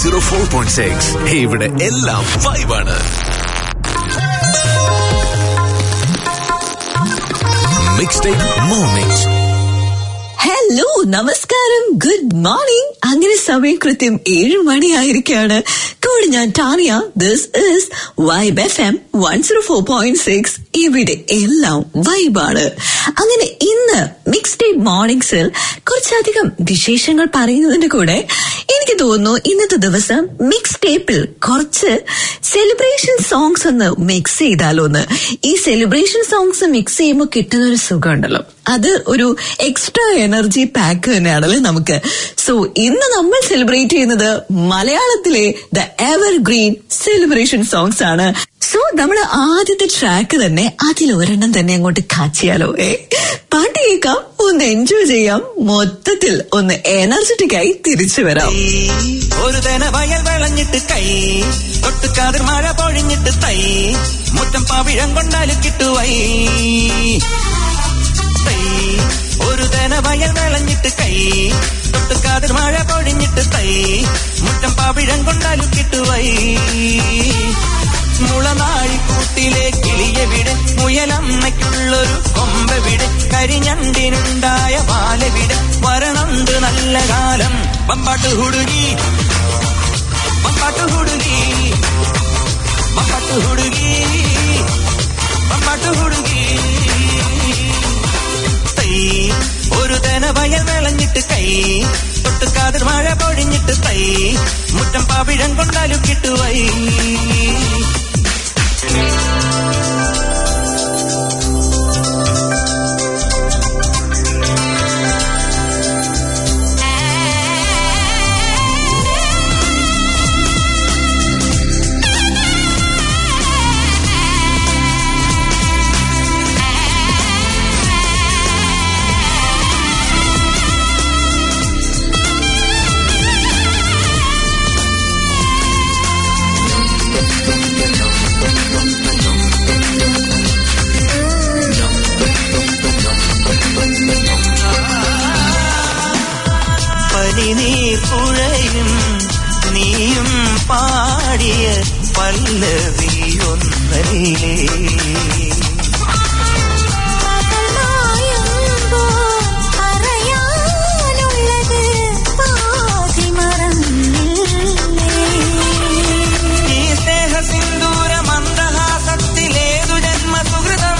Zero four point six ഇവിടെ എല്ലാം വൈബാണ് മിക്സ് ടൈപ്പ് മോർണിംഗ് ഹലോ നമസ്കാരം ഗുഡ് മോർണിംഗ് അങ്ങനെ സമയം കൃത്യം ഏഴ് മണിയായിരിക്കാണ് കൂടെ ഞാൻ Tania this is Vibe F M one zero four point six ഇവിടെ എല്ലാം വൈബാണ് അങ്ങനെ ഇന്ന് മിക്സ് ഡേ മോർണിംഗ്സിൽ കുറച്ചധികം വിശേഷങ്ങൾ പറയുന്നതിന്റെ കൂടെ എനിക്ക് തോന്നുന്നു ഇന്നത്തെ ദിവസം മിക്സ് ടേപ്പിൽ കുറച്ച് സെലിബ്രേഷൻ സോങ്സ് ഒന്ന് മിക്സ് ചെയ്താലോ എന്ന് ഈ സെലിബ്രേഷൻ സോങ്സ് മിക്സ് ചെയ്യുമ്പോൾ കിട്ടുന്ന ഒരു സുഖമുണ്ടല്ലോ അത് ഒരു എക്സ്ട്രാ എനർജി പാക്ക് തന്നെയാണല്ലേ നമുക്ക് സോ ഇന്ന് നമ്മൾ സെലിബ്രേറ്റ് ചെയ്യുന്നത് മലയാളത്തിലെ the evergreen celebration songs ആണ് സോ നമ്മൾ ആദ്യത്തെ ട്രാക്ക് തന്നെ അതിൽ ഒരെണ്ണം തന്നെ അങ്ങോട്ട് കാച്ചിയാലോ ഏ പാട്ട് കേൾക്കാം ഒന്ന് എൻജോയ് ചെയ്യാം മൊത്തത്തിൽ ഒന്ന് എനർജറ്റിക് ആയി തിരിച്ചു വരാം ഒരു തന വയൽ വിളഞ്ഞിട്ട് കൈ തൊട്ടുകാതിർ മഴ പൊഴിഞ്ഞിട്ട് തൈ മുറ്റം പവിഴം കൊണ്ടാലും കിട്ടുവൈ തൈ ഒരു തന വയൽ വിളഞ്ഞിട്ട് കൈ തൊട്ടുകാതിർ മഴ പൊഴിഞ്ഞിട്ട് തൈ മുറ്റം പവിഴം കൊണ്ടാലും കിട്ടുവൈ മുളനാഴിക്കൂട്ടിലെ കിളിയെവിടെ മുയലമ്മയ്ക്കുള്ളൊരു കൊമ്പെവിടെ കരിഞ്ഞണ്ടിനുണ്ടായ പാലെവിടെ വരണുണ്ട് നല്ല കാലം പമ്പാട്ട് ഹുടുകി പമ്പാട്ട് ഹുടുകി പമ്പാട്ട് ഹുടുകി പമ്പാട്ട് ഹുടുകി തൈ ഒരു തന വയൽ വിളഞ്ഞിട്ട് കൈ തൊട്ടുകാതിർ മഴ പൊഴിഞ്ഞിട്ട് തൈ മുറ്റം പാവിഴം കൊണ്ടാലും കിട്ടുവൈ പനിനീർ പുഴയും നീയും പാടിയ പല്ലവിയൊന്നലേ ഈ സ്നേഹ സിന്ദൂര മന്ദഹാസത്തിലേതു ജന്മ സുഹൃതം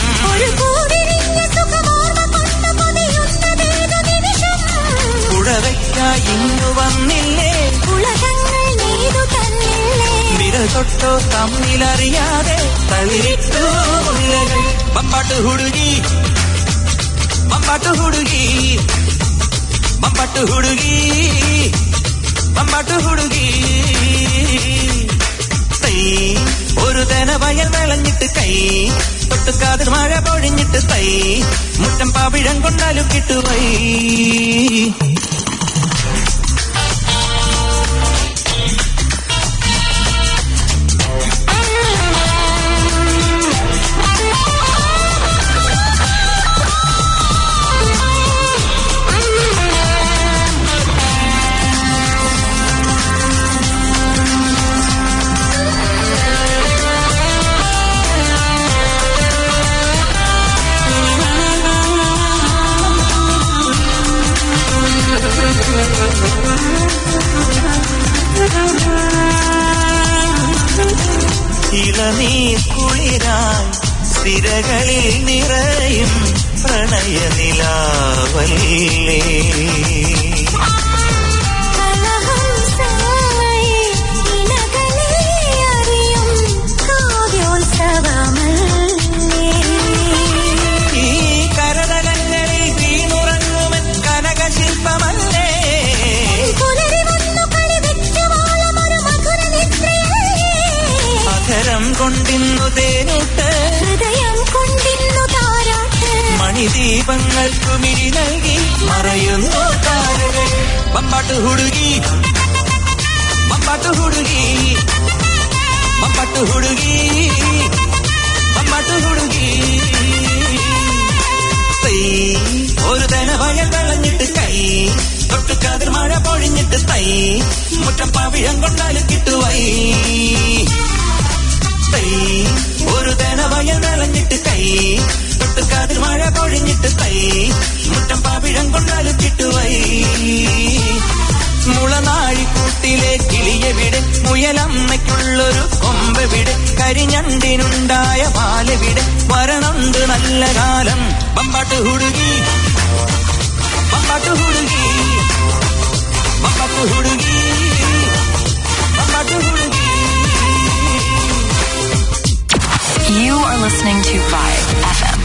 കുഴവയ്ക്കായി ഇന്നു വന്നില്ലേ വിരൽ തൊട്ടോ തമ്മിലറിയാതെ തളിരിട്ടു മുല്ലകൾ പമ്പാട്ട് ഹുടുകി പമ്പാട്ട് ഹുടുകി പമ്പാട്ട് ഹുടുകി പമ്പാട്ട് ഹുടുകി തൈ ഒരു തന വയൽ വിളഞ്ഞിട്ട് കൈ തൊട്ടുകാതിർ മഴ പൊഴിഞ്ഞിട്ട് തൈ മുറ്റം പാവിഴം കൊണ്ടാലും കിട്ടുവൈ ഇളനീർ കുളിരായി സിരകളിൽ നിറയും പ്രണയനിലാവല്ലേ ഈ കരതലങ്ങളിൽ വീണുറങ്ങുമൻ കനകശില്പമല്ലേ അധരം കൊണ്ടിന്നു തേനൂട്ട് മണിദീപങ്ങൾക്കു മിഴി നൽകി മറയുന്നു താരകൾ പമ്പാട്ട് ഹുടുകി പമ്പാട്ട് ഹുടുകി പമ്പാട്ട് ഹുടുകി പമ്പാട്ട് ഹുടുകി തൈ ഒരു തന വയൽ വിളഞ്ഞിട്ട് കൈ തൊട്ടുകാതിർ മഴ പൊഴിഞ്ഞിട്ട് തൈ മുറ്റം പവിഴം കൊണ്ടാലും കിട്ടുവൈ തൈ ഒരു തനവയൽ വിളഞ്ഞിട്ട് കൈ തൊട്ടുകാതിൽ മഴ പൊഴിഞ്ഞിട്ട് തൈ മുറ്റം പവിഴം കൊണ്ടാലും കിട്ടുവൈ മുളനാഴിക്കൂട്ടിലെ കിളിയെവിടെ മുയലമ്മയ്ക്കുള്ളൊരു കൊമ്പെവിടെ കരിഞ്ഞണ്ടിനുണ്ടായ പാലെവിടെ വരണുണ്ട് നല്ല കാലം ബമ്പാട്ട് ഹുടുകി ബമ്പാട്ട് ഹുടുകി ബമ്പാട്ട് ഹുടുകി ബമ്പാട്ട് ഹുടുകി You are listening to Vibe FM.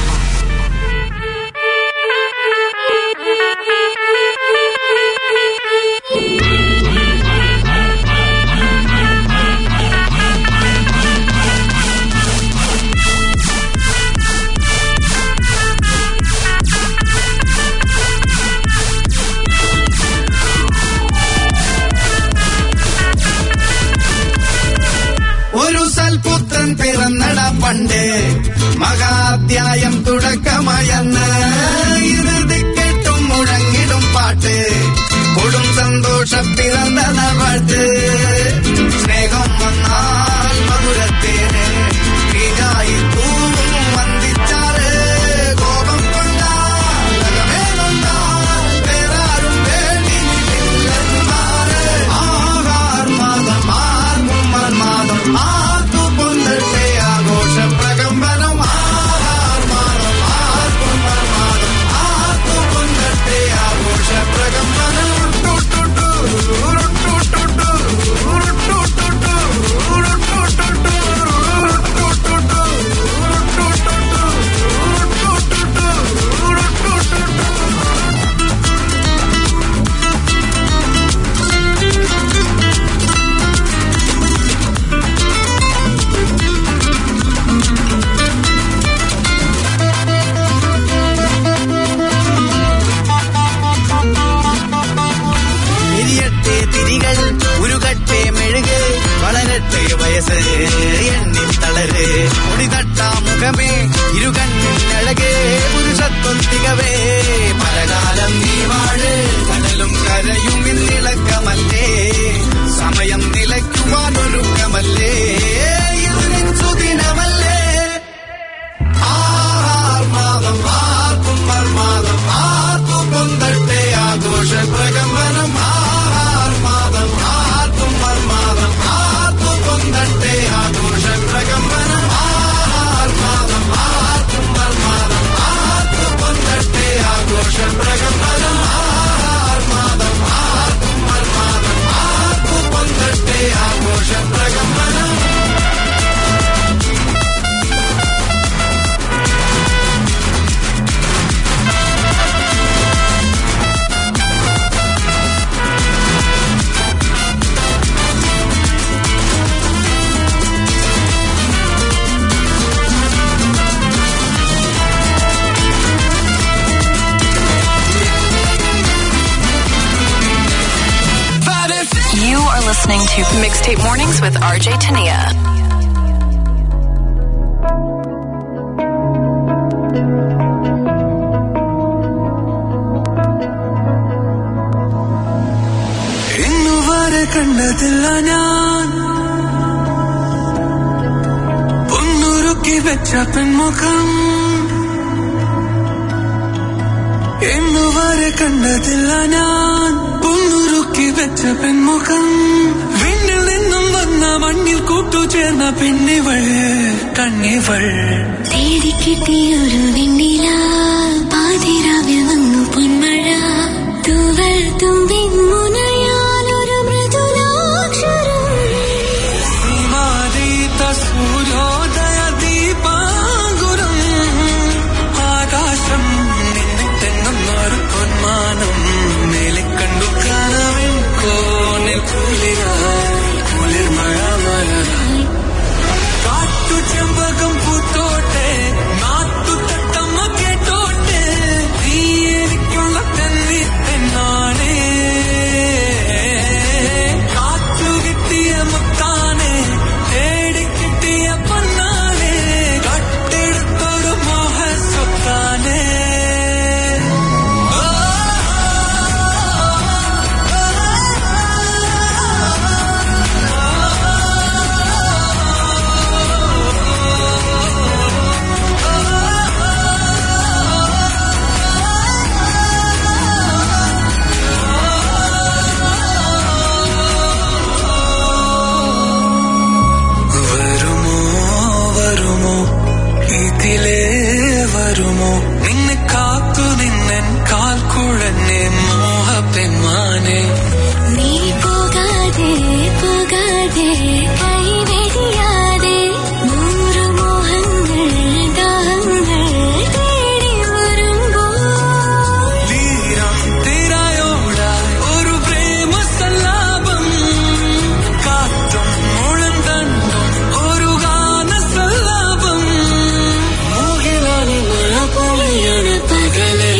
ഒരു സൽപുത്രൻ പിറന്നട പണ്ട് മഹാധ്യായം തുടക്കമയന്ന് ഇത് ദിക്കെട്ടും മുഴങ്ങിടും പാട്ട് കൊടും സന്തോഷ പിറന്ന പാട്ട് സ്നേഹം വന്നാൽ മധുരത്തേന് തീരായി തൂവും വന്ദിച്ചാറ് കോപം കൊണ്ടാൽ അകമേ നൊന്താൽ വേറാരും വേണ്ടി നിന്നില്ലെന്നാറ് ആഹാർ മാതം ആർക്കും മന്മാദം ആർക്കു പൊന്നട്ടെ ആഘോഷ പ്രകമ്പനം ആഹാർ മാതം ആർക്കും മന്മാദം ആർക്കു പൊന്നട്ടെ ആഘോഷ പ്രകമ്പനം ഉരുട്ടുട്ടുട്ടു, ഉരുട്ടുട്ടുട്ടു, ഉരുട്ടുട്ടുട്ടു, ഉരുട്ടുട്ടുട്ടു, ഉരുട്ടുട്ടുട്ടു, ഉരുട്ടുട്ടുട്ടു, ഉരുട്ടുട്ടുട്ടു, ഉരുട്ടുട്ടുട്ടു. തിരിയട്ടെ തിരികൾ ഉരുകട്ടെ മെഴുക് വളരട്ടെ വയസ്സ് എണ്ണിൽ തളര് ഒടിതട്ട മുഖമേ ഇരുകണ്ണിൽ അഴകേ പുരുഷത്വം തികവേ പലകാലം നീ വാഴ് കടലും കരയും ഇന്നിളക്കമല്ലേ സമയം നിലയ്ക്കുവാനൊരുക്കമല്ലേ ഇതിൻ സുദിനമല്ലേ ആഹാർ മാതം ആർക്കും മർമാദം ആർക്കും പൊന്തട്ടെ ആഘോഷ പ്രകമ്പനം ആഹാർ മാതം ആർക്കും മർമാദം ആർക്കും പൊന്തട്ടെ ആഘോഷ പ്രകമ്പനം ആഹാർ മാതം ആർക്കും മർമാദം ആർക്കും പൊന്തട്ടെ ആഘോഷ പ്രകമ്പനം ആഹാർ മാതം ആർക്കും മർമാദം ആർക്കും പൊന്തട്ടെ ആഘോഷ പ്രകമ്പനം You are listening to Mixtape Mornings with RJ Tania. ഇന്നുവരെ കണ്ടതില്ല ഞാൻ പൊന്നുരുക്കി വെച്ച പെൺമുഖം ഇന്നുവരെ കണ്ടതില്ല ഞാൻ പൊന്നുരുക്കി വെച്ച പെൺമുഖം വിണ്ണിൽ നിന്നും വന്ന മണ്ണിൽ കൂട്ടുചേർന്ന പെണ്ണിവൾ കണ്ണിവൾ തേടി കിട്ടിയൊരു വെണ്ണില പാതിരാവിൽ വന്നു പൊന്മഴ തൂവൽ തുമ്പിൻ മുനയാലൊരു മൃദുലാക്ഷരം സീമാതീത സൂര്യോദയ ദീപാങ്കുരം ആകാശം നിന്നിട്ടെങ്ങുന്നൊരു പൊന്മാനം മേലെ കണ്ടു കനവിൻ കോണിൽ കുളിരായി കുളിർമഴ മലരായി കാട്ടു ചെമ്പകം പൂത്തോട്ടെ നാട്ടു തട്ടമ്മ കേട്ടോട്ടെ നീ എനിക്കുള്ള തന്നി പെണ്ണാണേ താനേ നീ പോകാതെ പോകാതെ കൈവെടിയാതെ നൂറു മോഹങ്ങൾ ദാഹങ്ങൾ തേടി വരുമ്പോൾ തീരം തീരായോടായി ഒരു പ്രേമ സല്ലാപം കാറ്റും മുഴന്തണ്ടും ഒരു ഗാന സല്ലാപം മോഹിവാനി മഴ പൊഴിയണ പകലേ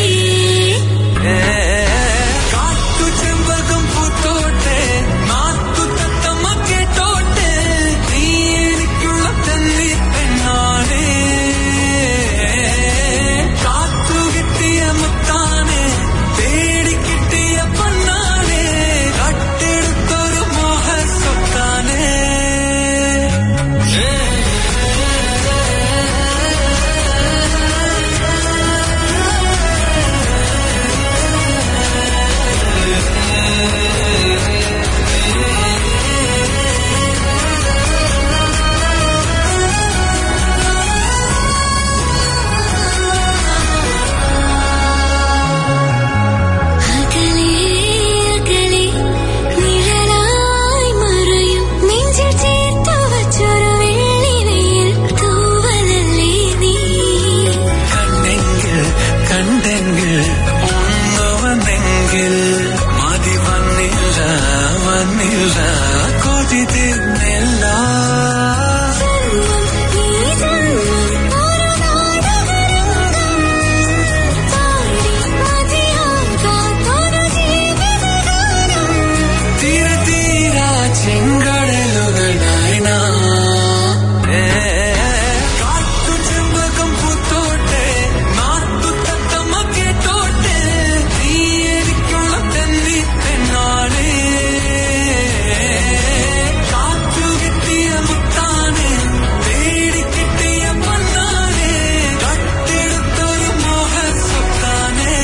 കാട്ടു ചെമ്പകം പൂത്തോട്ടെ നാട്ടു തത്തമ്മ കേട്ടോട്ടെ നീ എനിക്കുള്ള തന്നി പെണ്ണാണേ കാത്തു കിട്ടിയ മുത്താനെ തേടി കിട്ടിയ പൊന്നാനെ കട്ടെടുത്തൊരു മോഹ സ്വത്താനേ അകലേ അകലേ നിഴലായി മറയും നെഞ്ചിൽ ചേർത്തു വച്ചൊരു വെള്ളിവെയിൽ തൂവലല്ലേ നീ കണ്ടെങ്കിൽ കണ്ടെങ്കിൽ ഒന്ന് വന്നെങ്കിൽ മതി വന്നില്ല വന്നില്ല കൊതി തീർന്നില്ല ജന്മം നീ ജന്മം ഒരു നാടകരംഗം പാടി മതിയാകാത്തൊരു ജീവിതഗാനം തീര തീരാ ചെങ്കടലുകളായി നാം. ഏ, കാട്ടു ചെമ്പകം പൂത്തോട്ടെ നാട്ടു തത്തമ്മ കേട്ടോട്ടെ നീ എനിക്കുള്ള തന്നി പെണ്ണാളേ കാറ്റു കിട്ടിയ മുത്താനെ തേടി കിട്ടിയ പൊന്നാനെ കട്ടെടുത്തൊരു മോഹ സ്വത്താനേ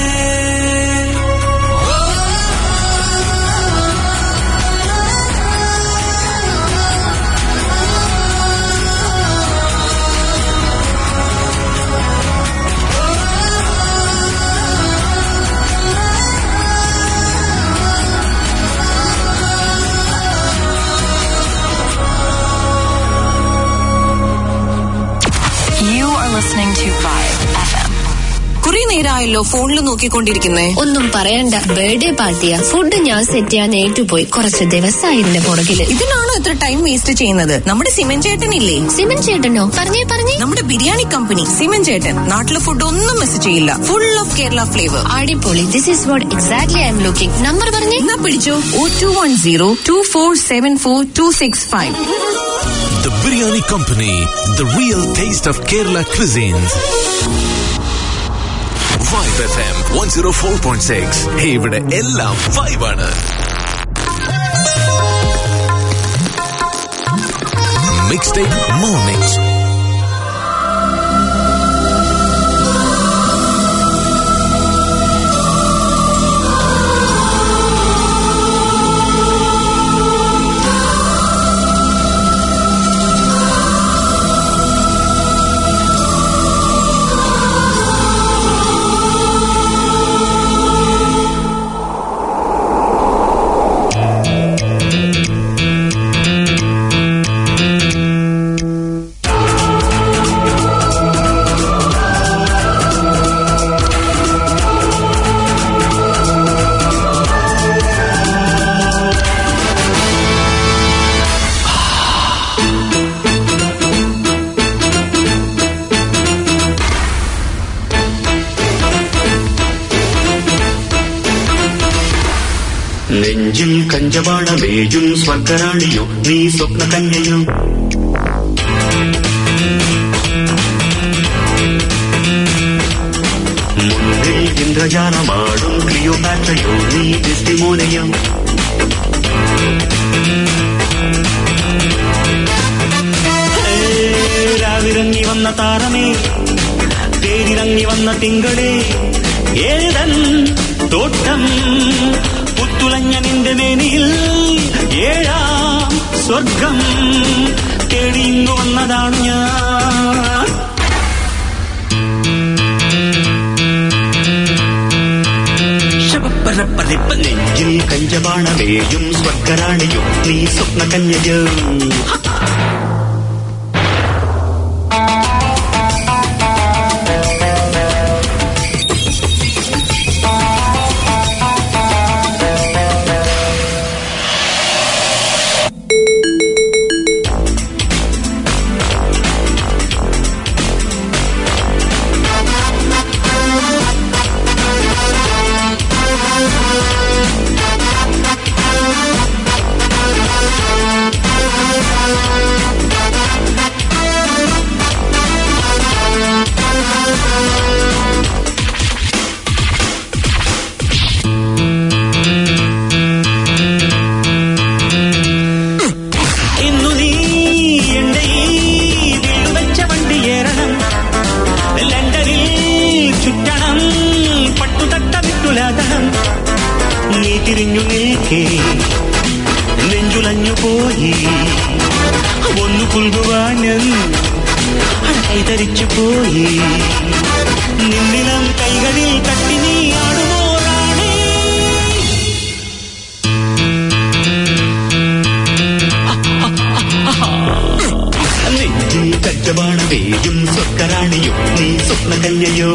You are listening to Vibe FM. കുറെ നേരമായല്ലോ ഫോണിൽ നോക്കിക്കൊണ്ടിരിക്കുന്നേ ഒന്നും പറയണ്ട ബർത്ത്ഡേ പാർട്ടിയാ ഫുഡ് ഞാൻ സെറ്റ് ചെയ്യാൻ ഏറ്റുപോയി കുറച്ച് ദിവസമായി ഇതിന്റെ പുറകില് ഇതിനാണോ ഇത്ര ടൈം വേസ്റ്റ് ചെയ്യുന്നത് നമ്മുടെ സിമൻ ചേട്ടനില്ലേ സിമൻ ചേട്ടനോ പറഞ്ഞേ പറഞ്ഞേ നമ്മുടെ ബിരിയാണി കമ്പനി സിമൻ ചേട്ടൻ നാട്ടിലെ ഫുഡ് ഒന്നും മിസ് ചെയ്യില്ല ഫുൾ ഓഫ് കേരള ഫ്ലേവർ അടിപൊളി this is what exactly I'm looking number പറഞ്ഞേ എന്നാ പിടിച്ചോ O two one zero two four seven four two six five The Biryani Company, the real taste of Kerala cuisines. Vibe FM 104.6. ഇവിടെ എല്ലാം വൈബാണ് mixtape mornings നെഞ്ചിൽ കഞ്ചവാട വേജും സ്വർഗരാണിയോ നീ സ്വപ്ന കന്യയോ മുന്നിൽ ഇന്ദ്രജാലമാടും ക്ലിയോപാറ്റയോ നീ ടെസ്റ്റിമോനയോ രാവിറങ്ങി വന്ന താരമേ തേരിറങ്ങി വന്ന തിങ്കളേ ഏതൻ തോട്ടം പുത്തുളഞ്ഞ നിന്റെ മേനിയിൽ ഏഴാം സ്വർഗം തേടിയിങ്ങു വന്നതാണ് ഞാൻ ശവപ്പരപ്പറിപ്പ നെഞ്ചിൽ നെഞ്ചിൽ കഞ്ചബാണവേയും സ്വർഗരാണിയും നീ സ്വപ്ന കന്യയോ ഇന്നു നീ എന്റെ ഈ വീടുവെച്ച വണ്ടിയേറണം ലണ്ടനിൽ ചുറ്റണം പട്ടുതട്ട വിട്ടുലാകണം നീ തിരിഞ്ഞു നിൽക്കേ നെഞ്ചുലഞ്ഞു പോയി ഒന്നു പുൽകുവാനും കൈതരിച്ചു പോയി നിന്നിലം കൈകളിൽ തട്ടി നീ ആടുമോ റാണി നെഞ്ചിൽ കച്ചവാണവേയും സ്വക്കരാണിയും നീ സ്വപ്ന കന്യയോ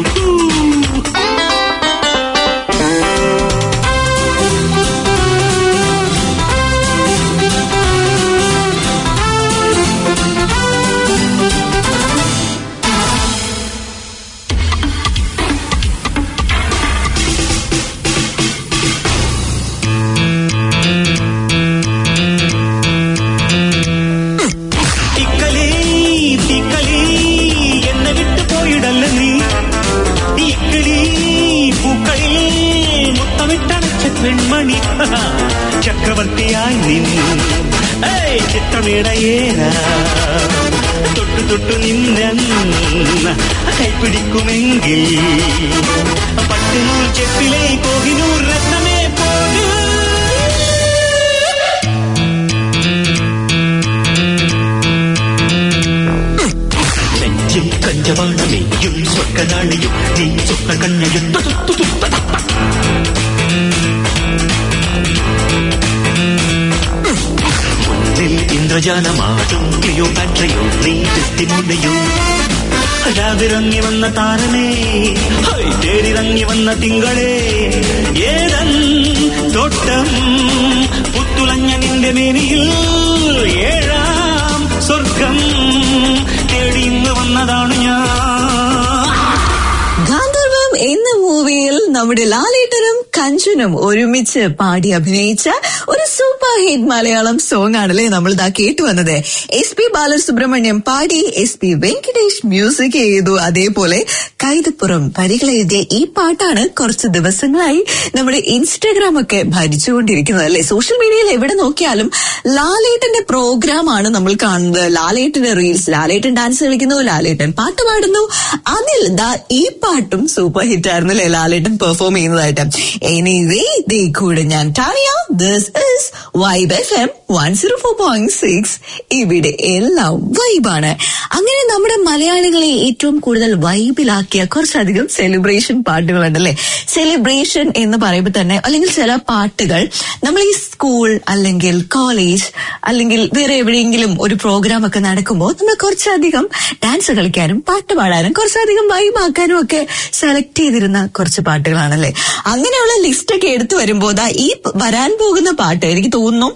ഇക്കലി തിക്കലി എന്നെ വിട്ടു പോയിടല്ല നീ ഇക്കിളി പൂക്കളിൽ മുത്തമിട്ടടച്ച പെൺമണി ചക്രവർത്തിയായി നിന്നു ഏയ് ചിത്രമേടയേറ തൊട്ടു തൊട്ടു നിന്ന കൈപ്പിടിക്കുമെങ്കിൽ പട്ടുനൂൽ ചെപ്പിലെ കോഹിനൂർ രത്നമേ പോകൂ നെഞ്ചിൽ കഞ്ചവാണമേയും സ്വർഗനാളിയും നീ സ്വപ്ന കന്യയും മുന്നിൽ ഇന്ദ്രജാലമാടും ക്ലിയോപാട്രയോ നീ ടെസ്റ്റിമോണയോ രാവിറങ്ങി വന്ന താരമേ ഹൈ, തേരിറങ്ങി വന്ന തിങ്കളേ ഏതൻ തോട്ടം പുത്തുളഞ്ഞ നിന്റെ മേനിയിൽ ഏഴാം സ്വർഗം തേടി ഇന്ന് വന്നതാണ് ഞാൻ ഗാന്ധർവം എന്ന മൂവിയിൽ നമ്മുടെ ലാലേട്ടനും കഞ്ചനും ഒരുമിച്ച് പാടി അഭിനയിച്ച ഒരു സൂപ്പർ ഹിറ്റ് മലയാളം സോങ് ആണല്ലേ നമ്മൾ ഇതാ കേട്ടു വന്നത് എസ് പി ബാലസുബ്രഹ്മണ്യം പാടി എസ് പി വെങ്കടേഷ് മ്യൂസിക് ചെയ്തു അതേപോലെ കൈതപ്പുറം വരികൾ എഴുതിയ ഈ പാട്ടാണ് കുറച്ച് ദിവസങ്ങളായി നമ്മുടെ ഇൻസ്റ്റഗ്രാം ഒക്കെ ഭരിച്ചുകൊണ്ടിരിക്കുന്നത് അല്ലെ സോഷ്യൽ മീഡിയയിൽ എവിടെ നോക്കിയാലും ലാലേട്ടന്റെ പ്രോഗ്രാം ആണ് നമ്മൾ കാണുന്നത് ലാലേട്ടന്റെ റീൽസ് ലാലേട്ടൻ ഡാൻസ് കളിക്കുന്നു ലാലേട്ടൻ പാട്ട് പാടുന്നു അതിൽ ദാ ഈ പാട്ടും സൂപ്പർ ഹിറ്റ് ആയിരുന്നു അല്ലെ ലാലേട്ടൻ പെർഫോം ചെയ്യുന്നതായിട്ട് എനിവേ ദേ കൂടെ ഞാൻ Tania this is Vibe F M one zero four point six ഇവിടെ എല്ലാം വൈബാണ് അങ്ങനെ നമ്മുടെ മലയാളികളെ ഏറ്റവും കൂടുതൽ വൈബിലാക്കിയ കുറച്ചധികം സെലിബ്രേഷൻ പാട്ടുകളുണ്ടല്ലേ സെലിബ്രേഷൻ എന്ന് പറയുമ്പോൾ തന്നെ അല്ലെങ്കിൽ ചില പാട്ടുകൾ നമ്മൾ ഈ സ്കൂൾ അല്ലെങ്കിൽ കോളേജ് അല്ലെങ്കിൽ വേറെ എവിടെയെങ്കിലും ഒരു പ്രോഗ്രാം ഒക്കെ നടക്കുമ്പോൾ നമ്മൾ കുറച്ചധികം ഡാൻസ് കളിക്കാനും പാട്ട് പാടാനും കുറച്ചധികം വൈബാക്കാനും ഒക്കെ സെലക്ട് ചെയ്തിരുന്ന കുറച്ച് പാട്ടുകളാണല്ലേ അങ്ങനെയുള്ള ലിസ്റ്റ് ഒക്കെ എടുത്തു വരുമ്പോൾ ദാ ഈ വരാൻ പോകുന്ന പാട്ട് എനിക്ക് തോന്നുന്നു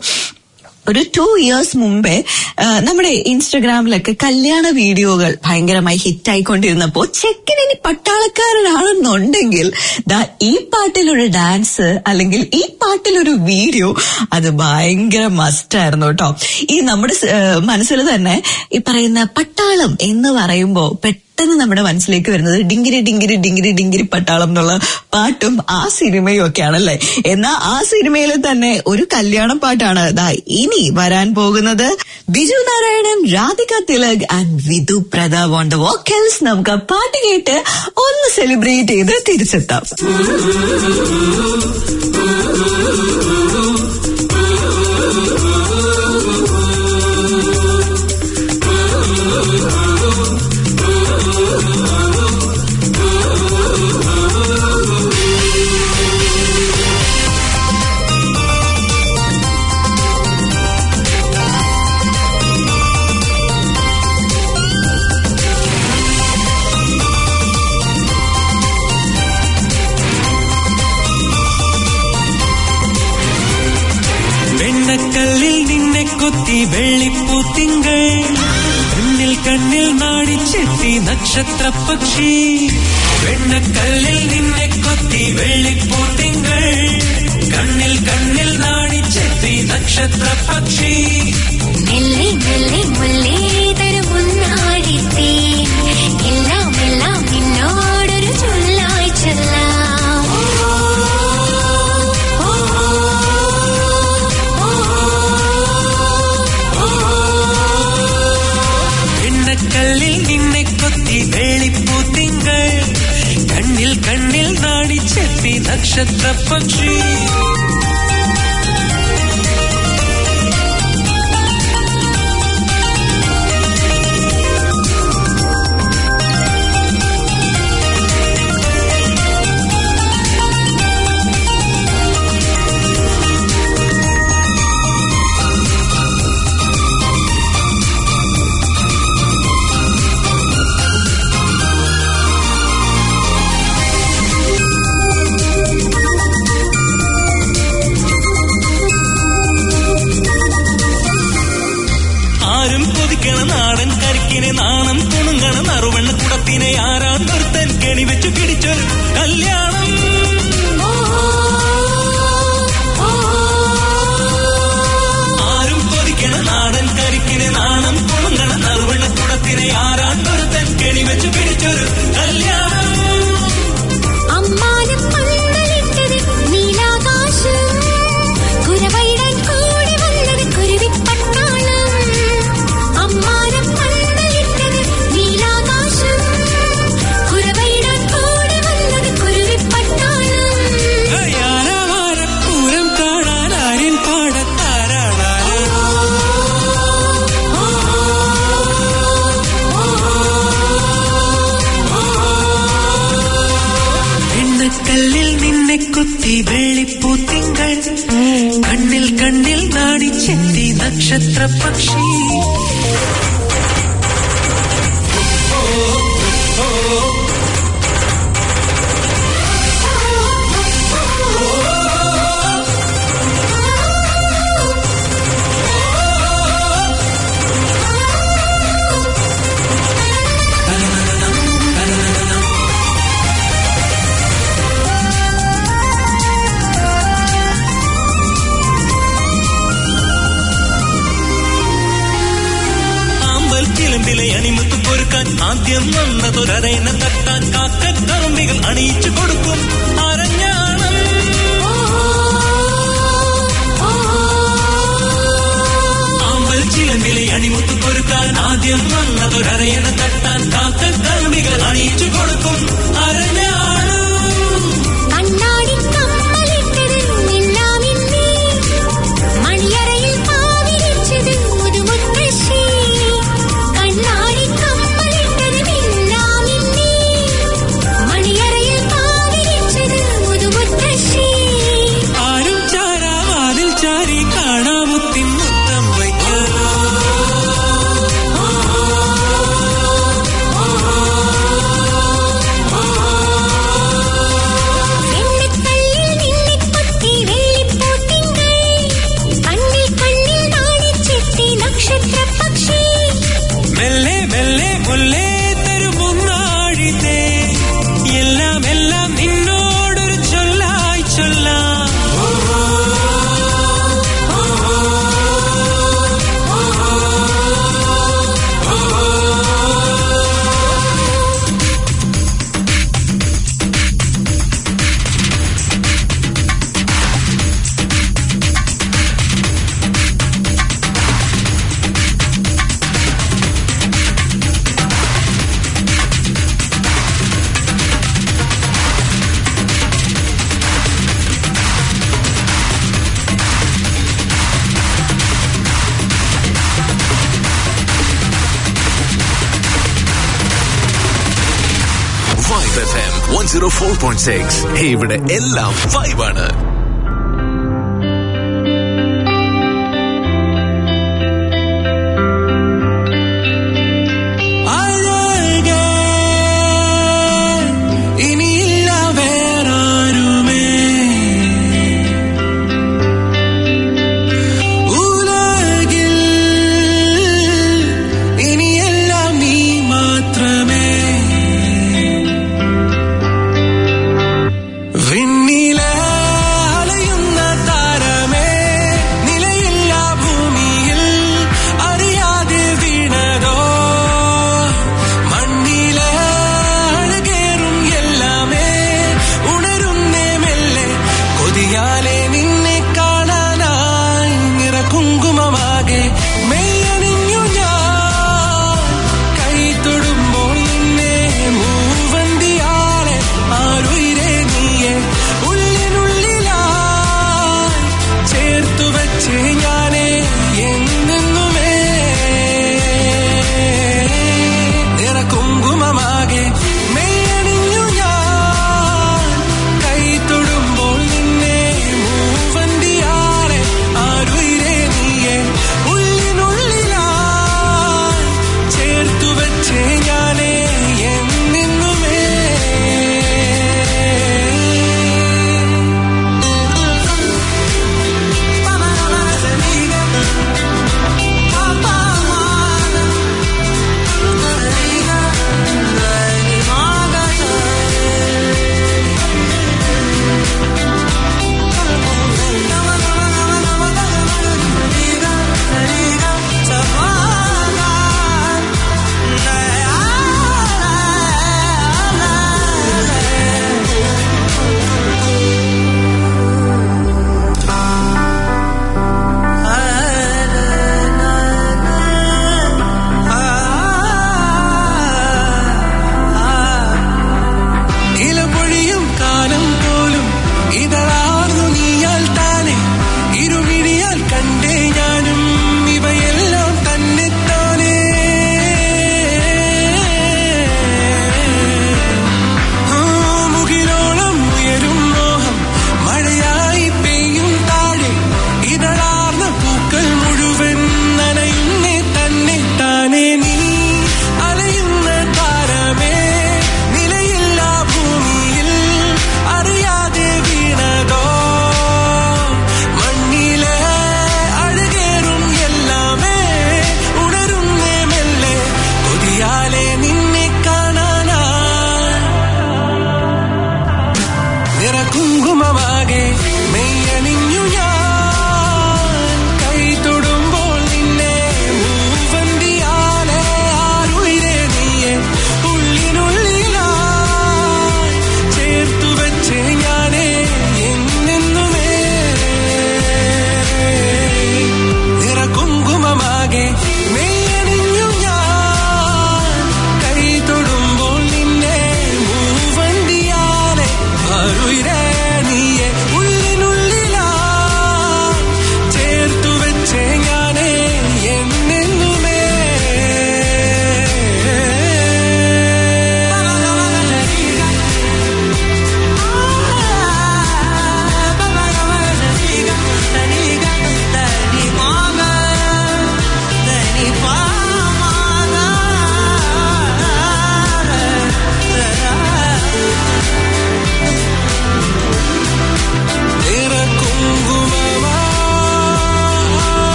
ഒരു ടു ഇയേഴ്സ് മുമ്പേ ആ, നമ്മുടെ ഇൻസ്റ്റഗ്രാമിലൊക്കെ കല്യാണ വീഡിയോകൾ ഭയങ്കരമായി ഹിറ്റായിക്കൊണ്ടിരുന്നപ്പോ ചെക്കൻ ഇനി പട്ടാളക്കാരനാണെന്നുണ്ടെങ്കിൽ ദാ ഈ പാട്ടിലൊരു ഡാൻസ് അല്ലെങ്കിൽ ഈ പാട്ടിലൊരു വീഡിയോ അത് ഭയങ്കര മസ്റ്റായിരുന്നു കേട്ടോ ഈ നമ്മുടെ സ്- ആ, മനസ്സിൽ തന്നെ ഈ പറയുന്ന പട്ടാളം എന്ന് പറയുമ്പോ പെട്ടെന്ന് നമ്മുടെ മനസ്സിലേക്ക് വരുന്നത് ഡിങ്കിരി ഡിങ്കിരി ഡിങ്കിരി ഡിങ്കിരി പട്ടാളം എന്നുള്ള പാട്ടും ആ സിനിമയും ഒക്കെയാണല്ലേ എന്നാ ആ സിനിമയിൽ തന്നെ ഒരു കല്യാണ പാട്ടാണ് ദാ ഇനി വരാൻ പോകുന്നത് Biju Narayanan Radhika Thilak and Vidhu Prathap on the vocals നമുക്ക് ആ പാട്ട് കേട്ട് ഒന്ന് സെലിബ്രേറ്റ് ചെയ്ത് തിരിച്ചെത്താം ും കൊത്തി വെള്ളിപ്പൂത്തിങ്കൾ കണ്ണിൽ കണ്ണിൽ നാടിച്ചെത്തി നക്ഷത്ര പക്ഷി വെണ്ണക്കല്ലിൽ നിന്നെ കൊത്തി വെള്ളിപ്പൂത്തിങ്കൾ കണ്ണിൽ കണ്ണിൽ നാടിച്ചെത്തി നക്ഷത്ര പക്ഷി മെല്ലെ മെല്ലെ മുല്ലേ തരുമുന്നാടിത്തേ എല്ലാം എല്ലാം നിന്നോടൊരു ചൊല്ലായി ചെല്ലാം വെണ്ണക്കല്ലിൽ നിന്നെ കൊത്തി വെള്ളിപ്പൂത്തിങ്കൾ കണ്ണിൽ കണ്ണിൽ നാടിച്ചെത്തി നക്ഷത്ര പക്ഷി ആരും കൊതിക്കണ നാടൻ കരിക്കിനെ നാണം കുണുങ്ങണ നറുവെണ്ണ കുടത്തിനെ ആരാണ്ടൊരുത്തൻ കെണി വെച്ചു പിടിച്ചൊരു കല്യാണം ആരും കൊതിക്കണ നാടൻ കരിക്കിനെ നാണം കുണുങ്ങണ നറുവെണ്ണ കുടത്തിനെ ആരാണ്ടൊരുത്തൻ കെണി വെച്ചു പിടിച്ചൊരു കല്യാണം അമ്മാനം പന്തലിട്ടത് നീലാകാശം കുരവയിടാൻ കൂടി വന്നത് കുരുവിപ്പട്ടാളം അമ്മാനം പന്തലിട്ടത് നീലാകാശം കുരവയിടാൻ കൂടി വന്നത് കുരുവിപ്പട്ടാളം പൂരം കാണാൻ ആര്യൻ പാടത്താരാടാ എണ്ണക്കല്ലിൽ നിന്നെ കുത്തി വെള്ളിപ്പൂത്തിങ്കൾ കണ്ണിൽ കണ്ണിൽ നാടിച്ചെത്തി നക്ഷത്ര പക്ഷി ആമ്പൽ കിളമ്പിലെ അണിമുത്ത് പൊരുക്കാൻ ആദ്യം വന്നതൊരരയന തട്ടാൻ കാക്കക്കറമ്പികൾ അണിയിച്ചു കൊടുക്കും അരഞ്ഞാണം ആമ്പൽ ചിലമ്പിലെ അണിമുത്ത് പൊരുക്കാൻ ആദ്യം വന്നതൊരരയന തട്ടാൻ കാക്കക്കറമ്പികൾ അണിയിച്ചു കൊടുക്കും അരഞ്ഞാണം കണ്ണാടി കമ്മലിട്ടത് മിന്നാമിന്നി മണിയറയിൽ പാവിരിച്ചത് മുതുമുത്തശ്ശി കണ്ണാടി കമ്മലിട്ടത് മിന്നാമിന്നി മണിയറയിൽ പാവിരിച്ചത് മുതുമുത്തശ്ശി ആരും ചാരാവാതിൽ ചാരി കാണാമുത്തിൻ മുത്തം വയ്ക്കാനോ വെണ്ണക്കല്ലിൽ നിന്നെ കൊത്തി വെള്ളിപ്പൂത്തിങ്കൾ കണ്ണിൽ കണ്ണിൽ നാണിച്ചെത്തി നക്ഷത്ര പക്ഷി മെല്ലെ മെല്ലെ മുല്ലേ തരുമുന്നാഴിതേ എല്ലാം എല്ലാം നിന്നോടൊരു ചൊല്ലായി ചൊല്ലാം Vibe F M one zero four point six ഇവിടെ എല്ലാം വൈബാണ് അഴകേ, ഇനിയില്ല വേറാരുമേ ഉലകിൽ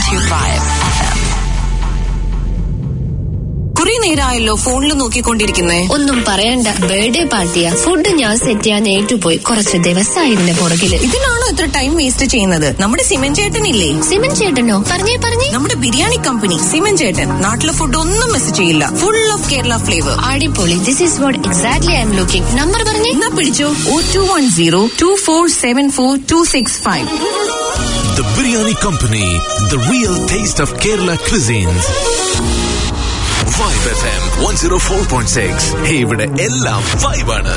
to Vibe FM. കുറെ നേരമായല്ലോ ഫോണിൽ നോക്കിക്കൊണ്ടിരിക്കുന്നേ ഒന്നും പറയണ്ട ബർത്ത്ഡേ പാർട്ടിയാ ഫുഡ് ഞാൻ സെറ്റ് ചെയ്യാൻ ഏറ്റുപോയി കുറച്ച് ദിവസമായി ഇതിന്റെ പുറകില് ഇതിനാണോ ഇത്ര ടൈം വേസ്റ്റ് ചെയ്യുന്നത് നമ്മുടെ സിമൻ ചേട്ടനില്ലേ സിമൻ ചേട്ടനോ പറഞ്ഞേ പറഞ്ഞേ നമ്മുടെ ബിരിയാണി കമ്പനി സിമൻ ചേട്ടൻ നാട്ടിലെ ഫുഡ് ഒന്നും മിസ് ചെയ്യില്ല ഫുൾ ഓഫ് കേരള ഫ്ലേവർ അടിപൊളി this is what exactly I'm looking number പറഞ്ഞേ എന്നാ പിടിച്ചോ O two one zero two four seven four two six five The Biryani Company, the real taste of Kerala cuisines. Vibe FM 104.6. Hey, ഇവിടെ എല്ലാം vibe ആണ്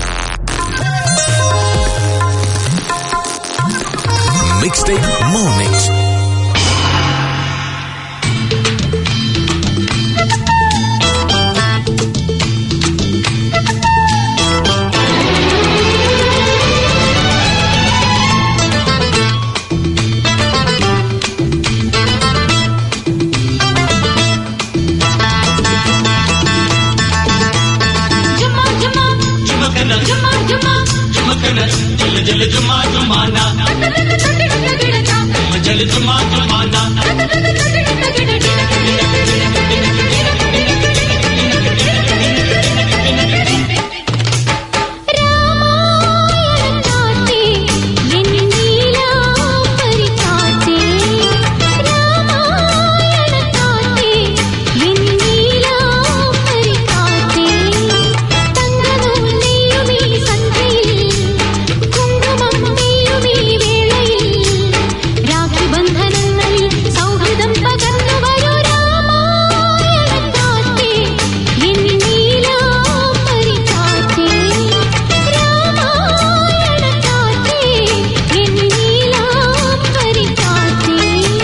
Mixtape Mornings. രാമായണക്കാറ്റേ എൻ നീലാംബരിക്കാറ്റേ രാമായണക്കാറ്റേ എൻ നീലാംബരിക്കാറ്റേ തങ്കനൂൽ നെയ്യുമീ സന്ധ്യയിൽ കുങ്കുമം നെയ്യുമീ വേളയിൽ രാഖി ബന്ധനങ്ങളിൽ സൗഹൃദം പകർന്നു വരൂ രാമായണക്കാറ്റേ എൻ നീലാംബരിക്കാറ്റേ രാമായണക്കാറ്റേ എൻ നീലാംബരിക്കാറ്റേ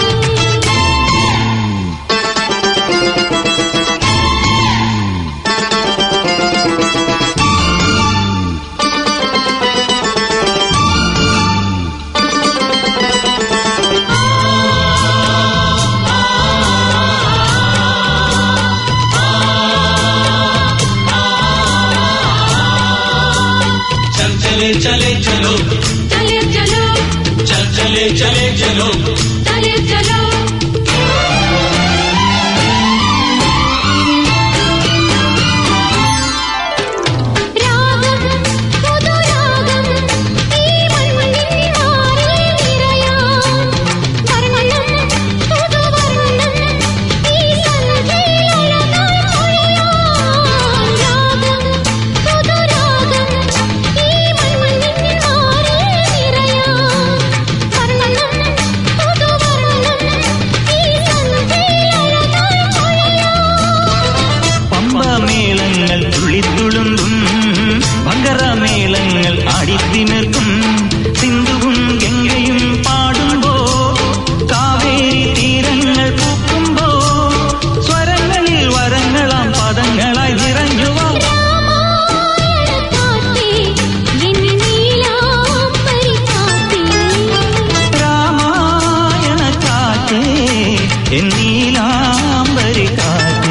चले चलो चल चले चले चलो चले चलो രാഗം പുതുരാഗം ഈ മണ്ണിൻ മാറിൽ നിറയാം വർണ്ണം പുതുവർണ്ണം ഈ സന്ധ്യയിലഴകായി പൊഴിയാം രാഗം പുതുരാഗം ഈ മണ്ണിൻ മാറിൽ നിറയാം വർണ്ണം പുതുവർണ്ണം ഈ സന്ധ്യയിലഴകായി പൊഴിയാം പമ്പമേളങ്ങൾ തുള്ളിത്തുളുമ്പും മകരമേളങ്ങൾ ആടിത്തിമിർക്കും സിന്ധുവും ഗംഗയും പാടുമ്പോ കാവേരി തീരങ്ങൾ പൂക്കുമ്പോ സ്വരങ്ങളിൽ വരങ്ങളാം പദങ്ങളായി നിറഞ്ഞുവാ രാമായണക്കാറ്റേ എൻ നീലാംബരിക്കാറ്റേ രാമായണ കാറ്റേ എന്നീലാംബരി കാറ്റേ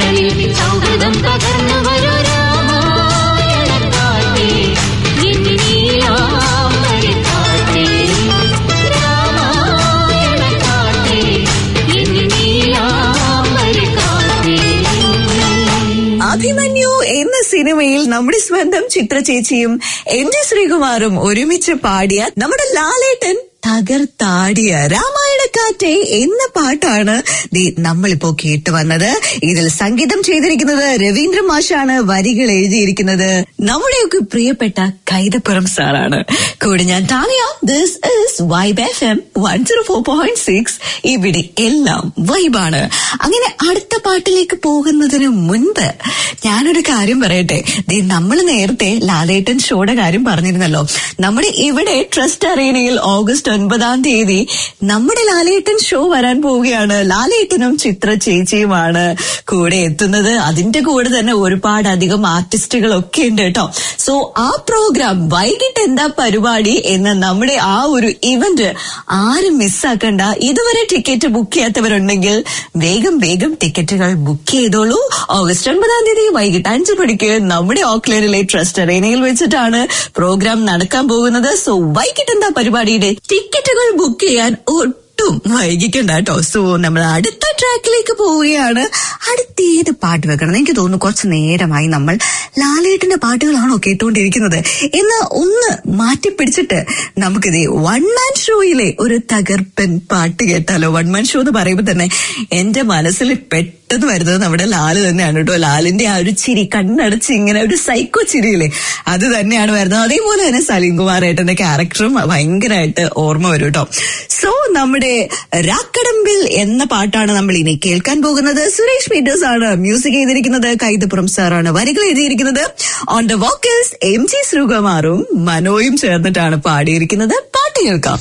കടലിൽ സൗഹൃദം പകർന്നു വരൂ രാമായണക്കാറ്റേ എൻ നീലാംബരിക്കാറ്റേ രാമായണക്കാറ്റേ എൻ നീലാംബരിക്കാറ്റേ അഭിമന്യു എന്ന സിനിമയിൽ നമ്മുടെ സ്വന്തം ചിത്ര ചേച്ചിയും എൻ ജി ശ്രീകുമാറും ഒരുമിച്ച് പാടിയ നമ്മുടെ ലാലേട്ടൻ തകർത്താടിയ രാമായണക്കാറ്റെ എന്ന പാട്ടാണ് ദേ നമ്മളിപ്പോ കേട്ടു വന്നത് ഇതിൽ സംഗീതം ചെയ്തിരിക്കുന്നത് രവീന്ദ്ര മാഷാണ് വരികൾ എഴുതിയിരിക്കുന്നത് നമ്മുടെയൊക്കെ പ്രിയപ്പെട്ട കൈതപ്പുറം സാറാണ് കൂടെ ഞാൻ Tania this is Vibe F M one zero four point six ഇവിടെ എല്ലാം വൈബാണ് അങ്ങനെ അടുത്ത പാട്ടിലേക്ക് പോകുന്നതിന് മുൻപ് ഞാനൊരു കാര്യം പറയട്ടെ ദേ നമ്മൾ നേരത്തെ ലാലേട്ടൻ ഷോയുടെ കാര്യം പറഞ്ഞിരുന്നല്ലോ നമ്മുടെ ഇവിടെ ട്രസ്റ്റ് അറേനയിൽ ഓഗസ്റ്റ് ഒൻപതാം തീയതി നമ്മുടെ ലാലേട്ടൻ ഷോ വരാൻ പോവുകയാണ് ലാലേട്ടനും ചിത്ര ചേച്ചിയുമാണ് കൂടെ എത്തുന്നത് അതിന്റെ കൂടെ തന്നെ ഒരുപാട് അധികം ആർട്ടിസ്റ്റുകളൊക്കെ ഉണ്ട് കേട്ടോ സോ ആ പ്രോഗ്രാം വൈകിട്ട് എന്താ പരിപാടി എന്ന നമ്മുടെ ആ ഒരു ഇവന്റ് ആരും മിസ്സാക്കണ്ട ഇതുവരെ ടിക്കറ്റ് ബുക്ക് ചെയ്യാത്തവരുണ്ടെങ്കിൽ വേഗം വേഗം ടിക്കറ്റുകൾ ബുക്ക് ചെയ്തോളൂ ഓഗസ്റ്റ് ഒൻപതാം തീയതി വൈകിട്ട് അഞ്ചു മണിക്ക് നമ്മുടെ ഓക്ലേറിലെ ട്രസ്റ്റ് അറേനയിൽ വെച്ചിട്ടാണ് പ്രോഗ്രാം നടക്കാൻ പോകുന്നത് സോ വൈകിട്ട് എന്താ പരിപാടിയുടെ ടിക്കറ്റുകൾ ബുക്ക് ചെയ്യാൻ ഒട്ടും വൈകിക്കണ്ട കേട്ടോ സോ നമ്മൾ അടുത്ത ട്രാക്കിലേക്ക് പോവുകയാണ് അടുത്ത ഏത് പാട്ട് വെക്കണം എനിക്ക് തോന്നുന്നു കുറച്ച് നേരമായി നമ്മൾ ലാലേട്ടന്റെ പാട്ടുകളാണോ കേട്ടുകൊണ്ടിരിക്കുന്നത് എന്ന് ഒന്ന് മാറ്റി പിടിച്ചിട്ട് നമുക്കിത് വൺ മാൻ ഷോയിലെ ഒരു തകർപ്പൻ പാട്ട് കേട്ടാലോ വൺ മാൻ ഷോ എന്ന് പറയുമ്പോൾ തന്നെ എന്റെ മനസ്സിൽ പെട്ടെന്ന് വരുന്നത് നമ്മുടെ ലാല് തന്നെയാണ് കേട്ടോ ലാലിന്റെ ആ ഒരു ചിരി കണ്ണടച്ച് ഇങ്ങനെ ഒരു സൈക്കോ ചിരിയില്ലേ അത് തന്നെയാണ് വരുന്നത് അതേപോലെ തന്നെ സലീം കുമാർ ഏട്ടന്റെ ക്യാരക്ടറും ഭയങ്കരമായിട്ട് ഓർമ്മ വരും കേട്ടോ സോ നമ്മുടെ രാക്കടമ്പിൽ എന്ന പാട്ടാണ് നമ്മൾ ഇനി കേൾക്കാൻ പോകുന്നത് സുരേഷ് പീറ്റേഴ്സ് ആണ് മ്യൂസിക് ചെയ്തിരിക്കുന്നത് കൈതപ്പുറം സാറാണ് വരികൾ എഴുതിയിരിക്കുന്നത് on the vocals M G ശ്രീകുമാറും മനോയും ചേർന്നിട്ടാണ് പാടിയിരിക്കുന്നത് പാട്ട് കേൾക്കാം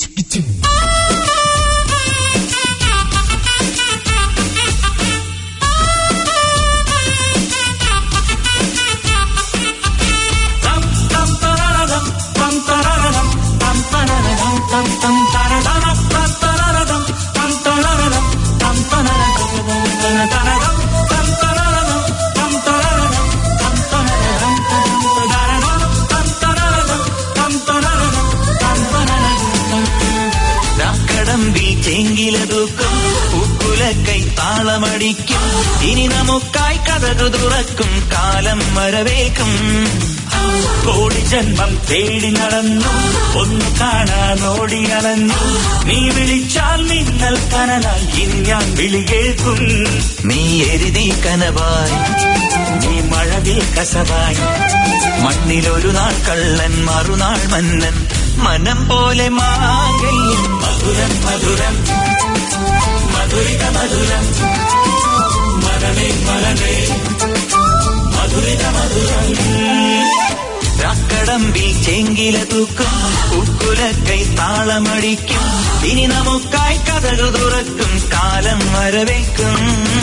കടമ്പിൽ ചെങ്കിലതൂക്കും ഉക്കുലക്കൈ താളമടിക്കും ഇനി നമുക്കായി കഥകു തുറക്കും കാലം വരവേൽക്കും കോടി ജന്മം തേടി നടന്നു ഒന്ന് കാണാൻ ഓടി അലഞ്ഞു നീ വിളിച്ചാൽ മിന്നൽ കനലാൽ ഇനി ഞാൻ വിളി കേൾക്കും നീ എരുതി കനവായി നീ മഴവിൽ കസവായി മണ്ണിലൊരു നാൾ കള്ളൻ മറുനാൾ മന്നൻ മനം പോലെ മാകല്യം മധുരം മധുരം മധുരിത മധുരം മനമേ മനമേ മധുരിത മധുരം രാക്കടമ്പിൽ ചെങ്കില തൂക്കും ഉക്കുലക്കൈ താളമടിക്കും ഇനി നമുക്കായി കഥകൾ തുറക്കും കാലം വരവേക്കും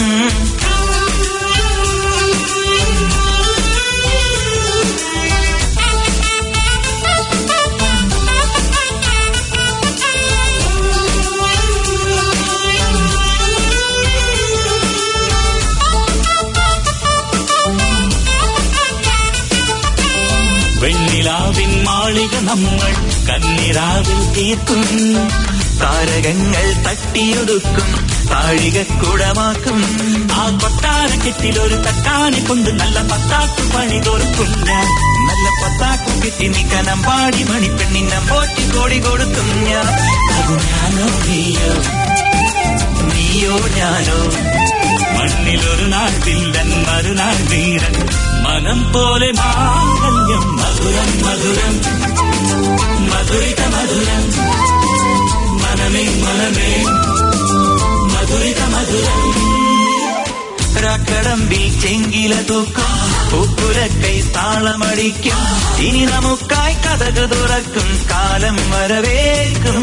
വെണ്ണിലാവിൻ മാളിക നമ്മൾ കന്നിരാവിൽ തീർക്കും താരകങ്ങൾ തട്ടിയൊടുക്കും താഴികക്കുടമാക്കും ആ കൊട്ടാരക്കെട്ടിൽ ഒരു തക്കാനെ കൊണ്ട് നല്ല പത്താക്കു പണി തോർക്കും ഞാൻ നല്ല പത്താക്കു കെട്ടി നീ കനം പാടി മണിപ്പെണ്ണിനം പോറ്റി കോടി കൊടുക്കും ഞാൻ അത് ഞാനോ നീയോ നീയോ ഞാനോ മണ്ണിലൊരു നാൾ വില്ലൻ മറുനാൾ വീരൻ മനം പോലെ മാംഗല്യം മധുരം മധുരം മധുരിത മധുരം മനമേ മനമേ മധുരിത മധുരം രാക്കടമ്പിൽ ചെങ്കില തൂക്കും ഉപ്പുലക്കൈ താളമടിക്കും ഇനി നമുക്കായി കഥകു തുറക്കും കാലം വരവേൽക്കും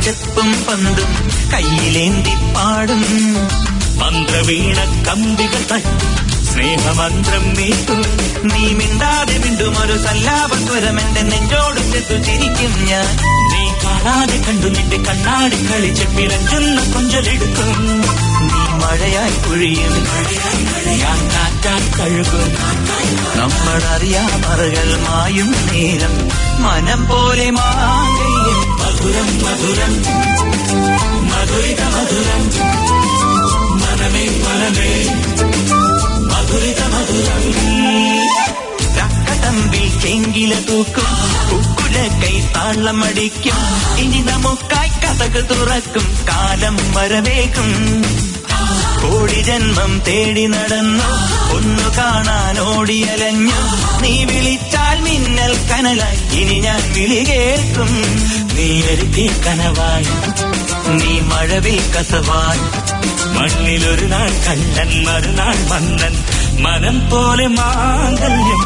ചെപ്പും പന്തും കയ്യിലേന്തി പാടും മന്ത്രവീണ കമ്പികൾ തട്ടും സ്നേഹമന്ത്രം നീട്ടും നീ മിണ്ടാതെ മിണ്ടും ഒരു സല്ലാപസ്വരം എന്റെ നെഞ്ചോട് ചെത്തു ചിരിക്കും ഞാൻ നീ കാണാതെ കണ്ടു നിന്റെ കണ്ണാടി കളിച്ച് പിറഞ്ചൊന്ന കൊഞ്ചലെടുക്കും നീ മഴയായി പൊഴിയും ഞാൻ കാറ്റായി കഴുകും നമ്മളറിയാമറുകൾ മായും നേരം മനം പോലെ മാങ്ങയും മധുരം മധുരം മധുരിത മധുരം മനമേ മനമേ മധുരിത മധുരം ചക്കതമ്പിൽ ചെങ്കില തൂക്കും കുക്കുല കൈ താളമടിക്കും ഇനി നമുക്കായി കഥക് തുറക്കും കാലം വരവേക്കും കോടി ജന്മം തേടി നടന്നു ഒന്നു കാണാൻ ഓടിയലഞ്ഞു നീ വിളിച്ചാൽ മിന്നൽ കനലായി ഇനി ഞാൻ വിളി കേൾക്കും നീ ഒരുക്കി കനവായി നീ മഴവിൽ കസവായി മണ്ണിലൊരു നാൾ കണ്ണൻ മറുനാൾ മന്നൻ മനം പോലെ മാംഗല്യം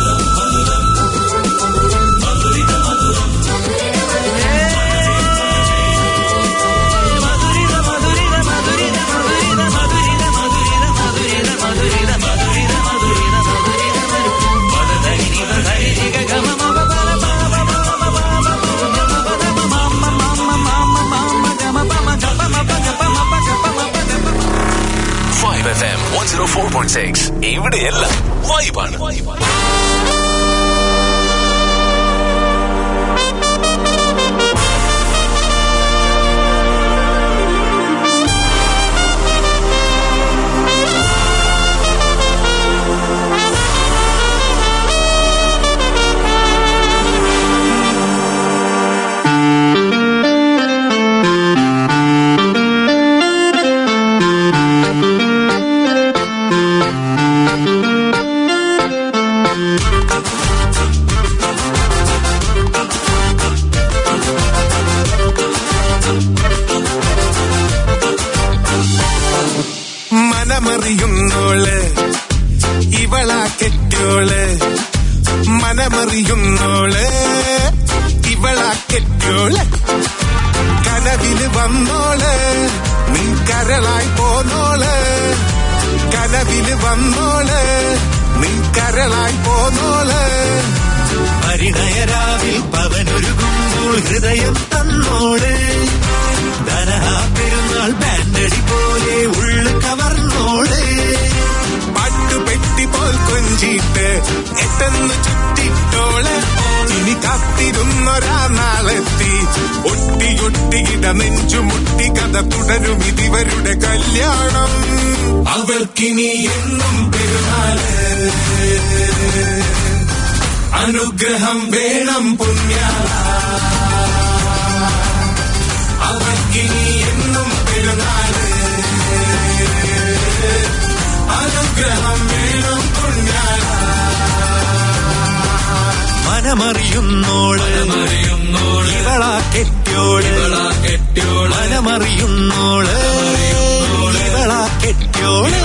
Vibe F M one zero four point six ഇവിടെയെല്ലാം വൈബാണ് മനമറിയുന്നോള് ഇവളാ കെട്ടിയോള് മനമറിയുന്നോള് ഇവളാ കെട്ടിയോള് കനവില് വന്നോള് നീ കരളായി പോന്നോള് കനവില് വന്നോള് നീ കരളായി പോന്നോള് പരിണയരാവിൽ പവനൊരുകുമ്പോൾ ഹൃദയം തന്നോട് ധനഹാ പെരുന്നാൾ ബാൻഡടി പോലെ ഉള്ളു കവർന്നോട് പട്ടുപെട്ടി പോൽ കൊഞ്ചിട്ട് എട്ടെന്ന് ചുറ്റിട്ടോള് ഇനി കാത്തിരുന്നൊരാ നാളെത്തി ഒട്ടിയൊട്ടിയിട നെഞ്ചുമുട്ടി കഥ തുടരും ഇതിവരുടെ കല്യാണം അവർക്കിനി എന്നും പെരുന്നാള് അനുഗ്രഹം വേണം പുണ്യ അവർക്കിനി എന്നും പെരുന്നാള് അനുഗ്രഹം വേണം പുണ്യ മനമറിയുന്നോള് ഇവളാ കെട്ടിയോള് മനമറിയുന്നോള് ഇവളാ കെട്ടിയോള്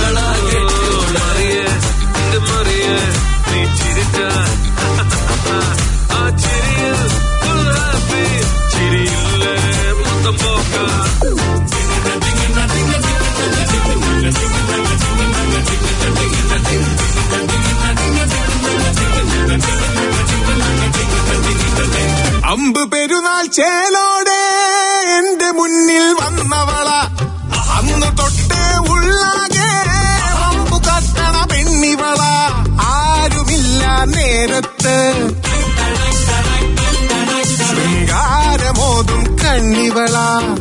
അമ്പ് പെരുന്നാൾ ചേലോടെ എന്റെ മുന്നിൽ വന്നവള അന്ന് തൊട്ടേ ഉള്ളാകെ അമ്പു കത്തണ പെണ്ണിവള ആരുമില്ല നേരത്ത് ശൃംഗാരമോതും കണ്ണിവള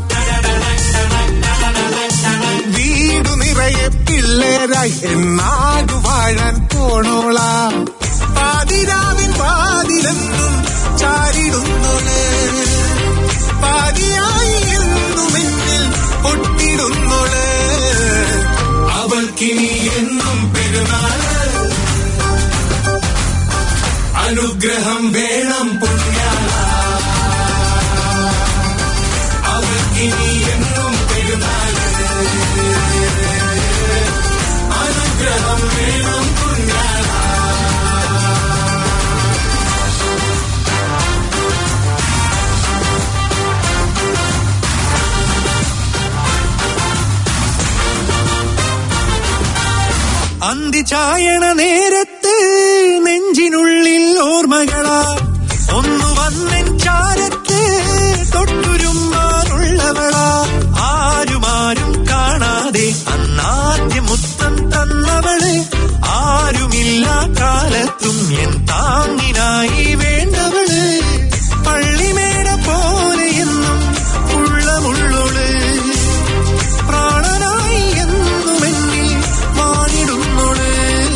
വീടു നിറയെ പിള്ളേരായി എന്നാടു വാഴാൻ പോണോള പാതിരാവിൻ പാതിലെന്നും ചാരിടുന്നോള് പാതിയായി എന്നും എന്നിൽ പൊട്ടിടുന്നോള് അവൾക്കിനി എന്നും പെരുന്നാള് അനുഗ്രഹം വേണം പുണ്യ അവൾക്കിനി എന്നും പെരുന്നാള് അനുഗ്രഹം വേണം പുണ്യ അന്തി ചായണ നേരത്ത് നെഞ്ചിനുള്ളിൽ ഓർമ്മകളാ ഒന്നു വന്നെൻ ചാരത്ത് തൊട്ടുരുമാറുള്ളവളാ ആരുമാരും കാണാതെ അന്നാദ്യം മുത്തം തന്നവള് ആരുമില്ല കാലത്തും എൻ താങ്ങിനായി വേണ്ടവള് പള്ളിമേട പോലെ എന്നും ഉള്ളമുള്ളൊള് പ്രാണനായി എന്നും എന്നിൽ വാണിടുന്നൊള്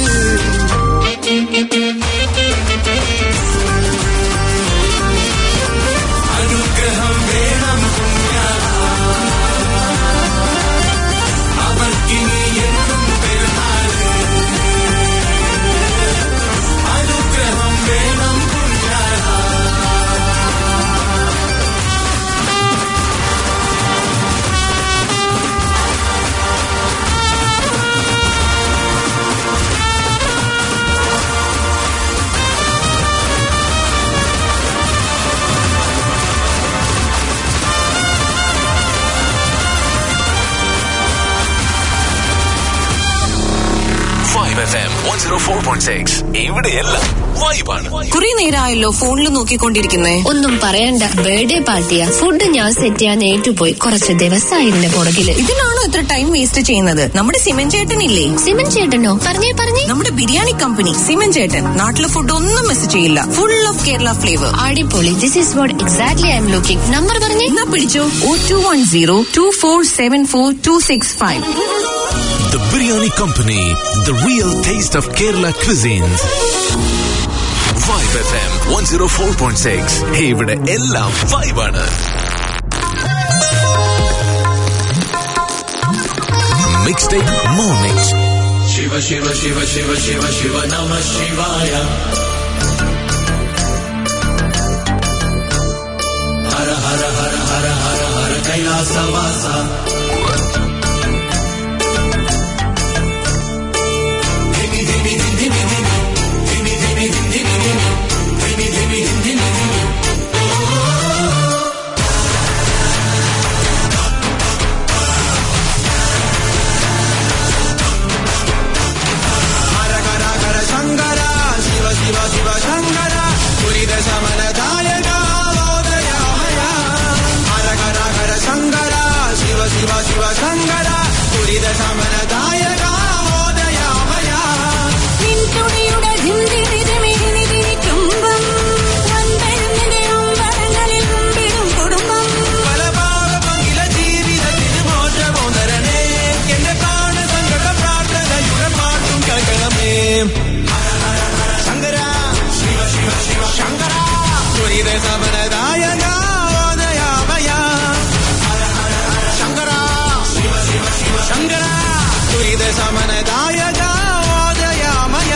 അനുഗ്രഹം വേണം അവർക്കിനി എന്നും പെരുന്നാള് അനുഗ്രഹം വേണം Vibe F M one zero four point six ഇവിടെയെല്ലാം വൈബാണ് കുറെ നേരമായല്ലോ ഫോണിൽ നോക്കിക്കൊണ്ടിരിക്കുന്നേ ഒന്നും പറയണ്ട ബർത്ത്ഡേ പാർട്ടിയാ ഫുഡ് ഞാൻ സെറ്റ് ചെയ്യാൻ ഏറ്റുപോയി കുറച്ച് ദിവസമായി ഇതിന്റെ പുറകില് ഇതിനാണോ ഇത്ര ടൈം വേസ്റ്റ് ചെയ്യുന്നത് നമ്മുടെ സിമൻ ചേട്ടനില്ലേ സിമൻ ചേട്ടനോ പറഞ്ഞേ പറഞ്ഞേ നമ്മുടെ ബിരിയാണി കമ്പനി സിമൻ ചേട്ടൻ നാട്ടിലെ ഫുഡ് ഒന്നും മിസ് ചെയ്യില്ല ഫുൾ ഓഫ് കേരള ഫ്ലേവർ അടിപൊളി this is what exactly I'm looking number പറഞ്ഞേ എന്നാ പിടിച്ചോ O two one zero two four seven four two six five The Biryani Company, the real taste of Kerala cuisines. Vibe FM 104.6. ഇവിടെ എല്ലാം വൈബാണ് mixtape mornings Shiva Shiva Shiva Shiva Shiva Shiva നമ ശിവായ ഹര ഹര ഹര ഹര ഹര ഹര കൈലാസവാസ ധിമി ധിമി ധിമി ധിമി ധിമി ധിമി ധിമി ധിമി ധിമി ധിമി ധിമി ധിമി ഹര ഹര ഹര ശങ്കര ശിവ ശിവ ശിവ ശങ്കര ദുരിത ശമനദായക ഓദയാമയ ഹര ഹര ഹര ശങ്കര ശിവ ശിവ ശിവ ശങ്കര ദുരിത ശമനദായക ഓദയാമയ നിൻതുടിയുടെ ധിന്തിരിതിമിഴിനിരിക്കുമ്പം വൻപെരുന്നിന്റെ അമ്പലങ്ങളിൽ മുമ്പിടും കുടുംബം പല പാപമകില ജീവിതത്തിന് മോചമോ തരണേ എന്റെ പ്രാണ സങ്കട പ്രാർത്ഥനയുടെ പാട്ടും കേൾക്കണമേ ശങ്കര ശിവ ശിവ ശിവ ശങ്കര ദുരിത സമനദായക ഓദയാമയ ശങ്കര ശിവ ശിവ ശിവ ശങ്കര ദുരിത സമനദായക ഓദയാമയ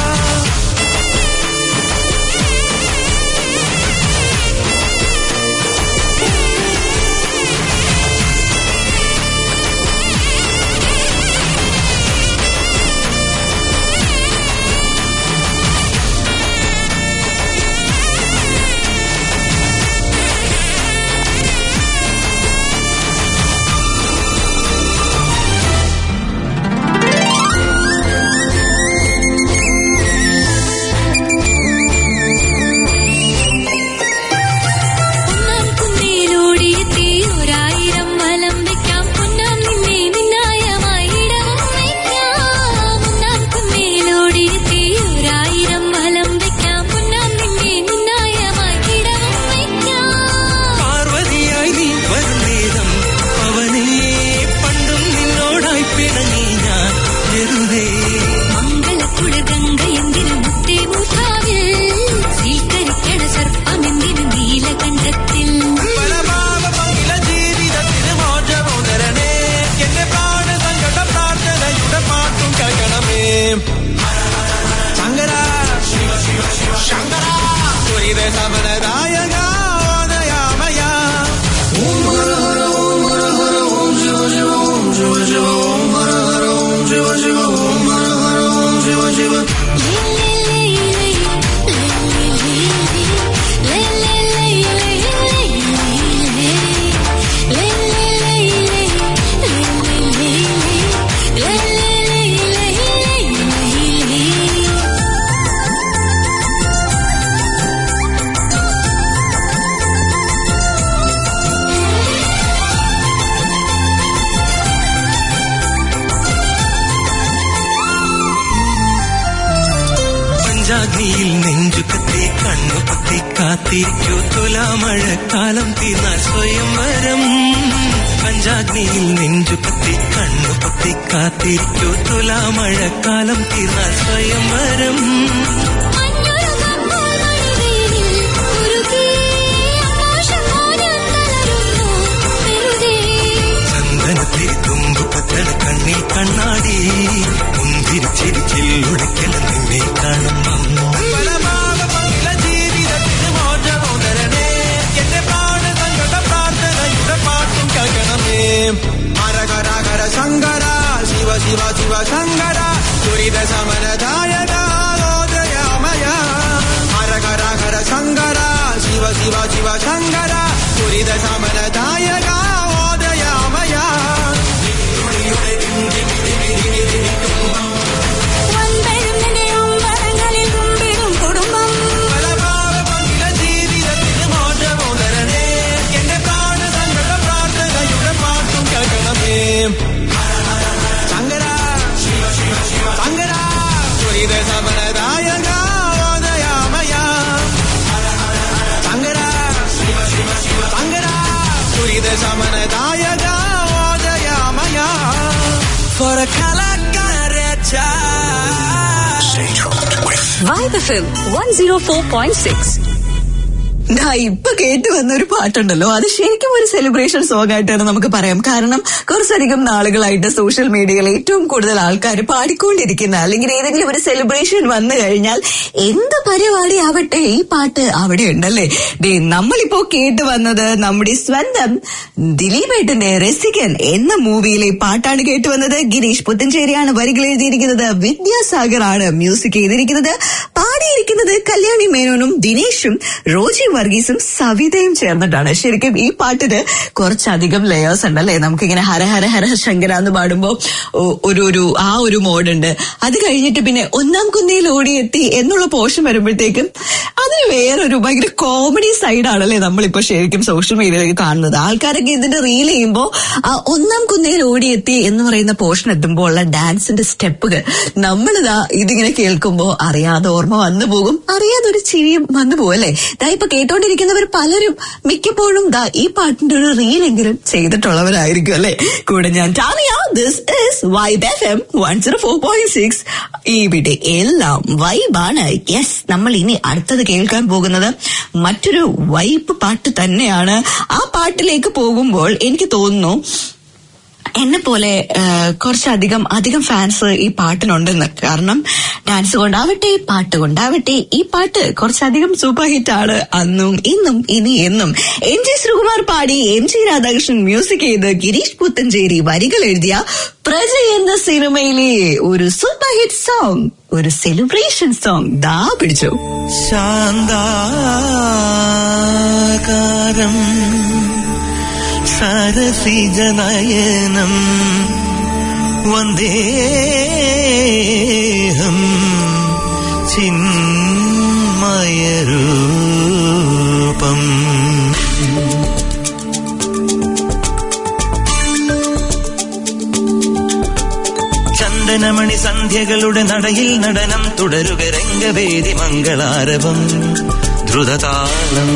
ഒന്നാം കുന്നിലൂടിയെത്തി ഒരായിരം വലം വെക്കാം പൊന്നാം നിന്നെ നിന്നായമായി ഇടവും വയ്ക്കാം ഒന്നാം കുന്നിലൂടിയെത്തി ഒരായിരം വലം വെക്കാം പൊന്നാം നിന്നെ നിന്നായമായി ഇടവും വയ്ക്കാം പാർവതിയായി നീ വരുന്നേരം അവനെ പണ്ടും നിന്നോടായി പിണങ്ങി ഞാൻ വെറുതെ മംഗളക്കുട ഗംഗ എന്തിനു മുത്തേ മൂർധാവിൽ സ്വീകരിക്കണ സർപ്പമെന്തിനു നീലകണ്ഠത്തിൽ പല പാപമകില ജീവിതത്തിന് മോചമോ തരണേ എന്റെ പ്രാണ സങ്കട പ്രാർത്ഥനയുടെ പാട്ടും കേൾക്കണമേ ശങ്കര ശിവ ശിവ ശിവ ശങ്കര ദുരിത സമനദായക ഓദയാമയ ഓം ഹര ഹര ഓം ഹര ഹര ഓം ശിവ ശിവ ഓം ശിവ ശിവ ഓം ഹര ഹര ഓം ശിവ ശിവ ഓം ഹര ഹര ഓം ശിവ ശിവ പഞ്ചാഗ്നിയിൽ നെഞ്ചു കത്തി കണ്ണു പത്തി കാത്തിരിക്കൂ തുലാമഴക്കാലം തീർന്നാൽ സ്വയംവരം പഞ്ചാഗ്നിയിൽ നെഞ്ചു കത്തി കണ്ണു പത്തി കാത്തിരിക്കൂ തുലാമഴക്കാലം തീർന്നാൽ സ്വയംവരം ചന്ദനത്തിരി തുമ്പ് പത്തണ കണ്ണിൽ കണ്ണാടി മുന്തിരിച്ചിരിച്ചിൽ ഉടക്കല നിന്നെ കാണുമ്പം ജീവിതത്തിന് മോചമോ തരണേ എന്റെ പ്രാണതങ്ങളുടെ പ്രാർത്ഥനയുടെ പാട്ടും കേൾക്കണമേ ഹരഹര ശങ്കര ശിവ ശിവ ശിവ ശങ്കര ദുരിത സമനദായക ലോകയാമയ ഹരഹര ഹര ശങ്കര ശിവ ശിവ ശിവ ശങ്കര ദുരിത സമനദായക ഓദയാമയ ജീവിതത്തിന് മോചമോ തരണേ എന്റെ പ്രാണതങ്ങളുടെ പ്രാർത്ഥനയുടെ പാട്ടും കേൾക്കണമേ ശങ്കര ശിവ ശിവ ശിവ ശങ്കര ദുരിത സമനദായക ഓദയാമയ ശങ്കര ശിവ ശിവ ശിവ ശങ്കര ദുരിത സമനദായക ഓദയാമയ For a കലാകാരച്ചാ Vibe FM one zero four point six ദാ ഇപ്പൊ കേട്ട് വന്ന ഒരു പാട്ടുണ്ടല്ലോ അത് ശരിക്കും ഒരു സെലിബ്രേഷൻ സോങ് ആയിട്ടാണ് നമുക്ക് പറയാം കാരണം കുറച്ചധികം നാളുകളായിട്ട് സോഷ്യൽ മീഡിയയിൽ ഏറ്റവും കൂടുതൽ ആൾക്കാർ പാടിക്കൊണ്ടിരിക്കുന്ന അല്ലെങ്കിൽ ഏതെങ്കിലും ഒരു സെലിബ്രേഷൻ വന്നു കഴിഞ്ഞാൽ എന്ത് പരിപാടി ആവട്ടെ ഈ പാട്ട് അവിടെ ഉണ്ടല്ലേ ദേ നമ്മളിപ്പോ കേട്ട് വന്നത് നമ്മുടെ സ്വന്തം ദിലീപേട്ടന്റെ രസികൻ എന്ന മൂവിയിലെ പാട്ടാണ് കേട്ട് വന്നത് ഗിരീഷ് പുത്തഞ്ചേരിയാണ് വരികൾ എഴുതിയിരിക്കുന്നത് വിദ്യാസാഗർ ആണ് മ്യൂസിക് ചെയ്തിരിക്കുന്നത് പാടിയിരിക്കുന്നത് കല്യാണി മേനോനും ദിനേശും റോജി വർഗീസും സവിതയും ചേർന്നിട്ടാണ് ശരിക്കും ഈ പാട്ടിന് കുറച്ചധികം ലെയേഴ്സ് ഉണ്ടല്ലേ നമുക്കിങ്ങനെ ഹര ഹര ഹര ശങ്കര എന്ന് പാടുമ്പോ ഒ- ഒരു ഒരു ആ ഒരു മോഡുണ്ട് അത് കഴിഞ്ഞിട്ട് പിന്നെ ഒന്നാം കുന്നയിൽ ഓടിയെത്തി എന്നുള്ള പോഷൻ വരുമ്പോഴത്തേക്കും അതിന് വേറൊരു ഭയങ്കര കോമഡി സൈഡാണല്ലേ നമ്മളിപ്പോ ശരിക്കും സോഷ്യൽ മീഡിയയിൽ കാണുന്നത് ആൾക്കാരൊക്കെ ഇതിന്റെ റീൽ ചെയ്യുമ്പോ ആ ഒന്നാം കുന്നയിൽ ഓടിയെത്തി എന്ന് പറയുന്ന പോർഷൻ എത്തുമ്പോൾ ഉള്ള ഡാൻസിന്റെ സ്റ്റെപ്പുകൾ നമ്മളിതാ ഇതിങ്ങനെ കേൾക്കുമ്പോ അറിയാതെ ഓർമ്മ വന്നു പോകും അറിയാതെ ഒരു ചിരിയും വന്നു പോകും അല്ലേ ദാ ഇപ്പൊ കേട്ടോണ്ടിരിക്കുന്നവർ പലരും മിക്കപ്പോഴും ദാ ഈ പാട്ടിന്റെ ഒരു റീലെങ്കിലും ചെയ്തിട്ടുള്ളവരായിരിക്കും അല്ലെ കൂടെ ഞാൻ Tania this is Vibe F M one zero four point six ഇവിടെ എല്ലാം വൈബാണ് യെസ് നമ്മൾ ഇനി അടുത്തത് കേൾക്കാൻ പോകുന്നത് മറ്റൊരു വൈബ് പാട്ട് തന്നെയാണ് ആ പാട്ടിലേക്ക് പോകുമ്പോൾ എനിക്ക് തോന്നുന്നു എന്നെ പോലെ കുറച്ചധികം അധികം ഫാൻസ് ഈ പാട്ടിനുണ്ടെന്ന് കാരണം ഡാൻസ് കൊണ്ടാവട്ടെ പാട്ട് കൊണ്ടാവട്ടെ ഈ പാട്ട് കുറച്ചധികം സൂപ്പർ ഹിറ്റ് ആണ് അന്നും ഇന്നും ഇനി എന്നും എം ജി ശ്രീകുമാർ പാടി എം ജി രാധാകൃഷ്ണൻ മ്യൂസിക് ചെയ്ത് ഗിരീഷ് പുത്തഞ്ചേരി വരികൾ എഴുതിയ പ്രജ എന്ന സിനിമയിലെ ഒരു സൂപ്പർ ഹിറ്റ് സോങ് ഒരു സെലിബ്രേഷൻ സോങ് ദാ പിടിച്ചു ശാന്താകാരം സരസിജനയനം വന്ദേഹം ചിന്മയരൂപം ചന്ദനമണി സന്ധ്യകളുടെ നടയിൽ നടനം തുടരുക രംഗവേദി മംഗളാരവം ദ്രുതതാളം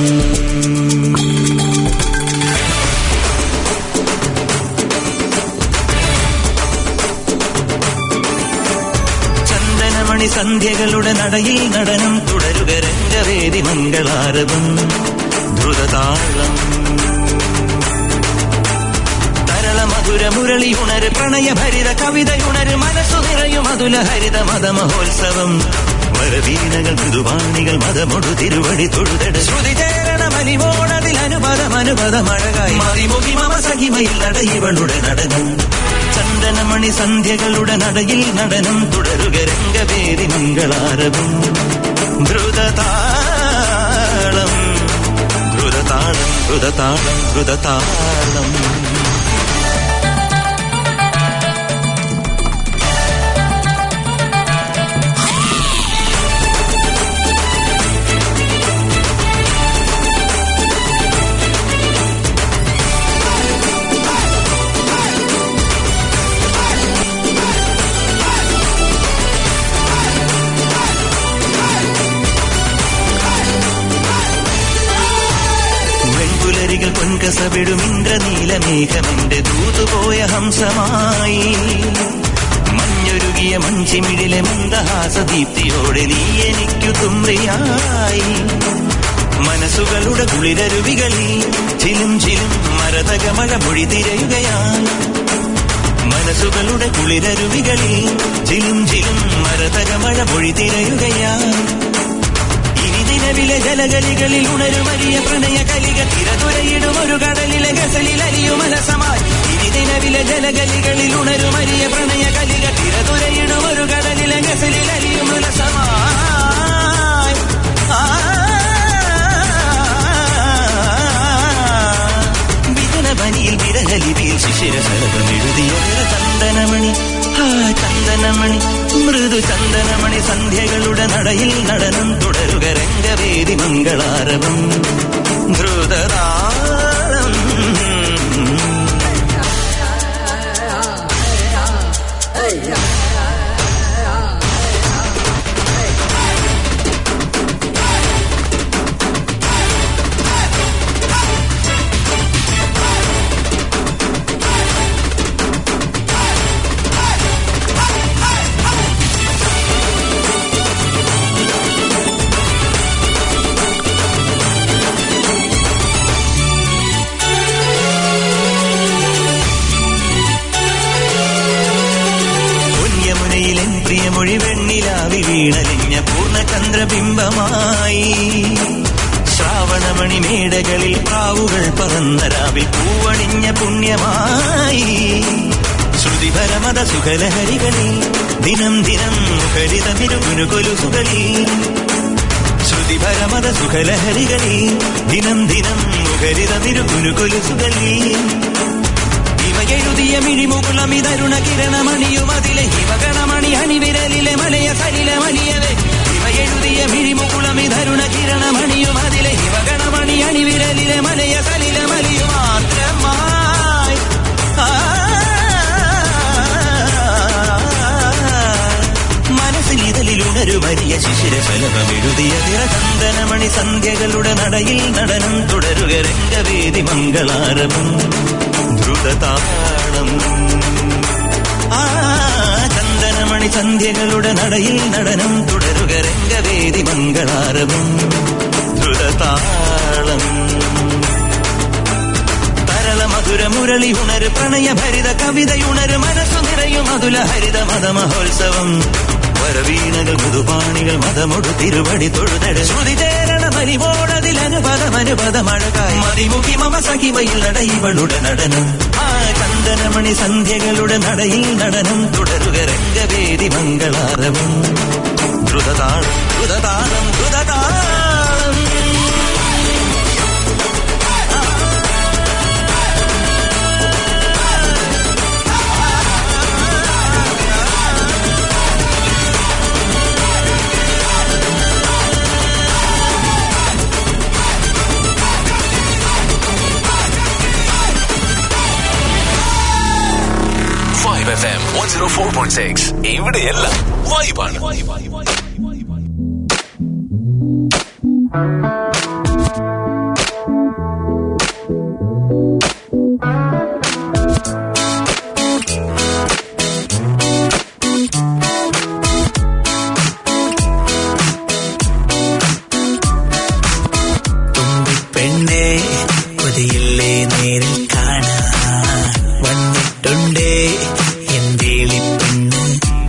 ചന്ദനമണി സന്ധ്യകളുടെ നടയിൽ നടനം തുടരുക രംഗവേദി മംഗളാരവം ദ്രുതതാളം തരള മധുര മുരളി ഉണര് പ്രണയഭരിത കവിതയുണര് മനസ്സു നിറയും അതുല ഹരിത മതമഹോത്സവം വരവീണകൾ മൃദുവാണികൾ മതമൊടു തിരുവടി തൊഴുതട് ശ്രുതി ചേരണ മലിമോണതിൽ അനുപദം അനുപദം അഴകായി മതിമുഖി മമ സഖിമയിൽ നടയിവളുടെ നടനം ചന്ദനമണി സന്ധ്യകളുടെ നടയിൽ നടനം തുടരുക രംഗവേദി മംഗളാരവം ദ്രുതതാളം ദ്രുതതാളം ദ്രുതതാളം ദ്രുതതാളം മന്ദസവിടും ഇന്ദ്രനീലമേഘമെന്റെ ദൂതുപോയ ഹംസമായി മഞ്ഞൊരുകിയ മഞ്ചിമിഴിലെ മന്ദഹാസദീപ്തിയോടെ നീ എനിക്കു തുമ്രിയായി മനസ്സുകളുടെ കുളിരരുവികളിൽ ചിലും ചിലും മരതകമഴ മൊഴി തിരയുകയായി മനസ്സുകളുടെ കുളിരരുവികളിൽ ചിലും ചിലും മരതകമഴ മൊഴി തിരയുകയായി ഇനി നിലവിലെ ജലഗലികളിൽ ഉണരുമരിയ പ്രണയ കലിക തിരതുരയിടും ഒരു കടലിലെ ഗസലിൽ അലിയുമലസമായി ഇനി നിലവിലെ ജലഗലികളിൽ ഉണരുമരിയ പ്രണയ കലിക തിരതുരയിടും ഒരു കടലിലെ ഗസലിൽ അലിയുമലസമായി വിജനവനിയിൽ വിരഹലിപിയിൽ ശിശിരസലഭം എഴുതിയ ചന്ദനമണി ആ ചന്ദനമണി മൃദു ചന്ദനമണി സന്ധ്യകളുടെ നടയിൽ നടനം തുടരുക രംഗവേദി മംഗളാരവം ധ്രുതതാളം പൊന്യമുനയിലെൻ പ്രിയമൊഴി വെണ്ണിലാവി വീണലിഞ്ഞ പൂർണ്ണചന്ദ്രബിംബമായി ശ്രാവണമണി മേടകളിൽ പ്രാവുകൾ പറന്ന രാവിൽ പൂവണിഞ്ഞ പുണ്യമായി ശ്രുതിപരമത സുഖലഹരികളിൽ ദിനം ദിനം മുഖരിതമിരുകുനുകൊലുസുകളിൽ ശ്രുതിപരമത സുഖലഹരികളിൽ ദിനം ദിനം മുഖരിതമിരുകുനുകൊലുസുകളിൽ ഇവയെഴുതിയ മിഴിമുകുളമിതരുണ കിരണമണിയും അതിലെ ഹിമഗണമണി അണിവിരലിലെ മലയ സലിലെ മലിയവേ ഇവയെഴുതിയ മിഴിമുകുളമിതരുണ കിരണമണിയും അതിലെ ഹിമഗണമണി അണിവിരലിലെ മലയ സലിലെ മലിയു മാത്രമായി ആ, മനസ്സിൽ ഇതിൽ ഉണരുമരിയ ശിശിര ഫലമെഴുതിയ തിരചന്ദനമണി സന്ധ്യകളുടെ നടയിൽ നടനം തുടരുക രംഗവേദി മംഗളാരവം ദ്രുതതാളം ആ ചന്ദനമണി സന്ധ്യകളുടെ നടയിൽ നടനം തുടരുക രംഗവേദി മംഗളാരവം ദ്രുതതാളം തരള മധുര മുരളി ഉണര് പ്രണയ ഭരിത കവിതയുണര് മനസ്സു നിറയും മധുല ഹരിത മതമഹോത്സവം വരവീണകൾ മൃദുപാണികൾ മതമൊടു തിരുവടി തൊഴുതട് ശ്രുതി ചേരണ മരിവോടതിൽ അനുപദം അനുപദമഴകായി മതിമുഖി മമ സഖിമയിൽ നടയിവളുടെ നടനം ആ ചന്ദനമണി സന്ധ്യകളുടെ നടയിൽ നടനം തുടരുക രംഗവേദി മംഗളാരവം ദ്രുതതാളം ദ്രുതതാളം ദ്രുതതാളം Vibe F M one zero four point six ഇവിടെയെല്ലാം വൈബാണ് പെണ്ണേ കൊതിയില്ലേ നേരിൽ കാണാൻ വന്നിട്ടുണ്ടേ എന്തേളി പെണ്ണ്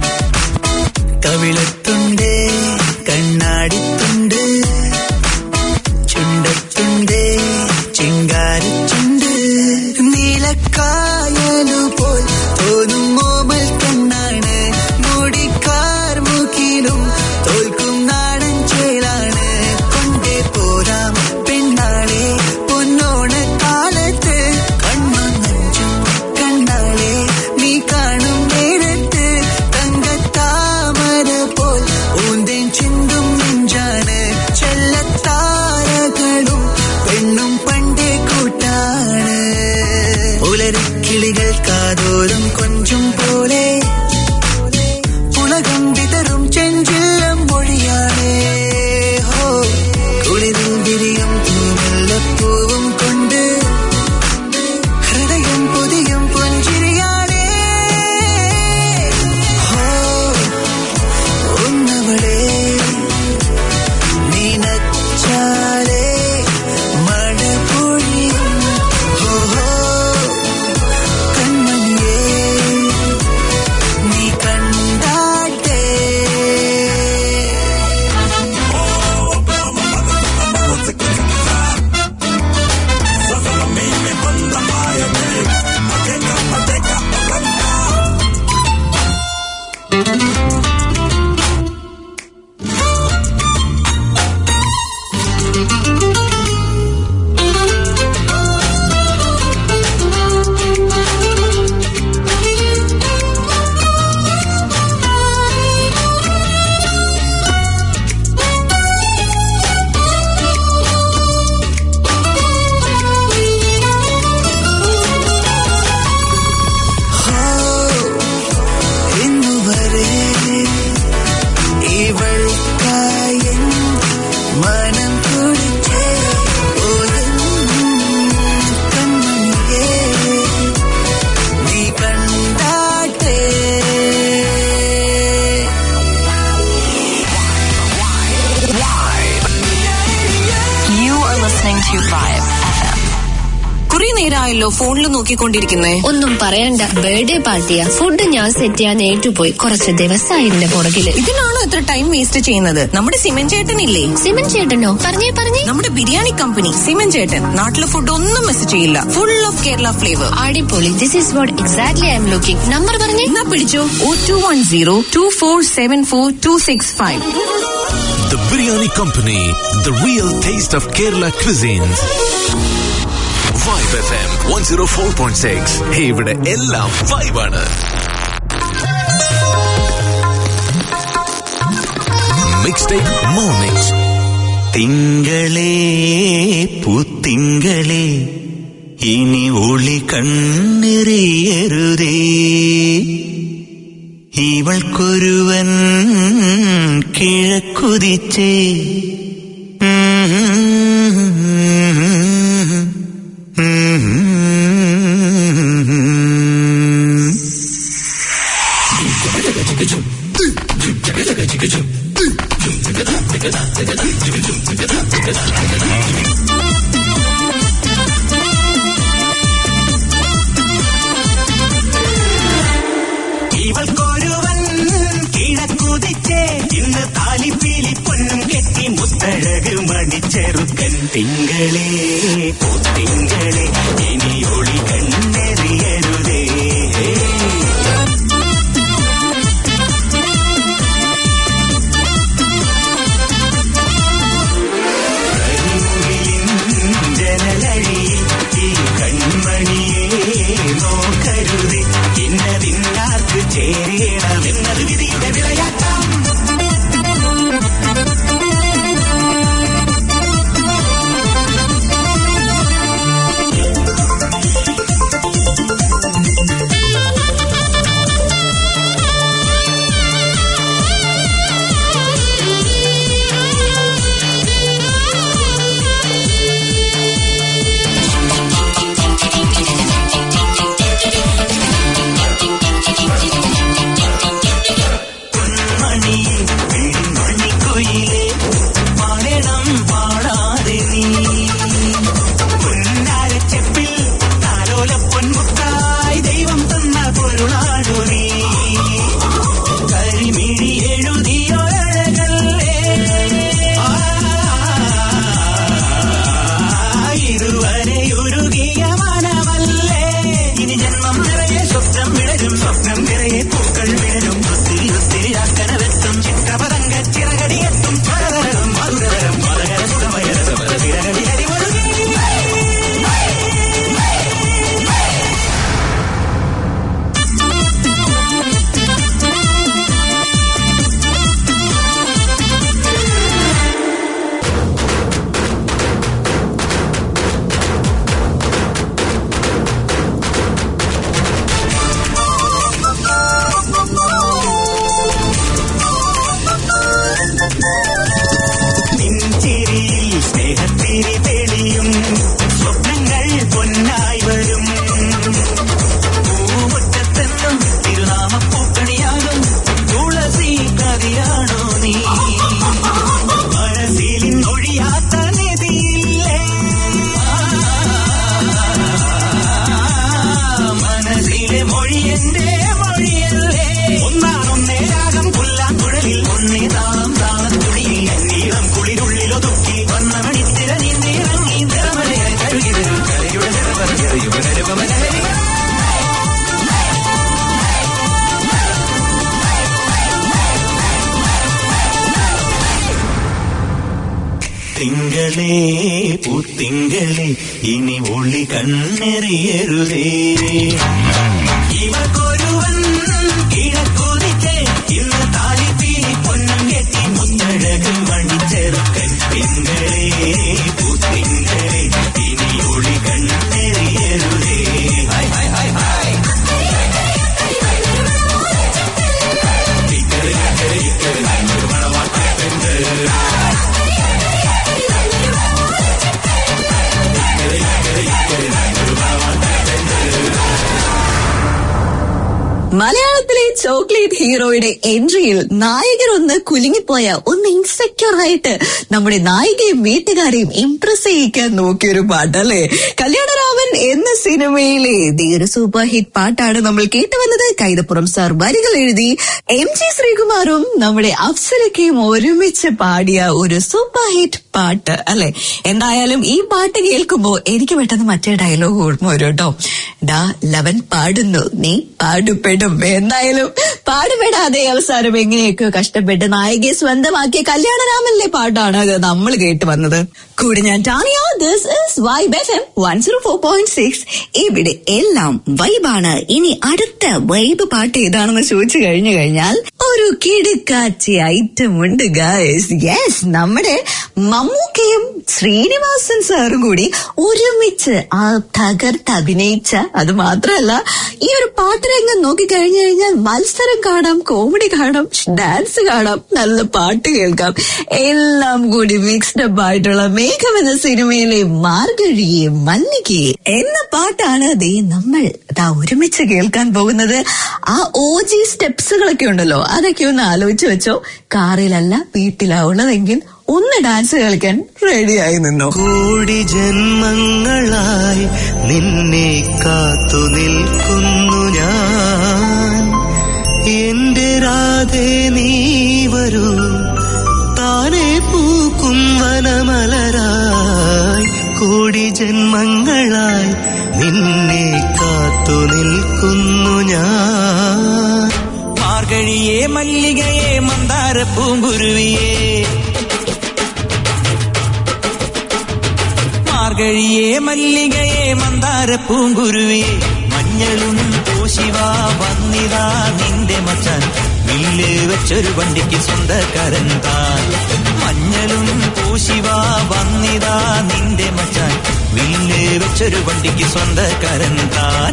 കവിളത്തുണ്ടേ കണ്ണാടിത്തുണ്ട് ചുണ്ടത്തുണ്ടേ ചിങ്കാരച്ചുണ്ട് നീലക്കായലു പോൽ തോന്നും മോമൽ കണ്ണാണ് മുടിക്കാർ മുക്കിലും തോൽക്കും നാടൻ ചേലാണ് കൊണ്ടേ പോരാം പെണ്ണാളെ to Vibe FM. കുറെ നേരമായല്ലോ ഫോണിൽ നോക്കിക്കൊണ്ടിരിക്കുന്നേ ഒന്നും പറയണ്ട ബർത്ത്ഡേ പാർട്ടിയാ ഫുഡ് ഞാൻ സെറ്റ് ചെയ്യാൻ ഏറ്റുപോയി കുറച്ച് ദിവസമായി ഇതിന്റെ പുറകില് ഇതിനാണോ ഇത്ര ടൈം വേസ്റ്റ് ചെയ്യുന്നത് നമ്മുടെ സിമൻ ചേട്ടനില്ലേ സിമൻ ചേട്ടനോ പറഞ്ഞേ പറഞ്ഞേ നമ്മുടെ ബിരിയാണി കമ്പനി സിമൻ ചേട്ടൻ നാട്ടിലെ ഫുഡ് ഒന്നും മിസ് ചെയ്യില്ല ഫുൾ ഓഫ് കേരള ഫ്ലേവർ അടിപൊളി this is what exactly I'm looking number പറഞ്ഞേ എന്നാ പിടിച്ചോ O two one zero two four seven four two six five The Biryani Company, the real taste of Kerala cuisines. Vibe FM 104.6. Hey, ഇവിടെ എല്ലാം വൈബാണ് mixtape morning തിങ്കളേ പൂത്തിങ്കളേ ഇനി ഒളി കണ്ണെറിയരുതേ ഇവൾക്കൊരുവൻ കിഴക്കുതിച്ചേ ഇവൾക്കൊരുവൻ കിഴക്കുതിച്ചേ ഇന്ന് താലിപ്പീലി പൊന്നും കെട്ടി മുത്തഴക് മണിച്ചെറുക്കൻ തിങ്കളേ പൂത്തിങ്കളേ ഇനി ഒളി കണ്ണെറിയരുതേ ജനലഴിയിൽ ഈ കൺമണിയെ നോക്കരുതേ ഇന്നതിന്നാർക്ക് ചേരണമെന്നത് വിധിയുടെ വിളയാട്ടം മണി മണിക്കുയിലേ പാടണം പാടാതെ നീ പൊന്നാരച്ചെപ്പിൽ താലോല പൊൻമുത്തായി ദൈവം തന്ന പൊരുളാടു നീ കരിമിഴി എഴുതിയൊരഴകല്ലേ ആ, ഇതുവരെ ഉരുകിയ മനമല്ലേ ഇനി ജന്മം നിറയെ സ്വപ്നം വിടരും സ്വപ്നം നിറയെ പൂക്കൾ വിടരും ഒത്തിരി ഒത്തിരി അക്കനവെത്തും ചിത്രപതങ്ക ചിറകടിയെത്തും പരതരം മധുരതരം മതകര സുഖമയരസമര തിരകടി അരിമൊഴുകി നിൻചിരിയിൽ സ്നേഹത്തിരി തെളിയും സ്വപ്നങ്ങൾ പൊന്നായി വരും പൂമുറ്റത്തെന്നും തിരുനാമപ്പൂക്കണിയാകും തുളസി കതിയാണോ നീ മനസ്സിലിൻ ഒഴിയാത്ത നിധിയില്ലേ മനസ്സിലെ മൊഴി എന്റെ മൊഴിയല്ലേ ഒന്നാണൊന്നേ രാഗം പുല്ലാങ്കുഴലിൽ ഒന്നേ താളം താളത്തുടിയിൽ എന്നീളം കുളിരുള്ളിലൊതുക്കി വന്ന മണിത്തിര നീന്തിറങ്ങി നിറമലയായി കഴുകി വരും കരയുടെ നിറമറിയുമനരുപമനഹരി തിങ്കളേ പൂത്തിങ്കളേ ഇനി ഒളി കണ്ണെറിയരുതേ ഇവക്കൊരുവൻ കിഴക്കുതിച്ചേ ഇന്ന് താലിപ്പീലി പൊന്നും കെട്ടി മുത്തഴക് മണിച്ചെറുക്കൻ തിങ്കളേ പൂത്തിങ്കളേ ഇനി ഒളി കണ്ണെറിയരുതേ ഹായ് ഹായ് ഹായ് ഹായ് ഇക്കരെ ഇക്കരെ ഇക്കരെ നല്ലൊരു മണവാട്ടപ്പെണ്ട് മലയാളത്തിലെ ചോക്ലേറ്റ് ഹീറോയുടെ എൻട്രിയിൽ നായകർ ഒന്ന് കുലുങ്ങിപ്പോയ ഒന്ന് ഇൻസെക്യൂർ ആയിട്ട് നമ്മുടെ നായികയും വീട്ടുകാരെയും ഇംപ്രസ് ചെയ്യിക്കാൻ നോക്കിയൊരു പാട്ടല്ലേ കല്യാണരാമൻ എന്ന സിനിമയിലെ ദേ ഒരു സൂപ്പർ ഹിറ്റ് പാട്ടാണ് നമ്മൾ കേട്ടുവന്നത് കൈതപ്പുറം സാർ വരികൾ എഴുതി എം ജി ശ്രീകുമാറും നമ്മുടെ അപ്സരക്കയും ഒരുമിച്ച് പാടിയ ഒരു സൂപ്പർ ഹിറ്റ് പാട്ട് അല്ലെ എന്തായാലും ഈ പാട്ട് കേൾക്കുമ്പോ എനിക്ക് പെട്ടെന്ന് മറ്റേ ഡയലോഗ് ഓർമ്മ വരും കേട്ടോ ഡാ ലവൻ പാടുന്നു നീ പാടുപെടും എന്തായാലും പാടുപെടാതെ അവസാനം എങ്ങനെയൊക്കെ കഷ്ടപ്പെട്ട് നായികയെ സ്വന്തമാക്കിയ കല്യാണരാമനിലെ പാട്ടാണ് അത് നമ്മൾ കേട്ട് വന്നത് കൂടെ ഞാൻ Tania this is Vibe F M one zero four point six ഇവിടെ എല്ലാം വൈബാണ് ഇനി അടുത്ത വൈബ് പാട്ട് ഏതാണെന്ന് ചോദിച്ചു കഴിഞ്ഞു കഴിഞ്ഞാൽ ഒരു കിടുക്കാച്ചി ഐറ്റം ഉണ്ട് ഗായ്സ് യെസ് നമ്മുടെ മമ്മൂക്കയും ശ്രീനിവാസൻ സാറും കൂടി ഒരുമിച്ച് ആ തകർത്ത് അഭിനയിച്ച അത് മാത്രമല്ല ഈ ഒരു പാട്ടുരംഗം നോക്കിക്കഴിഞ്ഞു കഴിഞ്ഞാൽ മത്സരം കാണാം കോമഡി കാണാം ഡാൻസ് കാണാം നല്ല പാട്ട് കേൾക്കാം എല്ലാം കൂടി മിക്സ്ഡ് അപ്പ് ആയിട്ടുള്ള മേഘം എന്ന സിനിമയിലെ മാർഗഴിയെ മല്ലികയെ എന്ന പാട്ടാണ് ദേ നമ്മൾ ദാ ഒരുമിച്ച് കേൾക്കാൻ പോകുന്നത് ആ ഓ ജി സ്റ്റെപ്സുകളൊക്കെ ഉണ്ടല്ലോ അതൊക്കെ ഒന്ന് ആലോചിച്ച് വെച്ചോ കാറിലല്ല വീട്ടിലാ ഉള്ളതെങ്കിൽ ഒന്ന് ഡാൻസ് കളിക്കാൻ റെഡിയായി നിന്നോ കോടി ജന്മങ്ങളായി നിന്നെ കാത്തു നിൽക്കുന്നു ഞാൻ എന്റെ രാധേ നീ വരൂ താനെ പൂക്കും വനമലരായി കോടി ജന്മങ്ങളായി നിന്നെ കാത്തു നിൽക്കുന്നു ഞാൻ മാർഗഴിയെ മല്ലികയെ മന്ദാര പൂങ്കുരുവിയെ മാർഗഴിയെ മല്ലികയെ മന്ദാര പൂങ്കുരുവിയെ മഞ്ഞളും പൂശിവ വന്നിതാ നിന്റെ മച്ചാൻ വില്ല് വെച്ചൊരു വണ്ടിക്ക് സ്വന്തക്കാരൻ താൻ മഞ്ഞളും പൂശിവ വന്നിതാ നിന്റെ മച്ചാൻ വില്ല് വെച്ചൊരു വണ്ടിക്ക് സ്വന്തക്കാരൻ താൻ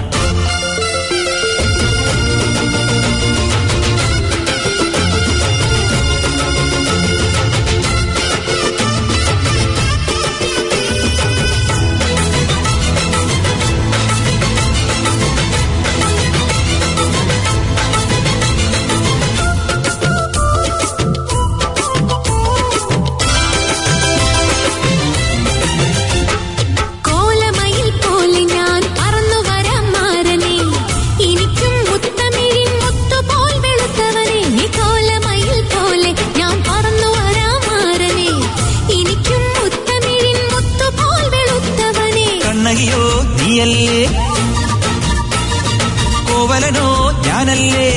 കോലമയിൽ പോലെ ഞാൻ പറന്നു വരാം മാരനെ എനിക്കും മുത്തമിഴിൻ മുത്തുപോൽ വെളുത്തവനെ നീ കോലമയിൽ പോലെ ഞാൻ പറന്നു വരാം മാരനെ എനിക്കും മുത്തമിഴിൻ മുത്തുപോൽ വെളുത്തവനെ കണ്ണകിയോ നീയല്ലേ കോവലനോ ഞാനല്ലേ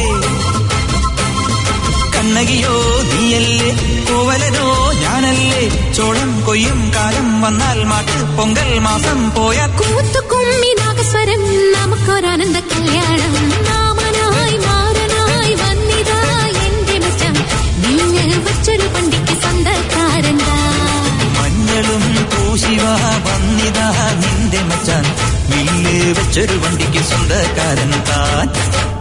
കണ്ണകിയോ നീയല്ലേ കോവലനോ ഞാനല്ലേ ചോളം കൊയ്യും കാലം വന്നാൽ മാട്ട് പൊങ്കൽ മാസം പോയ കൂത്തു കുമ്മി നാഗസ്വരം നമുക്കൊരാനന്ദ കല്യാണം മാമനായി മാരനായി വന്നിതാ എന്റെ മച്ചം വില്ല് വച്ചൊരു പണ്ടിക്ക് സ്വന്തക്കാരന്താ മഞ്ഞളും പൂശിവ വന്നിതാ നിന്റെ മച്ചാൻ വില്ല് വെച്ചൊരു വണ്ടിക്ക് സ്വന്തക്കാരൻ താൻ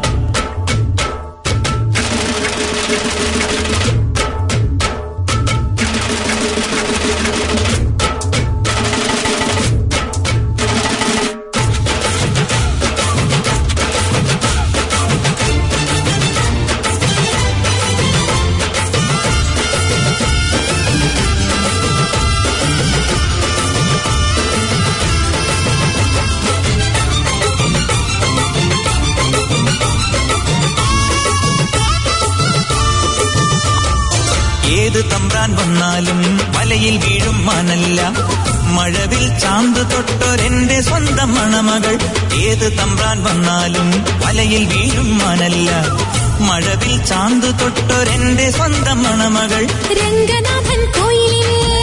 ഏത് തമ്പ്രാൻ വന്നാലും വലയിൽ വീഴും മാനല്ല മഴവിൽ ചാന്ത് തൊട്ടൊരെന്റെ സ്വന്തം മണമകൾ ഏത് തമ്പ്രാൻ വന്നാലും വലയിൽ വീഴും മാനല്ല മഴവിൽ ചാന്ത് തൊട്ടൊരെന്റെ സ്വന്തം മണമകൾ രംഗനാഥൻ കോയിലിലെ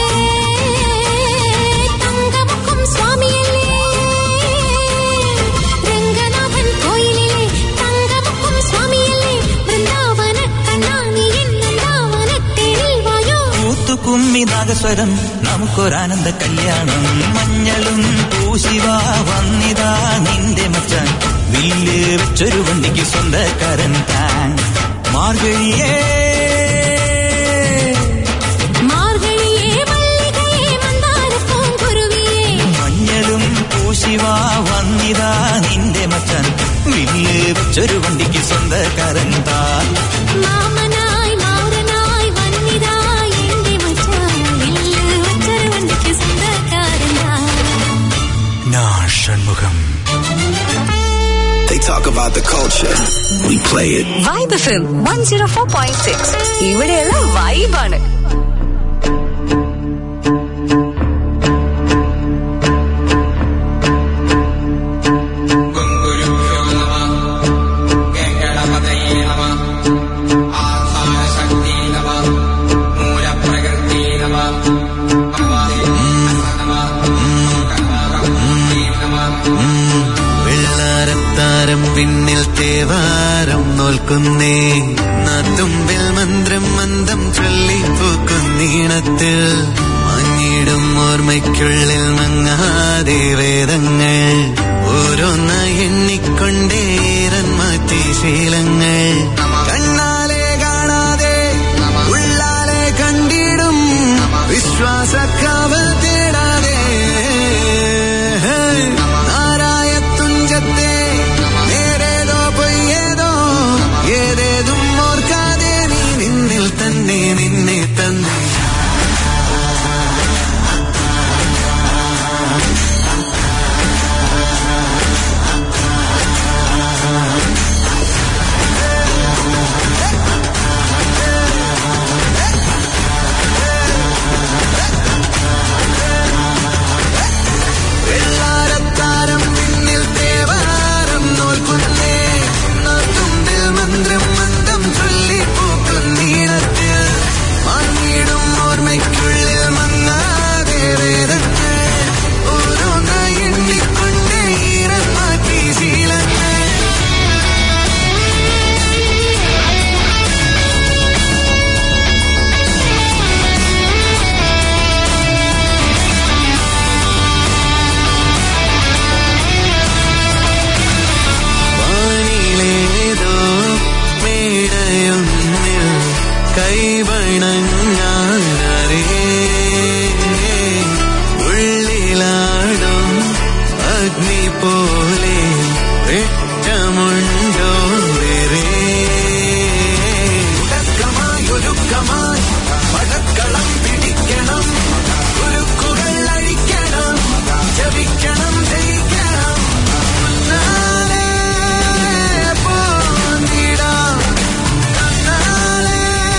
തങ്കമുഖം സ്വാമിയല്ലേ രംഗനാഥൻ കോയിലിലെ തങ്കമുഖം സ്വാമിയല്ലേ വൃന്ദാവന കണ്ണാനി വൃന്ദാവനത്തേനിൽ വായോ കൂത്തു കുമ്മി നാഗസ്വരം നമുക്കൊരാനന്ദ കല്യാണം മഞ്ഞളും പൂശിവ വന്നിതാ നിന്റെ മച്ചാൻ വില്ല് വെച്ചൊരു വണ്ടിക്ക് സ്വന്തക്കാരൻ താൻ മാർഗഴിയേ മാർഗഴിയേ മല്ലികയേ മന്ദാരപ്പൂങ്കുരുവിയേ മഞ്ഞളും പൂശിവ വന്നിതാ നിന്റെ മച്ചാൻ വില്ല് വെച്ചൊരു വണ്ടിക്ക് സ്വന്തക്കാരൻ താൻ മാമനായി മാറനായി വന്നിതാ about the culture. We play it. Vibe F M one zero four point six ഇവിടെയുള്ള വൈബാണ് വെള്ളാരത്താരം പിന്നിൽ തേവാരം നോൽക്കുന്നേ നാത്തുമ്പിൽ മന്ത്രം മന്ദം ചൊല്ലിപ്പൂക്കുന്നീണത്തിൽ മങ്ങിടും ഓർമ്മയ്ക്കുള്ളിൽ മങ്ങാതെ വേദങ്ങൾ ഓരോന്നായി എണ്ണിക്കൊണ്ടേരൻ മാറ്റി ശീലങ്ങൾ കണ്ണാലെ കാണാതെ ഉള്ളാലെ കണ്ടിടും വിശ്വാസക്കാവൽ തേടാതെ നാരായ തുഞ്ചത്തെ നേരേതോ പൊയ്യേതോ ഏതേതും ഓർക്കാതെ നീ നിന്നിൽ തന്നെ നിന്നെ തന്നെ വെള്ളാരത്താരം പിന്നിൽ തേവാരം നോൽക്കുന്നേ നാത്തുമ്പിൽ മന്ത്രം മന്ദം ചൊല്ലിപ്പൂക്കുന്നീണത്തിൽ മങ്ങിടും ഓർമ്മയ്ക്കുള്ളിൽ മങ്ങാതെ വേദങ്ങൾ ഓരോന്നായി എണ്ണിക്കൊണ്ടേ ഈരൻ മാറ്റി ശീലങ്ങൾ വാനിലേതോ മേടയൊന്നിൽ കൈവണങ്ങാനരേ ഉള്ളിലാടും അഗ്നി പോലെ വെട്ടമുണ്ടോ വേറെ ഉടക്കമായി ഒരുക്കമായി പടക്കളം പിടിക്കണം ഉരുക്കുകൾ അഴിക്കണം ജപിക്കണം ജയിക്കണം മുന്നാലെ പോന്നിടാം കണ്ണാലെ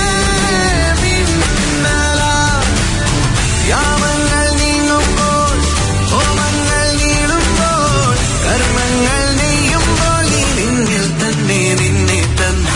മിന്നലാം യാമങ്ങൾ നീങ്ങുമ്പോൾ ഹോമങ്ങൾ നീളുമ്പോൾ കർമ്മങ്ങൾ നെയ്യുമ്പോൾ നീ നിന്നിൽ തന്നെ നിന്നെ തന്നെ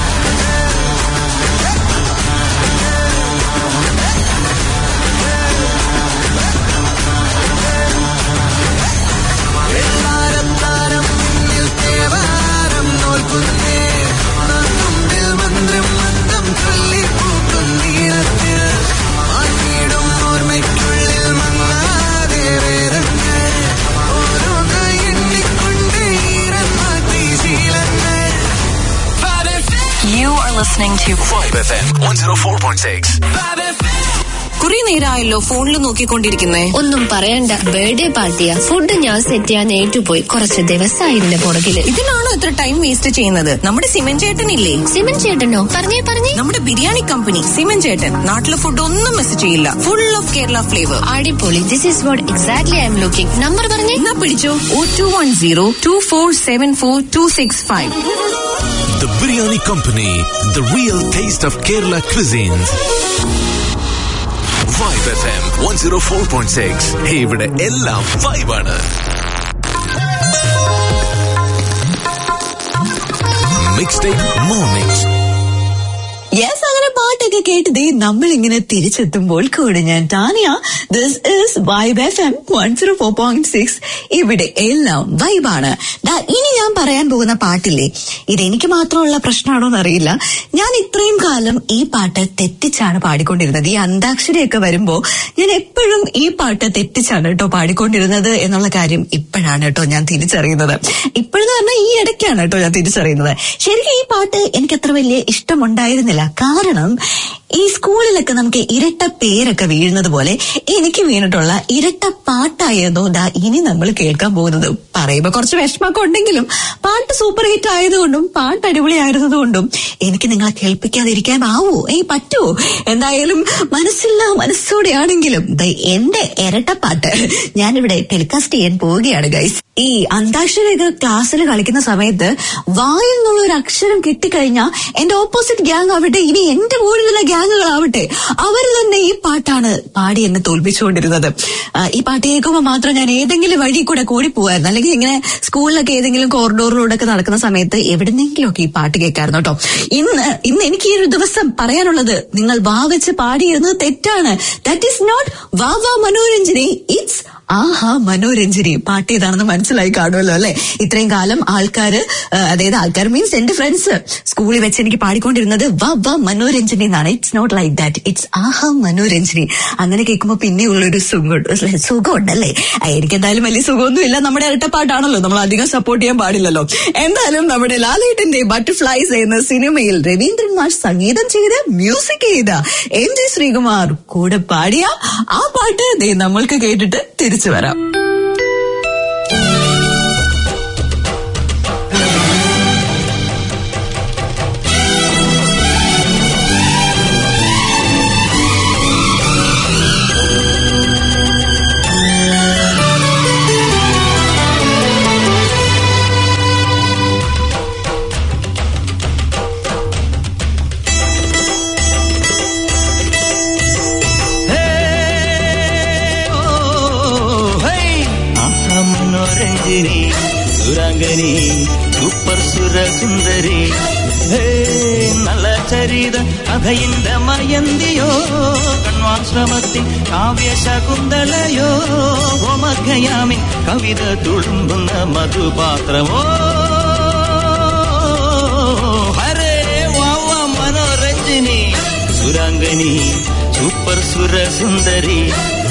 വെള്ളാരത്താരം പിന്നിൽ തേവാരം നോൽക്കുന്നേ നാട്ടുമ്പിൽ മന്ത്രം മന്ദം ചൊല്ലിപ്പൂക്കുന്നീണത്തിൽ മാറ്റിയിടും ഓർമ്മയ്ക്കുള്ളിൽ മങ്ങാതെ വേദങ്ങൾ ഓരോന്നായി എണ്ണിക്കൊണ്ടേ ഈരൻ മാറ്റി ശീലങ്ങൾ You are listening to Vibe FM 104.6. കുറെ നേരമായല്ലോ ഫോണിൽ നോക്കിക്കൊണ്ടിരിക്കുന്നേ ഒന്നും പറയണ്ട ബർത്ത്ഡേ പാർട്ടിയാ ഫുഡ് ഞാൻ സെറ്റ് ചെയ്യാൻ ഏറ്റുപോയി കുറച്ച് ദിവസമായി ഇതിന്റെ പുറകില് ഇതിലാണോ ഇത്ര ടൈം വേസ്റ്റ് ചെയ്യുന്നത് നമ്മുടെ സിമൻ ചേട്ടനില്ലേ സിമൻ ചേട്ടനോ പറഞ്ഞേ പറഞ്ഞേ നമ്മുടെ ബിരിയാണി കമ്പനി സിമൻ ചേട്ടൻ നാട്ടിലെ ഫുഡ് ഒന്നും മിസ് ചെയ്യില്ല ഫുൾ ഓഫ് കേരള ഫ്ലേവർ അടിപൊളി this is what exactly I'm looking number പറഞ്ഞേ എന്നാ പിടിച്ചോ O two one zero two four seven four two six five The Biryani Company, the real taste of Kerala cuisines. Vibe FM 104.6. ഇവിടെ എല്ലാം വൈബാണ് mixtape mornings yes അങ്ങനെ പാട്ടൊക്കെ കേട്ട് ദേ നമ്മൾ ഇങ്ങനെ തിരിച്ചെത്തുമ്പോൾ കൂടെ ഞാൻ Tania this is Vibe F M one zero four point six ഇവിടെ എല്ലാം വൈബാണ് ദാ ഇനി ഞാൻ പറയാൻ പോകുന്ന പാട്ടില്ലേ ഇതെനിക്ക് മാത്രമുള്ള പ്രശ്നമാണോ എന്നറിയില്ല ഞാൻ ഇത്രയും കാലം ഈ പാട്ട് തെറ്റിച്ചാണ് പാടിക്കൊണ്ടിരുന്നത് ഈ അന്താക്ഷരിയൊക്കെ വരുമ്പോ ഞാൻ എപ്പോഴും ഈ പാട്ട് തെറ്റിച്ചാണ് കേട്ടോ പാടിക്കൊണ്ടിരുന്നത് എന്നുള്ള കാര്യം ഇപ്പോഴാണ് കേട്ടോ ഞാൻ തിരിച്ചറിയുന്നത് ഇപ്പോഴെന്ന് പറഞ്ഞാൽ ഈ ഇടയ്ക്കാണ് കേട്ടോ ഞാൻ തിരിച്ചറിയുന്നത് ശരിക്കും ഈ പാട്ട് എനിക്ക് അത്ര വലിയ ഇഷ്ടമുണ്ടായിരുന്നില്ല കാരണം ഈ സ്കൂളിലൊക്കെ നമുക്ക് ഇരട്ട പേരൊക്കെ വീഴുന്നത് പോലെ എനിക്ക് വീണിട്ടുള്ള ഇരട്ട പാട്ടായിരുന്നു ദാ ഇനി നമ്മൾ കേൾക്കാൻ പോകുന്നത് പറയുമ്പോ കുറച്ച് വിഷമൊക്കെ ഉണ്ടെങ്കിലും പാട്ട് സൂപ്പർ ഹിറ്റ് ആയതുകൊണ്ടും പാട്ട് അടിപൊളിയായിരുന്നതുകൊണ്ടും എനിക്ക് നിങ്ങളെ കേൾപ്പിക്കാതിരിക്കാൻ ആവോ ഏയ് പറ്റുമോ എന്തായാലും മനസ്സില്ല മനസ്സോടെയാണെങ്കിലും ദേ എന്റെ ഇരട്ടപ്പാട്ട് ഞാനിവിടെ ടെലികാസ്റ്റ് ചെയ്യാൻ പോവുകയാണ് ഗൈസ് ഈ അന്താക്ഷരയൊക്കെ ക്ലാസ്സിൽ കളിക്കുന്ന സമയത്ത് വായിൽ നിന്നുള്ള ഒരു അക്ഷരം കിട്ടിക്കഴിഞ്ഞാൽ എന്റെ ഓപ്പോസിറ്റ് ഗ്യാങ് ആവട്ടെ ഇനി എന്റെ കൂടെയുള്ള ഗ്യാങ്ങുകളാവട്ടെ അവർ തന്നെ ഈ പാട്ടാണ് പാടി എന്നെ തോൽപ്പിച്ചുകൊണ്ടിരുന്നത് ആ, ഈ പാട്ട് കേൾക്കുമ്പോൾ മാത്രം ഞാൻ ഏതെങ്കിലും വഴി കൂടെ കൂടി പോവായിരുന്നു അല്ലെങ്കിൽ ഇങ്ങനെ സ്കൂളിലൊക്കെ ഏതെങ്കിലും കോറിഡോറിലൂടെ ഒക്കെ നടക്കുന്ന സമയത്ത് എവിടെന്നെങ്കിലും ഒക്കെ ഈ പാട്ട് കേൾക്കായിരുന്നു കേട്ടോ ഇന്ന് ഇന്ന് എനിക്ക് ഈ ഒരു ദിവസം പറയാനുള്ളത് നിങ്ങൾ വാ വെച്ച് പാടിയിരുന്നത് തെറ്റാണ് ദാറ്റ് ഈസ് നോട്ട് വാ വാ മനോരഞ്ജനി ഇറ്റ്സ് ആഹാ മനോരഞ്ജനി പാട്ട് ഏതാണെന്ന് മനസ്സിലായി കാണുമല്ലോ അല്ലെ ഇത്രയും കാലം ആൾക്കാര് ആ, അതായത് ആൾക്കാർ മീൻസ് എന്റെ ഫ്രണ്ട്സ് സ്കൂളിൽ വെച്ച് എനിക്ക് പാടിക്കൊണ്ടിരുന്നത് വ വ മനോരഞ്ജനി എന്നാണ് it's not like that it's ആഹാ മനോരഞ്ജനി അങ്ങനെ കേൾക്കുമ്പോൾ പിന്നെ ഉള്ളൊരു സുഖം സുഖം ഉണ്ടല്ലേ ആ, എനിക്ക് എന്തായാലും വലിയ സുഖമൊന്നും ഇല്ല നമ്മുടെ ഇരട്ടപ്പാട്ടാണല്ലോ നമ്മൾ അധികം സപ്പോർട്ട് ചെയ്യാൻ പാടില്ലല്ലോ എന്തായാലും നമ്മുടെ ലാലേട്ടന്റെ ബട്ടർഫ്ലൈസ് എന്ന സിനിമയിൽ രവീന്ദ്രൻ മാഷ് സംഗീതം ചെയ്ത് മ്യൂസിക് ചെയ്ത എം ജി ശ്രീകുമാർ കൂടെ പാടിയ ആ പാട്ട് ദേ നമ്മൾക്ക് കേട്ടിട്ട് തിരിച്ചു വരാം ആഹാ മനോരഞ്ജിനി സുരാംഗനി സൂപ്പർ സുരസുന്ദരി ഹേ നല്ല ചരിത കഥയിന്റെ മയന്തിയോ കണ്വാശ്രമത്തിൽ കാവ്യശകുന്തളയോ ഓമഘയാമിൻ കവിത തുളുമ്പുന്ന മധുപാത്രമോ ഹരേ വാവ മനോരഞ്ജിനി സുരാംഗനി സൂപ്പർ സുരസുന്ദരി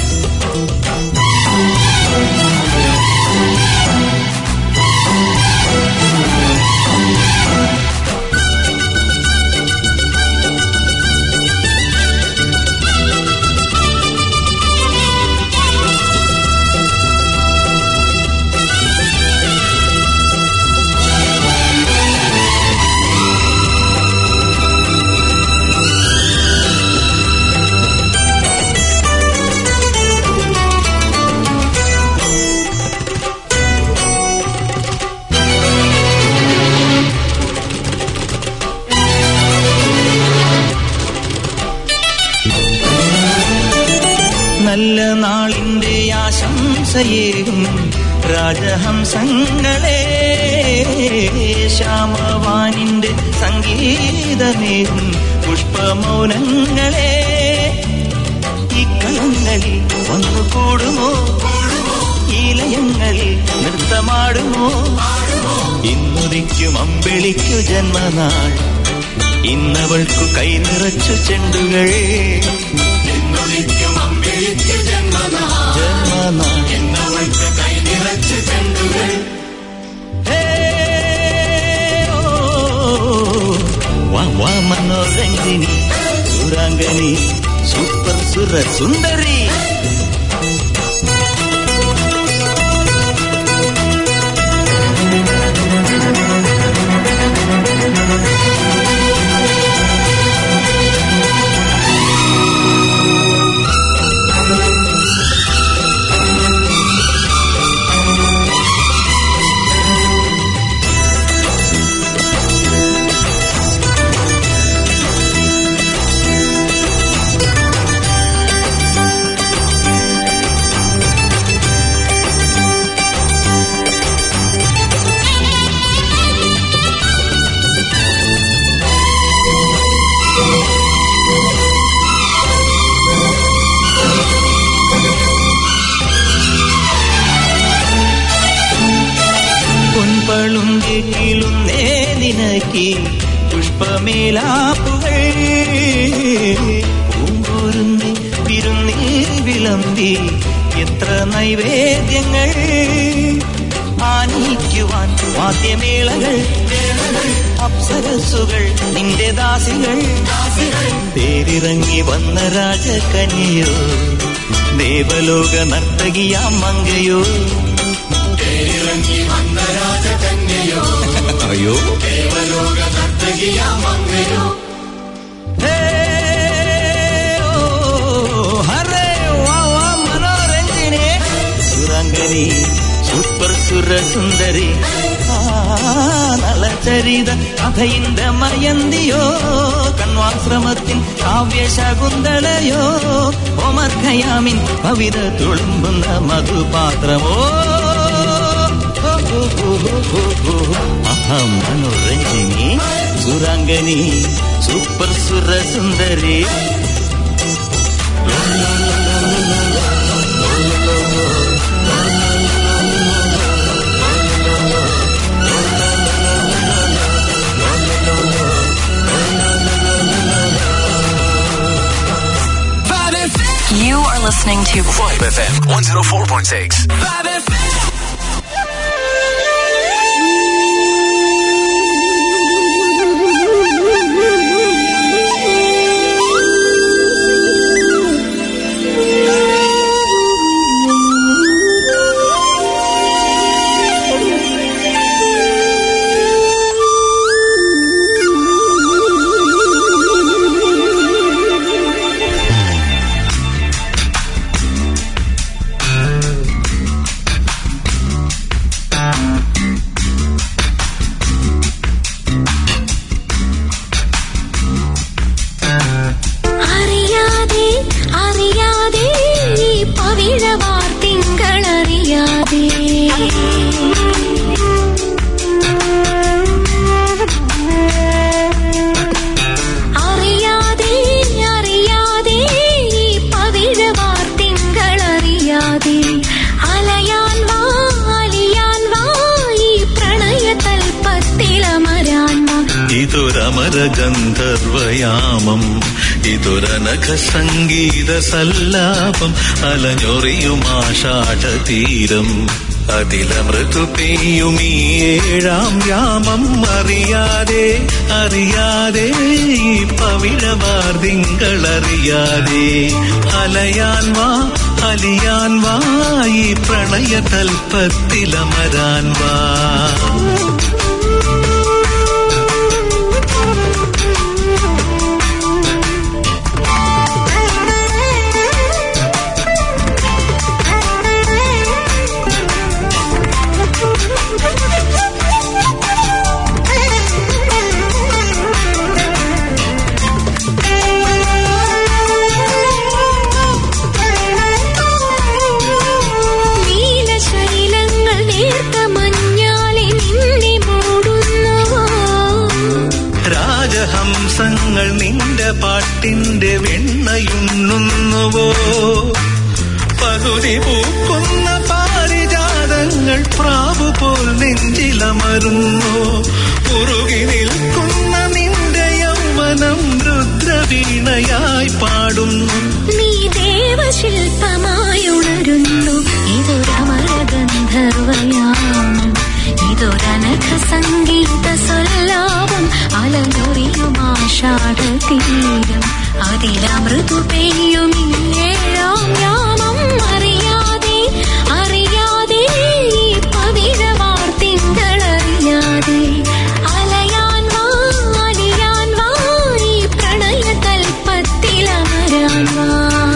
നല്ല നാളിന്റെ ആശംസയേകും രാജഹംസങ്ങളെ ശ്യാമവാനിന്റെ സംഗീതമേകും പുഷ്പമൗനങ്ങളെ ഈ കളങ്ങളിൽ വന്നു കൂടുമോ ഈ ലയങ്ങളിൽ നൃത്തമാടുമോ ഇന്നുദിക്കും അമ്പിളിക്കു ജന്മനാൾ ഇന്നവൾക്കു കൈ നിറച്ചു ചെണ്ടുകൾ ഇന്നുദിക്കും അമ്പിളിക്കു ജന്മനാൾ ഇന്നവൾക്ക് കൈ നിറച്ചു ചെണ്ടുകൾ വാ വാ മനോരഞ്ജിനി സുരാംഗനി സൂപ്പർ സുര സുന്ദരി പൊൻപളുങ്കിലും നേതിനക്കി പുഷ്പമേലാപ്പുകൾ പൂങ്കൂരുന്നി വിരുന്നി വിളമ്പി എത്ര നൈവേദ്യങ്ങൾ ആനയിക്കുവാൻ വാദ്യമേളകൾ അപ്സരസുകൾ നിന്റെ ദാസികൾ പേരിറ തേരിലിറങ്ങി വന്ന രാജകന്യയോ ദേവലോക നർത്തകിയാം മങ്കയോ തേരിറങ്ങി വന്ന രാജകന്യയോ അയ്യോ ദേവലോക നർത്തകിയാമങ്ങയോ ഹരേ വാ വാ മനോരഞ്ജിനി സുരംഗനി സൂപ്പർ സുര സുന്ദരി ആ, നളചരിത കഥയിന്റെ മയന്തിയോ കൺവാശ്രമത്തിൻ കാവ്യശകുന്തളയോ ഒമർഖയാമിൻ കവിത തുളുമ്പുന്ന മധുപാത്രമോ അഹം മനോരഞ്ജിനി സുരാംഗനി സൂപ്പർ സുര സുന്ദരി You are listening to Vibe FM 104.6. അറിയാതെ അറിയാതെ ഈ പവിഴവാർ തിങ്കളറിയാതെ അറിയാതെ അറിയാതെ ഈ പവിഴവാർ തിങ്കളറിയാതെ അലയാൻ വാ അലിയാൻ വാ ഈ പ്രണയതൽപ്പത്തിലമരാൻ വാ ഇതൊരമര ഗന്ധർവയാമം ഇതൊരനഘ സംഗീത സല്ലാപം അലഞ്ഞൊറിയുമാഷാഢ തീരം അതിലമൃതു പെയ്യും ഈ ഏഴാം യാമം അറിയാതെ അറിയാതെ ഈ പവിഴവാർദിങ്കളറിയാതെ അലയാൻ വാ അലിയാൻ വാ ഈ പ്രണയ തൽപ്പത്തിലമരാൻ വാ നീലശൈലങ്ങൾ നേർത്ത മഞ്ഞാലെ നിന്നെ മൂടുന്നുവോ രാജഹംസങ്ങൾ നിന്റെ പാട്ടിന്റെ വെണ്ണയുണ്ണുന്നുവോ പകുതി പൂക്കുന്ന പാരിജാതങ്ങൾ പ്രാവു പോൽ നെഞ്ചിലമരുന്നു ഉറുകി നിൽക്കുന്ന നിന്റെ യൗവനം രുദ്രവീണയായി പാടുന്നു നീ ദേവശില്പമായി ഉണരുന്നു ഇതൊരമരഗന്ധർവയാമം ഇതൊരനഘ സംഗീത സല്ലാപം അലനൊറിയുമാഷാഢ തീരം അതിലമൃദു പെയ്യും ഈ ഏഴാം യാമം അറിയാതെ അറിയാതെ ഈ പവിഴവാർ തിങ്കളറിയാതെ അലയാൻ വാ അലിയാൻ വാ ഈ പ്രണയതൽപ്പത്തിലമരാൻ വാ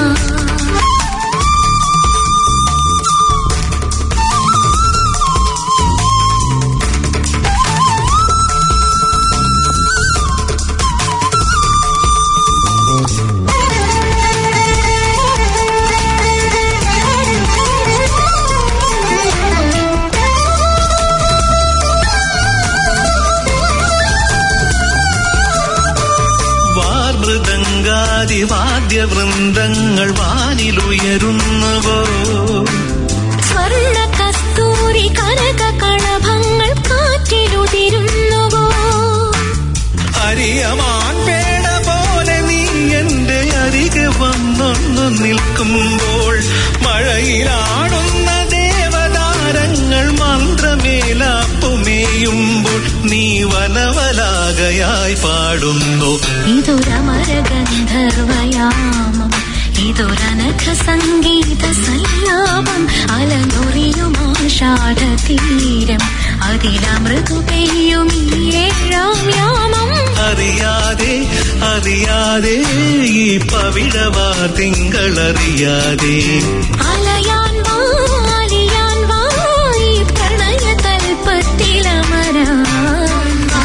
വാദ്യവൃന്ദങ്ങൾ വാനിലുയരുന്നുവോ സ്വർണ്ണ കസ്തൂരി കനക കളഭങ്ങൾ കാറ്റിലുതിരുന്നുവോ അരിയമാൻ പേട പോലെ നീ എന്റെ അരികെ വന്നൊന്നു നിൽക്കുമ്പോൾ മഴയിലാടുന്ന ദേവതാരങ്ങൾ മന്ത്രമേലാപ്പുമേയുമ്പോൾ നീ വനവലാകയായി പാടുന്നു ഇതൊരമരഗന്ധർവയാമം ഇതൊരനഘ സംഗീത സല്ലാപം അലനൊറിയും ആഷാഢതീരം അതിലമൃതു പെയ്യും ഈ ഏഴാം യാമം അറിയാതെ അറിയാതെ ഈ പവിഴവാർ തിങ്കളറിയാതെ അലയാൻ വാ അലിയാൻ വാ ഈ പ്രണയ തൽപ്പത്തിലമരാൻ വാ.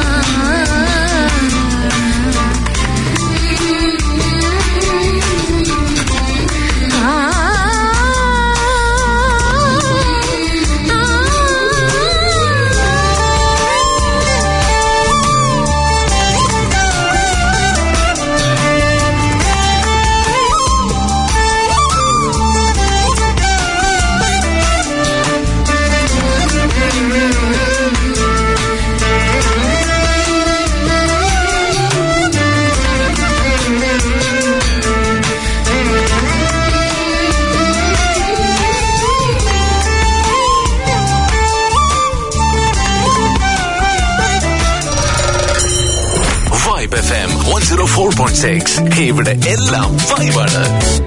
Vibe F M one zero four point six ഇവിടെ എല്ലാം വൈബാണ്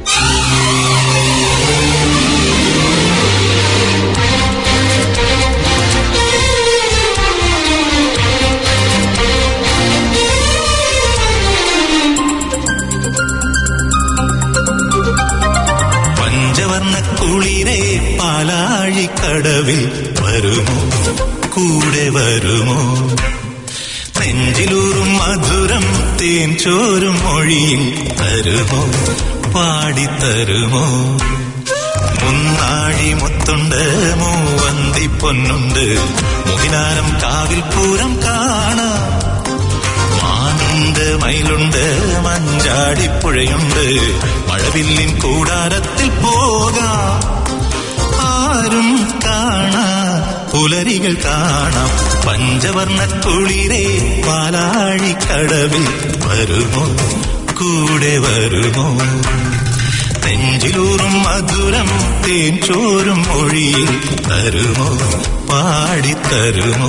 പഞ്ചവർണ്ണ കുളിരെ പാലാഴിക്കടവിൽ വരുമോ കൂടെ വരുമോ നെഞ്ചിലൂറും മധുരം തേൻ ചോരും മൊഴിയിൽ തരുമോ പാടിത്തരുമോ മുന്നാഴി മുത്തുണ്ട് മൂവന്തി പൊന്നുണ്ട് മുതിനാരം കാവിൽ പൂരം കാണാം മാനുണ്ട് മയിലുണ്ട് മഞ്ചാടിപ്പുഴയുണ്ട് മഴവില്ലിൻ കൂടാരത്തിൽ പോകാം ആരും കാണാ പുലരികൾ കാണാം പഞ്ചവർണ്ണ കുളിരെ പാലാഴിക്കടവിൽ വരുമോ കൂടെ വരുമോ നെഞ്ചിലൂറും മധുരം തേൻ ചോരും മൊഴിയിൽ തരുമോ പാടിത്തരുമോ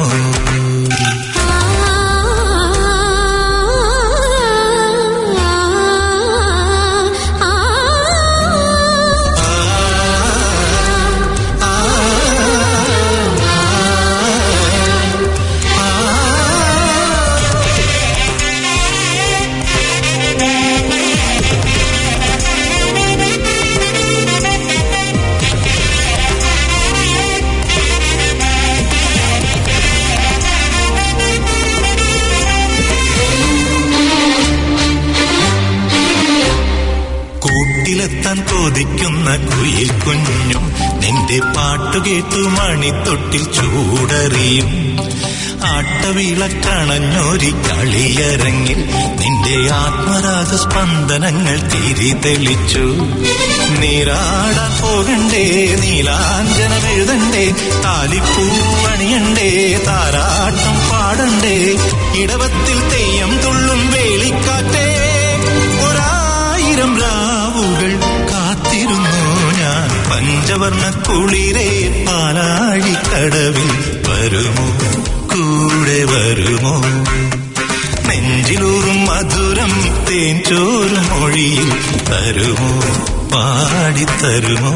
കൂട്ടിലെത്താൻ കൊതിക്കുന്ന കുയിൽ കുഞ്ഞും നിന്റെ പാട്ടു കേട്ടു മണിത്തൊട്ടിൽ ചൂടറിയും ആട്ടവിളക്കണഞ്ഞൊരി കളിയരങ്ങിൽ നിന്റെ ആത്മരാഗ സ്പന്ദനങ്ങൾ തിരി തെളിച്ചു നീരാടാൻ പോകണ്ടേ നീലാഞ്ജനമെഴുതണ്ടേ താലിപ്പൂവണിയണ്ടേ താരാട്ടം പാടണ്ടേ ഇടവത്തിൽ തെയ്യം തുള്ളും വേളിക്കാറ്റേ ഒരായിരം രാവുകൾ കാത്തിരുന്നു ഞാൻ പഞ്ചവർണ്ണ കുളിരെ പാലാഴിക്കടവിൽ വരുമോ കൂടെ വരുമോ നെഞ്ചിലൂറും മധുരം തേൻ ചോരും മൊഴിയിൽ തരുമോ പാടിത്തരുമോ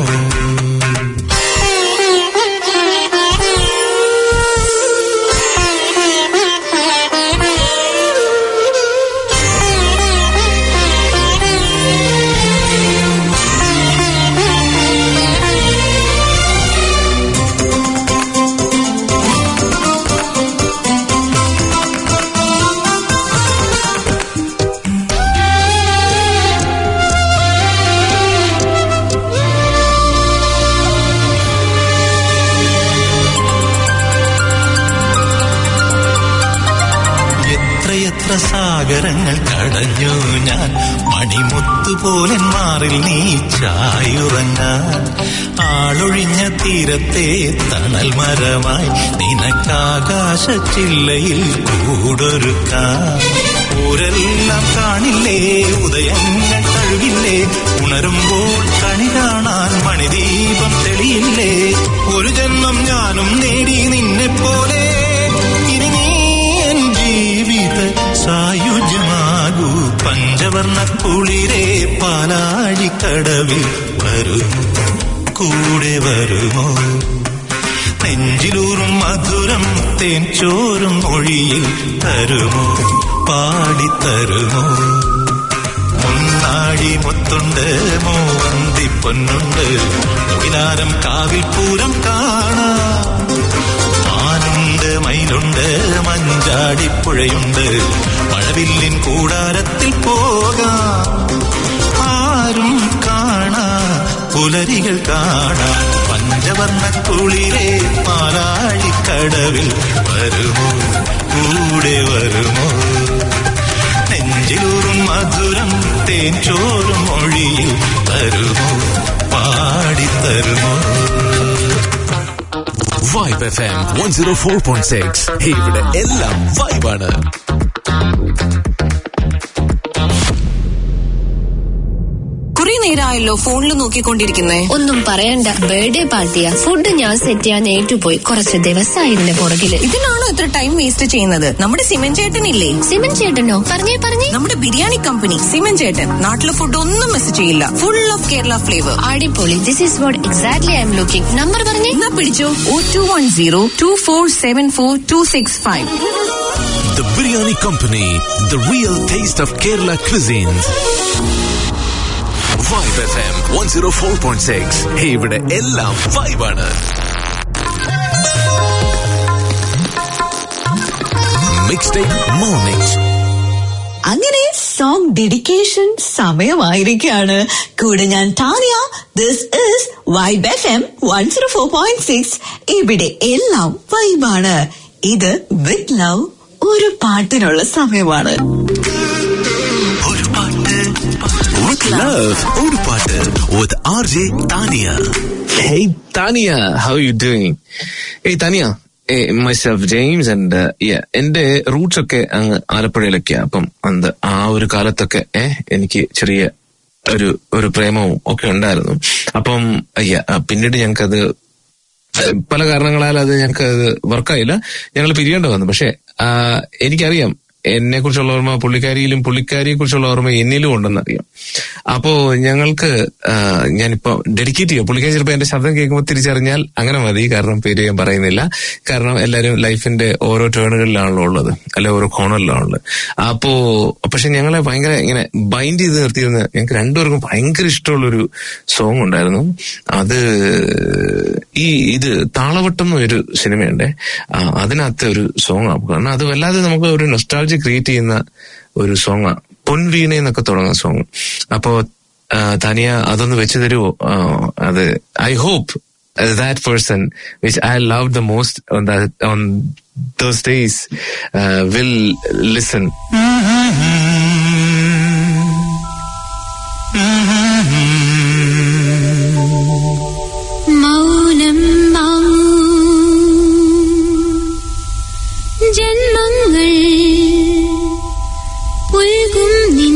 എത്രയെത്ര സാഗരങ്ങൾ കടഞ്ഞു ഞാൻ മണിമുത്തുപോലെ മാറിൽ നീ ചായുറങ്ങാൻ ആളൊഴിഞ്ഞ തീരത്തെ തണൽ മരമായി നിനക്കാകാശ ചില്ലയിൽ കൂടൊരുക്കാൻ ഊരെല്ലാം കാണില്ലേ ഉദയങ്ങൾ തഴുകില്ലേ ഉണരുമ്പോൾ കണി കാണാൻ മണിദീപം തെളിയില്ലേ ഒരു ജന്മം ഞാനും നേടി നിന്നെ പോലെ ഇനി നീ എൻ ജീവിത സായുജ്യമാകൂ പഞ്ച പഞ്ചവർണ്ണ കുളിരേ പാലാഴിക്കടവിൽ വരുമോ കൂടെ വരുമോ നെഞ്ചിലൂറും മധുരം തേൻ ചോറും മൊഴിയിൽ തരുമോ പാടിത്തരുമോ മുന്നാഴി മുത്തുണ്ട് മൂവന്തി പൊന്നുണ്ട് മുയിലാരം കാവിൽ പൂരം കാണാം മാനുണ്ട് മയിലുണ്ട് മഞ്ചാടിപ്പുഴയുണ്ട് മഴവില്ലിൻ കൂടാരത്തിൽ പോകാം ആരും കാണാ പുലരികൾ കാണാം പഞ്ചവർണ്ണ കുളിരേ പാലാഴിക്കടവിൽ വരുമോ കൂടെ വരുമോ നെഞ്ചിലൂറും മധുരം തേൻ ചോറും മൊഴിയിൽ തരുമോ പാടിത്തരുമോ Vibe F M one zero four point six ഇവിടെ എല്ലാം വൈബാണ് കുറെ നേരമായല്ലോ ഫോണിൽ നോക്കിക്കൊണ്ടിരിക്കുന്നേ ഒന്നും പറയണ്ട ബർത്ത്ഡേ പാർട്ടിയാ ഫുഡ് ഞാൻ സെറ്റ് ചെയ്യാൻ ഏറ്റുപോയി കുറച്ച് ദിവസമായി ഇതിന്റെ പുറകില് ഇതിനാണോ ഇത്ര ടൈം വേസ്റ്റ് ചെയ്യുന്നത് നമ്മുടെ സിമൻ ചേട്ടനില്ലേ സിമൻ ചേട്ടനോ പറഞ്ഞേ പറഞ്ഞേ നമ്മുടെ ബിരിയാണി കമ്പനി സിമൻ ചേട്ടൻ നാട്ടിലെ ഫുഡ് ഒന്നും മിസ് ചെയ്യില്ല ഫുൾ ഓഫ് കേരള ഫ്ലേവർ അടിപൊളി this is what exactly I'm looking number പറഞ്ഞേ എന്നാ പിടിച്ചോ O two one zero two four seven four two six five The Biryani Company, the real taste of Kerala cuisines. Vibe FM 104.6 ഇവിടെ എല്ലാം വൈബാണ് mixtape mornings അങ്ങനെ song dedication സമയമായിരിക്കാണ് കൂടെ ഞാൻ Tania this is Vibe F M one zero four point six ഇവിടെ എല്ലാം വൈബാണ് ഇത് വിത്ത് ലവ് ഒരു പാട്ടിനുള്ള സമയമാണ് With love, ഒരു പാട്ട് with RJ Tania. Hey Tanya, how are you doing? Hey Tanya, hey, myself James and uh, yeah, എന്റെ roots ഒക്കെ അങ്ങ് ആലപ്പുഴയിലൊക്കെയാ അപ്പം അത് ആ ഒരു കാലത്തൊക്കെ ഏഹ് എനിക്ക് ചെറിയ ഒരു ഒരു പ്രേമവും ഒക്കെ ഉണ്ടായിരുന്നു അപ്പം yeah, ആ, പിന്നീട് ഞങ്ങൾക്കത് ഏഹ്, പല കാരണങ്ങളാൽ അത് ഞങ്ങൾക്ക് അത് വർക്കായില്ല ഞങ്ങൾ പിരിയേണ്ടി വന്നു പക്ഷെ ആ, എനിക്കറിയാം എന്നെ കുറിച്ചുള്ള ഓർമ്മ പുള്ളിക്കാരിയിലും പുള്ളിക്കാരിയെ കുറിച്ചുള്ള ഓർമ്മ എന്നിലും ഉണ്ടെന്നറിയാം അപ്പോ ഞങ്ങൾക്ക് ആ, ഞാനിപ്പോ ഡെഡിക്കേറ്റ് ചെയ്യാം പുള്ളിക്കാരി ചിലപ്പോൾ എന്റെ ശബ്ദം കേൾക്കുമ്പോൾ തിരിച്ചറിഞ്ഞാൽ അങ്ങനെ മതി കാരണം പേര് ഞാൻ പറയുന്നില്ല കാരണം എല്ലാവരും ലൈഫിന്റെ ഓരോ ടേണുകളിലാണല്ലോ ഉള്ളത് അല്ലെ ഓരോ കോണറിലാണുള്ളത് ഉള്ളത് അപ്പോ പക്ഷെ ഞങ്ങളെ ഭയങ്കര ഇങ്ങനെ ബൈൻഡ് ചെയ്ത് നിർത്തിയിരുന്ന ഞങ്ങൾക്ക് രണ്ടുപേർക്കും ഭയങ്കര ഇഷ്ടമുള്ളൊരു സോങ് ഉണ്ടായിരുന്നു അത് ഈ ഇത് താളവട്ടം എന്നൊരു സിനിമയുണ്ട് ആ, അതിനകത്തെ ഒരു സോങ് ആണ് കാരണം അത് വല്ലാതെ നമുക്ക് ഒരു നൊസ്റ്റാൾജി ക്രിയേറ്റ് ചെയ്യുന്ന ഒരു സോങ്ങാ പൊൻവീണ എന്നൊക്കെ തുടങ്ങുന്ന സോങ് അപ്പോ ആ, തനിയ അതൊന്ന് വെച്ച് തരുമോ ആ, അത് I hope that person which I loved the most on that on those days uh, will listen. മൗനം വാങ്ങൂ ജന്മങ്ങൾ പുൽകും നിൻ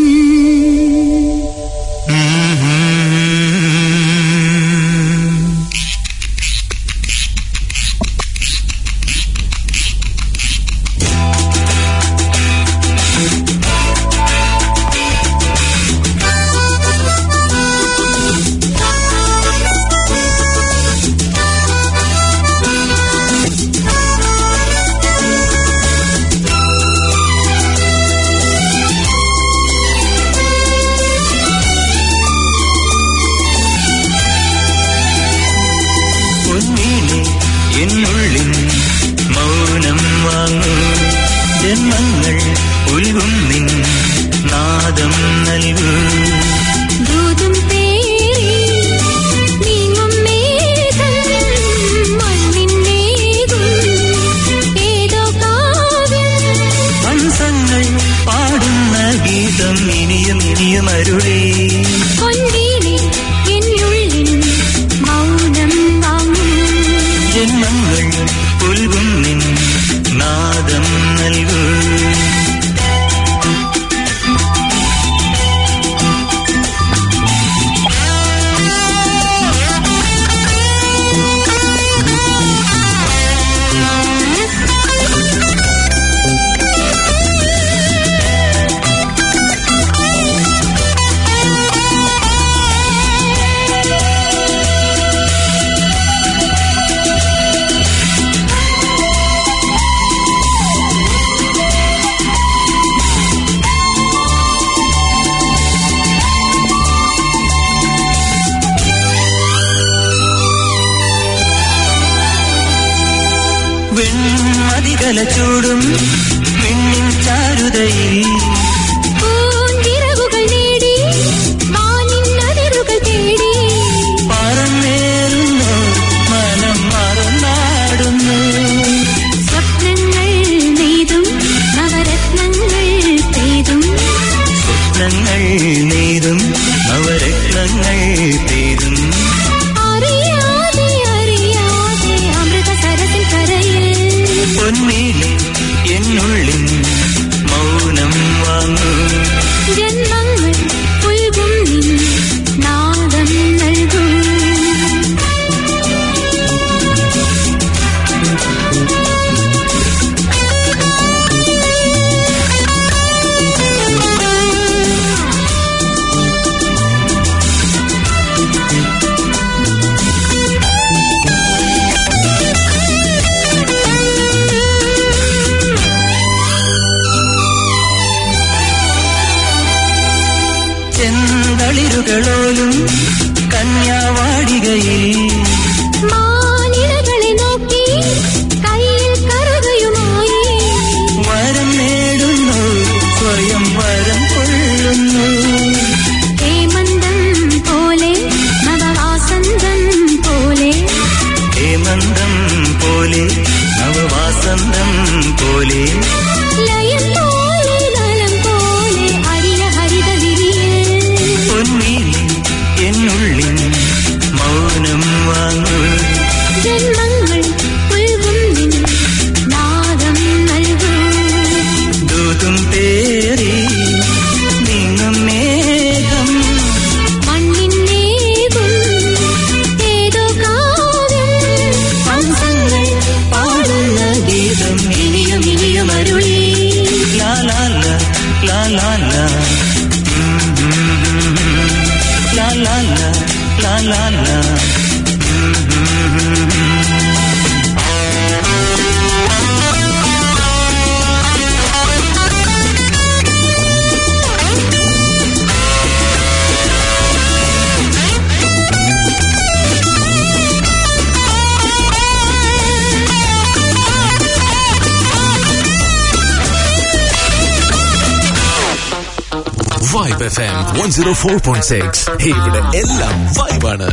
പൊന്നീനെ എന്നുള്ളിൻ മൗനം വാങ്ങൂ ജന്മങ്ങൾ ഉൽകും നിൻ നാദം നൽകൂ ദൂതും പേറി നീങ്ങും മേഘം മണ്ണിന്നേകും ഏതോ കാവ്യം ഹംസങ്ങൾ പാടുന്ന ഗീതം ഇനിയും ഇനിയും അരുളേ പൊൻവീണി എന്നുള്ളിൻ മൗനം വാങ്ങൂ ജന്മങ്ങൾ ഉൽകും നിൻ നാദം നൽകൂ മംഗല ചൂടും പെണ്ണിൻ ചാരുതയിൽ പൂഞ്ചിറകുകൾ നേടി മാനിൻ അതിരുകൾ തേടി പറന്നേറുന്നു മനം മറന്നാടുന്നു സ്വപ്നങ്ങൾ നെയ്തും നവരത്നങ്ങൾ പെയ്തും സ്വപ്നങ്ങൾ നെയ്തും നവരത്നങ്ങൾ പെയ്തും അറിയാതെ അറിയാതെ അമൃത സരസിൽ കരയിൽ പൊന്നീലെ എന്നുള്ളിൽ മൗനം വാങ്ങൂ ജന്മങ്ങൾ പുൽകും നിൻ നാദം നൽകും ചെന്തളിരുകളോലും കന്യാവാടികയിൽ മാനിടകളെ നോക്കി കയ്യിൽ കറുകയുമായി വരം നേടുന്നു സ്വയം വരം കൊള്ളുന്നു ഹേമന്തം പോലെ നവവാസന്തം പോലെ ഹേമന്തം പോലെ നവവാസന്തം പോലെ ലയം പോലെ ലയം പോലെ അരിയ ഹരിത വിരിയൽ പൊന്നിൽ എന്നുള്ളിൽ മൗനം വാങ്ങൂ ജന്മങ്ങൾ പുൽകും നിൻ നാദം നൽകും ദൂതും പേറി നീങ്ങും മേഘം മണ്ണിന്നേകും ഏതോ കാവ്യം ഹംസങ്ങൾ പാടുന്ന ഗീതം ഇനിയും ഇനിയും അരുളി ലാ ലാ ലാ ലാ ലാ ലാ ഉം, ഉം, ഉം, ഉം. ലാ ലാ ലാ ലാ ലാ ലാ ഉം, ഉം, ഉം, ഉം. Vibe F M one zero four point six ഇവിടെ എല്ലാം വൈബാണ്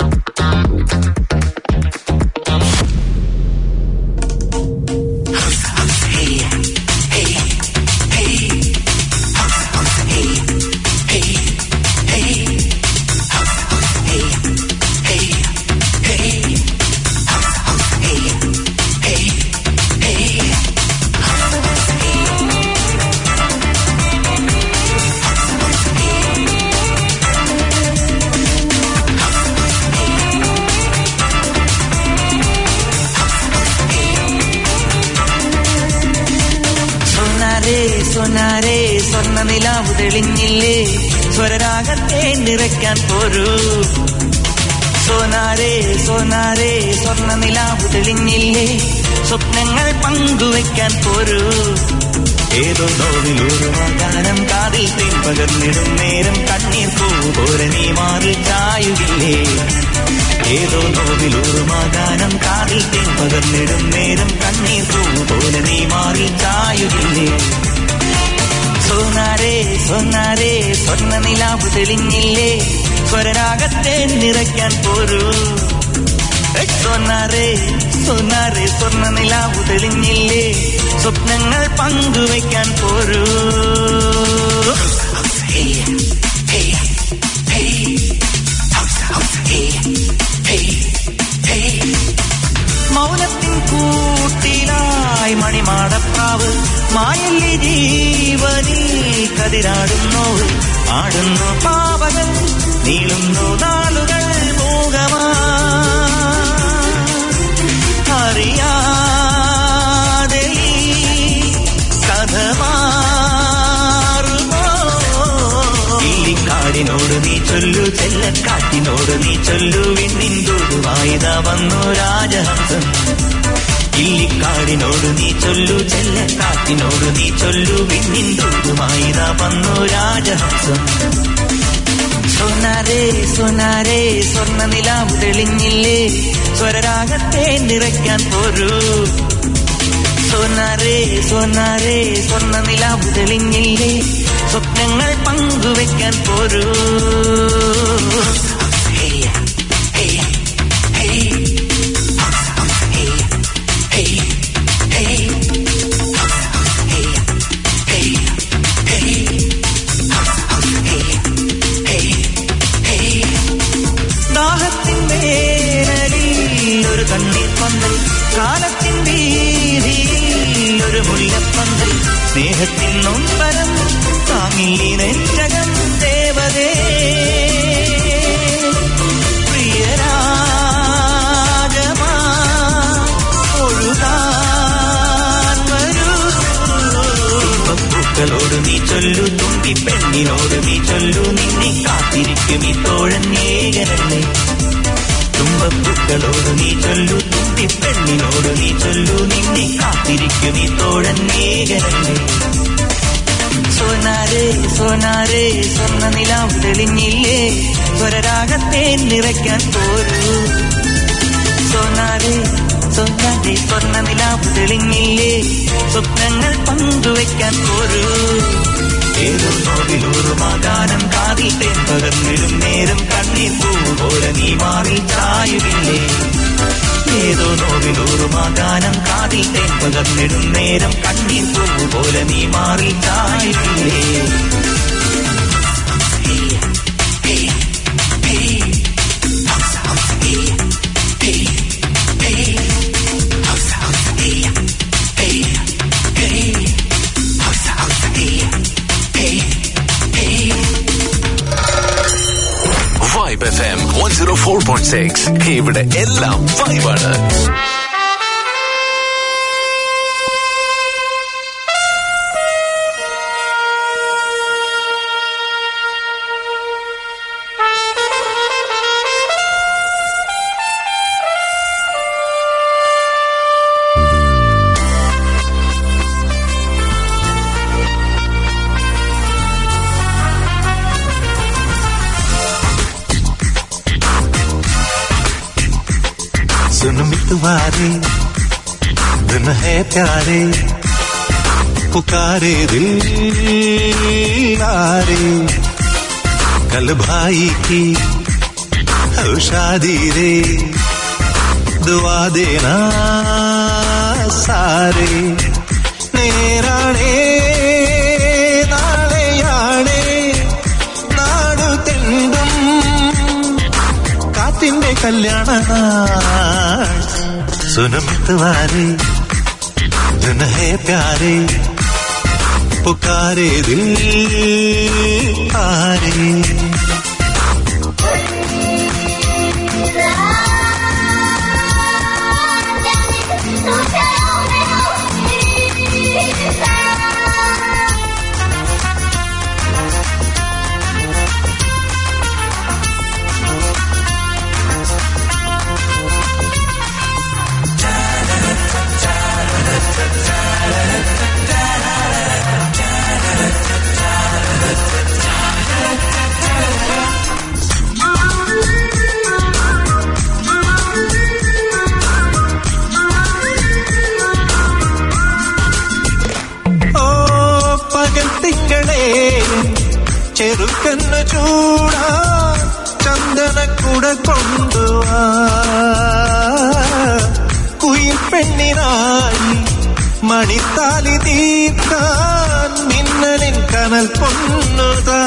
സൊന്നാരേ സൊന്നാരേ സ്വർണ്ണ നിലാവ് തെളിഞ്ഞില്ലേ സ്വരരാഗത്തെ നിറയ്ക്കാൻ പോരൂ സോനാരേ സോനാരേ സ്വർണ്ണ നിലാവ് തെളിഞ്ഞില്ലേ സ്വപ്നങ്ങൾ പങ്കുവെക്കാൻ പോരൂ ഏതോ നോവിലൂറുമാ ഗാനം കാതിൽ തേൻ പകർന്നിടും നേരം കണ്ണീർ പൂ പോലെ നീ മാറി ചായുകില്ലേ ഏതോ നോവിലൂറുമാ ഗാനം കാതിൽ തേൻ പകർന്നിടും നേരം കണ്ണീർ പൂ പോലെ നീ മാറി ചായുകില്ലേ സോനാരേ സോനാരേ സ്വർണ്ണ നിലാവ് തെളിഞ്ഞില്ലേ സ്വരരാഗത്തെ നിറയ്ക്കാൻ പോരൂ സോനാരേ സോനാരേ സ്വർണ്ണ നിലാവ് തെളിഞ്ഞില്ലേ സ്വപ്നങ്ങൾ പങ്കുവയ്ക്കാൻ പോരൂ മൗനത്തിൻ കൂട്ടിലായി മണിമാടപ്രാവ് മായല്ലി ജീവനിൽ കതിരാടുന്നു ആടുന്നു പാവകൾ നീളുന്നു നാളുകൾ മൂകമാ അറിയാതെ ഈ കഥ മാറുമോ ഇല്ലിക്കാടിനോട് നീ ചൊല്ലു ചെല്ലക്കാട്ടിനോട് നീ ചൊല്ലു വിണ്ണിൻതൂതുവായിത വന്നു രാജഹംസം ഇല്ലിക്കാടിനോട് നീ ചൊല്ലു ചെല്ലക്കാട്ടിനോട് നീ ചൊല്ലു വിണ്ണിൻതൂതുവായിത വന്നു രാജഹംസം സോനാരേ സോനാരേ സ്വർണ്ണ നിലാവ് തെളിഞ്ഞില്ലേ സ്വരരാഗത്തെ നിറയ്ക്കാൻ പോരൂ സോനാരേ സോനാരേ സ്വർണ്ണ നിലാവ് തെളിഞ്ഞില്ലേ സ്വപ്നങ്ങൾ പങ്കുവെക്കാൻ പോരൂ hey, hey, hey. Hey, hey, hey. Hey, hey, hey. Hey, hey, hey. ദാഹത്തിൻ വേനലിൽ ഒരു കണ്ണീർ പന്തൽ കാലത്തിൻ വീതിയിൽ ഒരു മുല്ലപ്പന്തൽ സ്നേഹത്തിൻ നൊമ്പരം താങ്ങില്ലേ നെഞ്ചകം ദേവതേ പ്രിയരാജമാ ഒഴുകാൻ വരൂ പൂക്കളോട് നീ ചൊല്ലു തുമ്പി പെണ്ണിനോട് നീ ചൊല്ലു നിന്നെ കാത്തിരിക്കും ഈ തോഴൻ ഏകനല്ലേ തുമ്പപ്പൂക്കളോട് നീ ചൊല്ലു തുമ്പി പെണ്ണിനോട് നീ ചൊല്ലു നിന്നെ കാത്തിരിക്കും ഈ തോഴൻ ഏകനല്ലേ സോനാരേ സോനാരേ സ്വർണ്ണ നിലാവ് തെളിഞ്ഞില്ലേ സ്വരരാഗത്തെ നിറയ്ക്കാൻ പോരൂ സോനാരേ സോനാരേ സ്വർണ്ണ നിലാവ് തെളിഞ്ഞില്ലേ സ്വപ്നങ്ങൾ പങ്കുവെക്കാൻ പോരൂ ഏതോ നോവിലൂറുമാകാനം കാതിൽ തേൻ പകർന്നിടും നേരം കണ്ണീർ പൂ പോലെ നീ മാറിൽ ചായുകില്ലേ ഏതോ നോവിലൂറുമാകാനം കാതിൽ തേൻ പകർന്നിടും നേരം കണ്ണീർ പൂ പോലെ നീ മാറിൽ ചായുകില്ലേ Vibe F M one zero four point six ഇവിടെ എല്ലാം വൈബാണ് सुन मितवारे दिन है प्यारे पुकारे दिल आरे कल भाई की हो शादी रे दुआ देना सारे നേരാണേ നാളെയാണേ നാടു തെണ്ടും കാത്തിന്റെ കല്യാണ സുനമിത്തുവാരെ दिन है प्यारे पुकारे दिल आरे ഓ പകൽ തിങ്കളെ ചെറുക്കന്ന് ചൂടാ ചന്ദനക്കുട കൊണ്ടുവാ കുയിൽ പെണ്ണിനായി മണിത്താലി തീർക്കാൻ മിന്നലിൻ കനൽ പൊന്നുതാ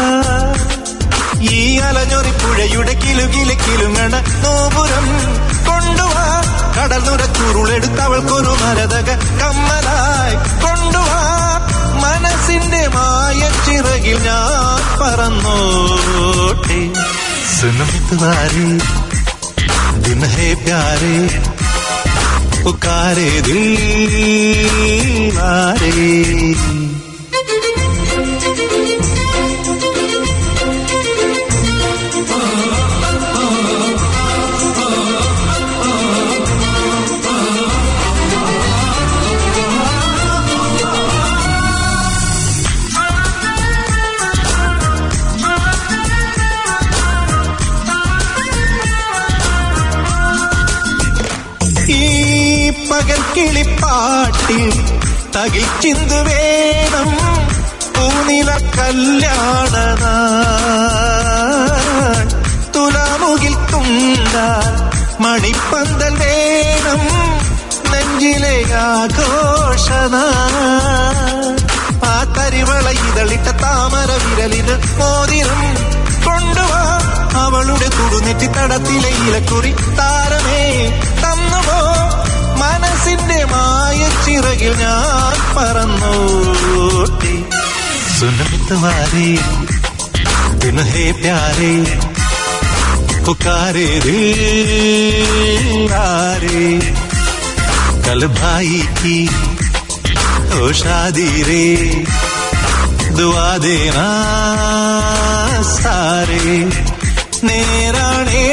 ഈ അലഞ്ഞൊറി പുഴയുടെ കിലുകിലെ കിലുങ്ങണ നോപുരം കൊണ്ടുവാ കടൽ നുരച്ചുരുളെടുത്തവൾക്കൊരു മരതക കമ്മലായി കൊണ്ടുവാ മനസ്സിന്റെ മായച്ചിറകിൽ ഞാൻ പറന്നോട്ടെ സുനമിത്തുവാരെ ദിൻ ഹേ പ്യാരെ പുക്കാരെ ദിൽ ആരേ ഈ പകൽ കിളിപ്പാട്ടിൽ തകിൽ ചിന്തു വേണം പൂനില കല്യാണ തുലാമുകിൽ തുണ്ട മണിപ്പന്തൽ വേണം നെഞ്ചിലെ ആഘോഷന ആ തരിവള ഇതളിട്ട താമര വിരലിന് മോതിരം കൊണ്ടുവാ അവളുടെ തുടുനെറ്റി തടത്തിലെ ഇലക്കുറി താരമേ തന്നുവോ മനസ്സിന്റെ മായ ചിറകിൽ ഞാൻ പറന്നോട്ടെ സുനത്തുമാരേ दिन है प्यारे पुकारे दिल आरे कल भाई की ओ शादी रे दुआ देना സാരേ നേരാണേ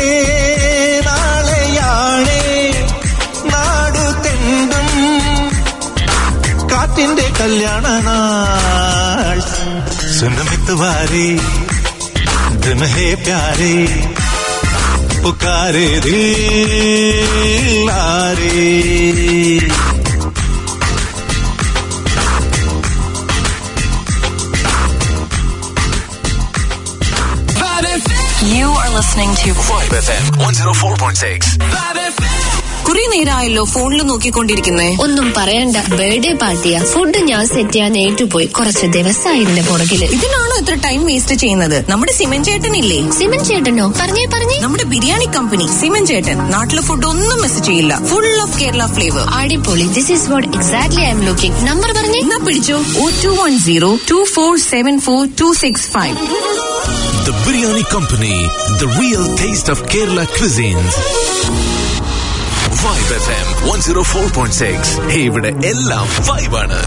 നാളെയാണേ നാടു തെണ്ടും കാറ്റിന്റെ കല്യാണ നാൾ സുനമിത്തുവാരേ दिन है प्यारे पुकारे दिल आरे You are listening to Vibe FM 104.6. കുറെ നേരമായല്ലോ ഫോണിൽ നോക്കിക്കൊണ്ടിരിക്കുന്നേ ഒന്നും പറയണ്ട ബർത്ത്ഡേ പാർട്ടിയാ ഫുഡ് ഞാൻ സെറ്റ് ചെയ്യാൻ ഏറ്റുപോയി കുറച്ച് ദിവസമായി ഇതിന്റെ പുറകില് ഇതിനാണോ ഇത്ര ടൈം വേസ്റ്റ് ചെയ്യുന്നത് നമ്മുടെ സിമൻ ചേട്ടനില്ലേ സിമൻ ചേട്ടനോ പറഞ്ഞേ പറഞ്ഞേ നമ്മുടെ ബിരിയാണി കമ്പനി സിമൻ ചേട്ടൻ നാട്ടിലെ ഫുഡ് ഒന്നും മിസ് ചെയ്യില്ല ഫുൾ ഓഫ് കേരള ഫ്ലേവർ അടിപൊളി this is what exactly I'm looking number പറഞ്ഞേ എന്നാ പിടിച്ചോ O two one zero two four seven four two six five The Biryani Company, the real taste of Kerala cuisines. Vibe FM 104.6. ഇവിടെ എല്ലാം വൈബാണ്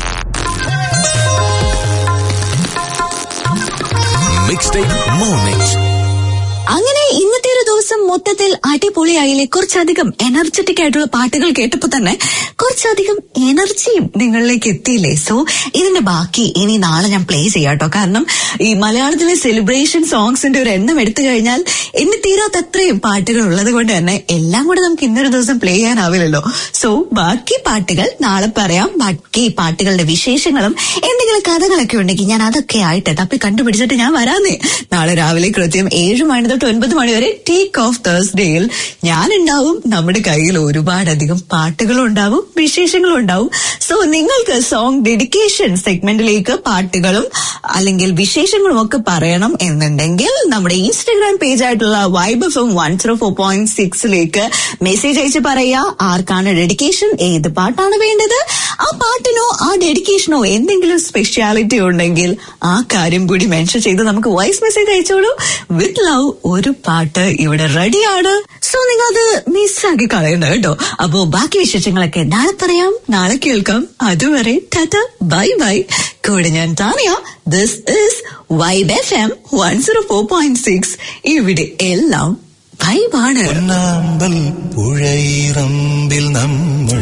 mixtape morning അങ്ങനെ ഇന്നത്തെ ഒരു ദിവസം മൊത്തത്തിൽ അടിപൊളിയായില്ലേ കുറച്ചധികം എനർജറ്റിക് ആയിട്ടുള്ള പാട്ടുകൾ കേട്ടപ്പോ തന്നെ കുറച്ചധികം എനർജിയും നിങ്ങളിലേക്ക് എത്തിയില്ലേ സോ ഇതിന്റെ ബാക്കി ഇനി നാളെ ഞാൻ പ്ലേ ചെയ്യാട്ടോ കാരണം ഈ മലയാളത്തിലെ സെലിബ്രേഷൻ സോങ്സിന്റെ ഒരു എണ്ണം എടുത്തു കഴിഞ്ഞാൽ എന്നെ തീരാത്തത്രയും പാട്ടുകൾ ഉള്ളത് കൊണ്ട് തന്നെ എല്ലാം കൂടെ നമുക്ക് ഇന്നൊരു ദിവസം പ്ലേ ചെയ്യാനാവില്ലല്ലോ സോ ബാക്കി പാട്ടുകൾ നാളെ പറയാം ബാക്കി പാട്ടുകളുടെ വിശേഷങ്ങളും എന്തെങ്കിലും കഥകളൊക്കെ ഉണ്ടെങ്കിൽ ഞാൻ അതൊക്കെ ആയിട്ട് തപ്പി കണ്ടുപിടിച്ചിട്ട് ഞാൻ വരാന്നേ നാളെ രാവിലെ കൃത്യം ഏഴ് മണി തൊട്ട് ഒൻപത് മണി വരെ ടേക്ക് ഓഫ് തേഴ്സ്ഡേയിൽ ഞാൻ ഉണ്ടാവും നമ്മുടെ കയ്യിൽ ഒരുപാടധികം പാട്ടുകളും ഉണ്ടാവും വിശേഷങ്ങളും ഉണ്ടാവും സോ നിങ്ങൾക്ക് സോങ് ഡെഡിക്കേഷൻ സെഗ്മെന്റിലേക്ക് പാട്ടുകളും അല്ലെങ്കിൽ വിശേഷങ്ങളും ഒക്കെ പറയണം എന്നുണ്ടെങ്കിൽ നമ്മുടെ ഇൻസ്റ്റഗ്രാം പേജ് ആയിട്ടുള്ള Vibe F M one zero four point സിക്സിലേക്ക് മെസ്സേജ് അയച്ച് പറയാ ആർക്കാണ് ഡെഡിക്കേഷൻ ഏത് പാട്ടാണ് വേണ്ടത് ആ പാട്ടിനോ ആ ഡെഡിക്കേഷനോ എന്തെങ്കിലും സ്പെഷ്യാലിറ്റി ഉണ്ടെങ്കിൽ ആ കാര്യം കൂടി മെൻഷൻ ചെയ്ത് നമുക്ക് വോയിസ് മെസ്സേജ് അയച്ചോളൂ വിത്ത് ലവ് ഒരു പാട്ട് ഇവിടെ റെഡിയാണ് സോ നിങ്ങൾ അത് മിസ്സാക്കി കളയണ്ട കേട്ടോ അപ്പോ ബാക്കി വിശേഷങ്ങളൊക്കെ നാളെ പറയാം നാളെ കേൾക്കാം അതുവരെ ടാറ്റ ബൈ ബൈ കൂടെ ഞാൻ Tania this is Vibe F M one zero four point six ഇവിടെ എല്ലാം വൈബാണ് പൊന്നാമ്പൽ പുഴയിറമ്പിൽ നമ്മൾ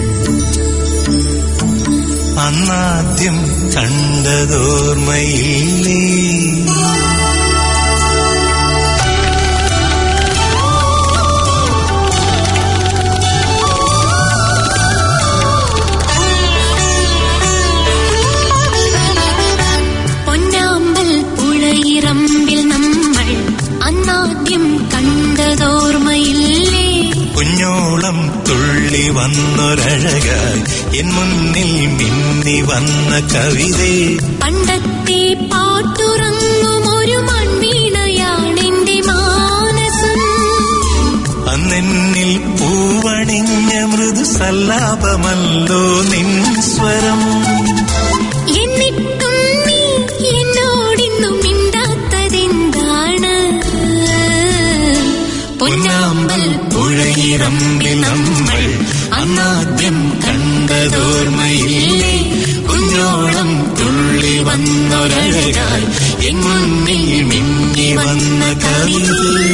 അന്നാദ്യം കണ്ടതോർമ്മയില്ലേ പൊന്നാമ്പൽ പുഴയിറമ്പിൽ നമ്മൾ അന്നാദ്യം കണ്ടതോർമ്മയില്ലേ കുഞ്ഞോളം തുള്ളി വന്നൊരഴകായി എൻ മുന്നിൽ മിന്നി വന്ന കവിതേ പണ്ടത്തെ പാട്ടുറങ്ങും ഒരു മൺവീണയാണെന്റെ മാനസം അന്നെന്നിൽ പൂവണിഞ്ഞ മൃദു സല്ലാപമല്ലോ നിൻ സ്വരം എന്നിട്ടും നീ എന്നോടിന്നും മിണ്ടാത്തതെന്താണ് പൊന്നാമ്പൽ പുഴയിറമ്പിൽ നമ്മൾ അന്നാദ്യം കണ്ടതോർമ്മയില്ലേ കുഞ്ഞോളം തുള്ളി വന്നൊരഴകായി എൻ മുന്നിൽ മിന്നി വന്ന കവിതേ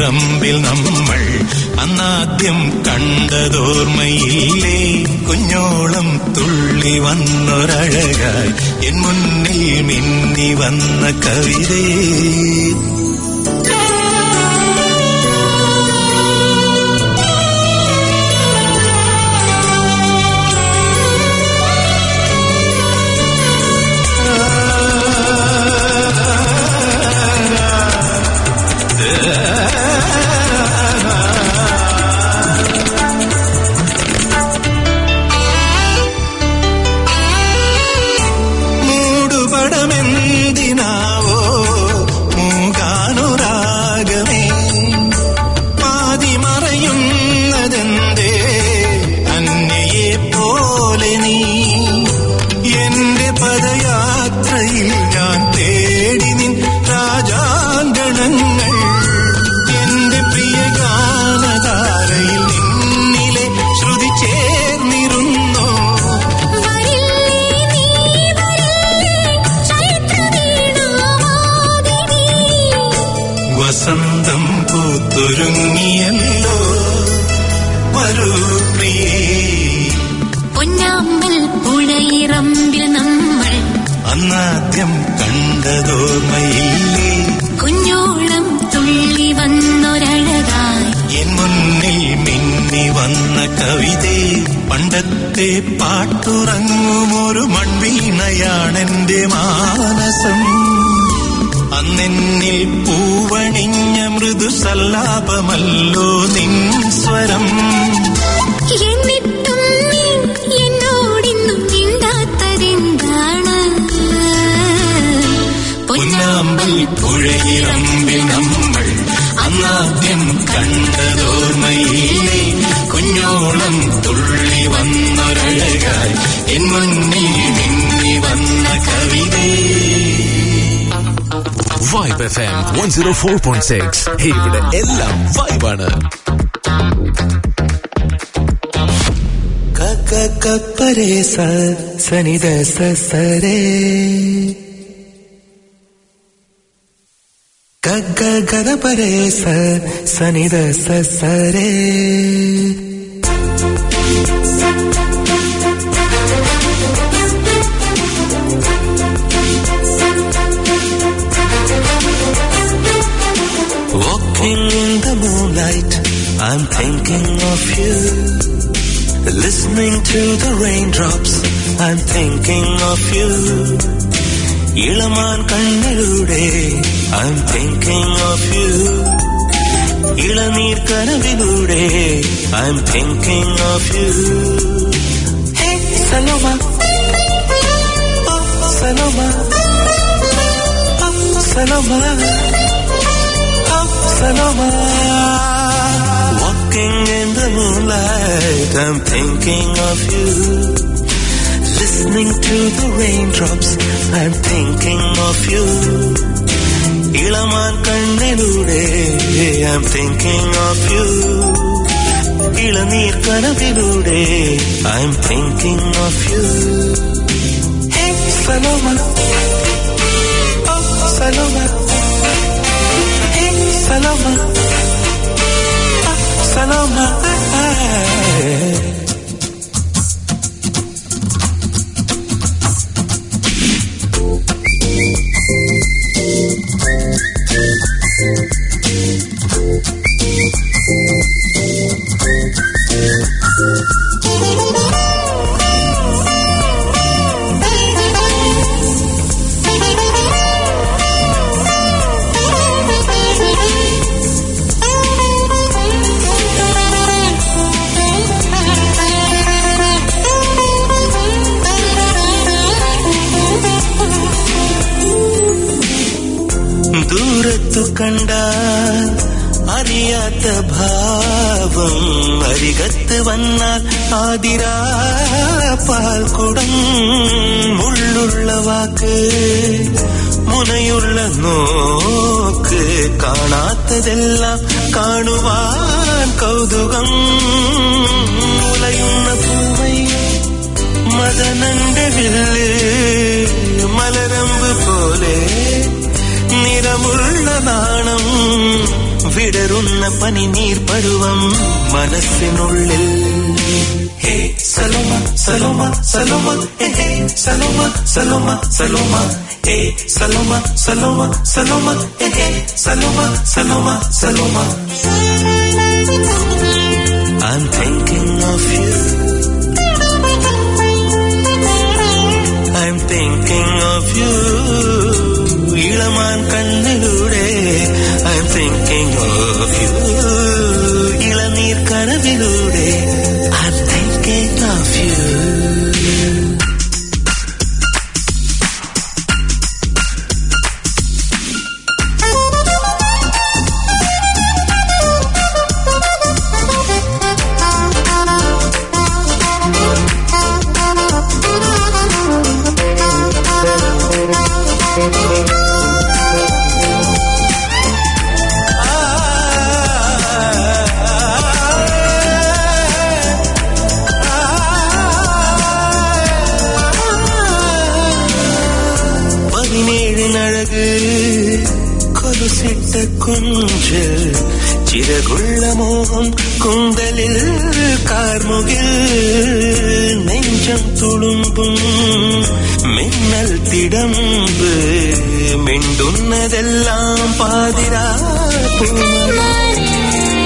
പുഴയിറമ്പിൽ നമ്മൾ അന്നാദ്യം കണ്ടതോർമ്മയില്ലേ കുഞ്ഞോളം തുള്ളി വന്നൊരഴകായി എൻ മുന്നിൽ മിന്നി വന്ന കവിതേ മൂടുപടമെന്തിനാവോ മൂകാനുരാഗമേ പാതി മറയുന്നതെന്തേ അന്യയെ പോലെ നീ എന്റെ പദയാത്രയിൽ ഞാൻ തേടി നിൻ രാജാങ്കണങ്ങൾ എന്റെ പ്രിയ ഗാനധാരയിൽ നിന്നിലെ ശ്രുതി ചേർന്നിരുന്നോ വസന്തം പൂത്തൊരുങ്ങിയല്ലോ വരൂ പ്രിയേ പൊന്നാമ്പൽ പുഴയിറമ്പിൽ നമ്മൾ അന്നാദ്യം കണ്ടതോർമ്മയില്ലേ കുഞ്ഞോളം തുള്ളി വന്നൊരഴകായി എൻ മുന്നിൽ മിന്നി വന്ന കവിതേ പണ്ടത്തെ പാട്ടുറങ്ങുമൊരു മൺവീണയാണെന്റെ മാനസം അന്നെന്നിൽ പൂവണിഞ്ഞ മൃദുസല്ലാപമല്ലോ നിൻ സ്വരം എന്നിട്ടും നീ എന്നോടിന്നും മിണ്ടാത്തതെന്താണ് പൊന്നാമ്പൽ പുഴയിറമ്പിൽ നമ്മൾ അന്നാദ്യം കണ്ടതോർമ്മയില്ലേ കുഞ്ഞോളം തുള്ളി വന്നൊരഴകായി എൻ മുന്നിൽ മിന്നി വന്ന കവിതേ Vibe F M one zero four point six ഇവിടെ എല്ലാം വൈബാണ് കപ്പരേ സ സനിത സ സരേ ഗഗ ഗഗ പരേ സ സനിത സ സരേ Walking in the moonlight, I'm thinking of you. Listening to the raindrops, I'm thinking of you. ഇളമാൻ കണ്ണിലൂടെ I'm thinking of you. ഇളനീർ കനവിലൂടെ I'm thinking of you. Hey, Saloma. Oh, Saloma. Oh, Saloma. Oh, Saloma. Walking in the moonlight, I'm thinking of you. Listening to the raindrops, I'm thinking of you. ഇളമാൻ കണ്ണിലൂടെ I'm thinking of you. ഇളനീർ കനവിലൂടെ I'm thinking of you. Hey, Saloma. Oh, Saloma. Hey, Saloma. Oh, Saloma. ദൂരത്തു കണ്ടാൽ അറിയാത്ത ഭാവം അരികത്ത് വന്നാൽ ആതിരാ പാൽക്കുടം മുള്ളുള്ള വാക്ക് മുനയുള്ള നോക്ക് കാണാത്തതെല്ലാം കാണുവാൻ കൗതുകം മുലയുന്ന പൂവൈ മദനന്റെ വില്ല് മലരമ്പ് പോലെ നിറമുള്ള നാണം വിടരുന്ന പനിനീർ പരുവം മനസ്സിനുള്ളിൽ ഹേ സലോമ സലോമ സലോമ ഹേ ഹേ സലോമ സലോമ സലോമ ഹേ സലോമ സലോമ സലോമ ഹേ ഹേ Saloma Saloma Saloma I'm thinking of you I'm thinking of you ഇളമാൻ കണ്ണിലൂടെ I'm thinking of you ഇളനീർ കനവിലൂടെ I'm thinking of you പതിനേഴിനഴക് കൊലുസിട്ട Kunj ചിറകുള്ള മോഹം കുന്തലിൽ കാർമുകിൽ നെഞ്ചം തുളുമ്പും മിന്നൽ തിടമ്പ് മിണ്ടുന്നതെല്ലാം പാതിരാ പൂമഴ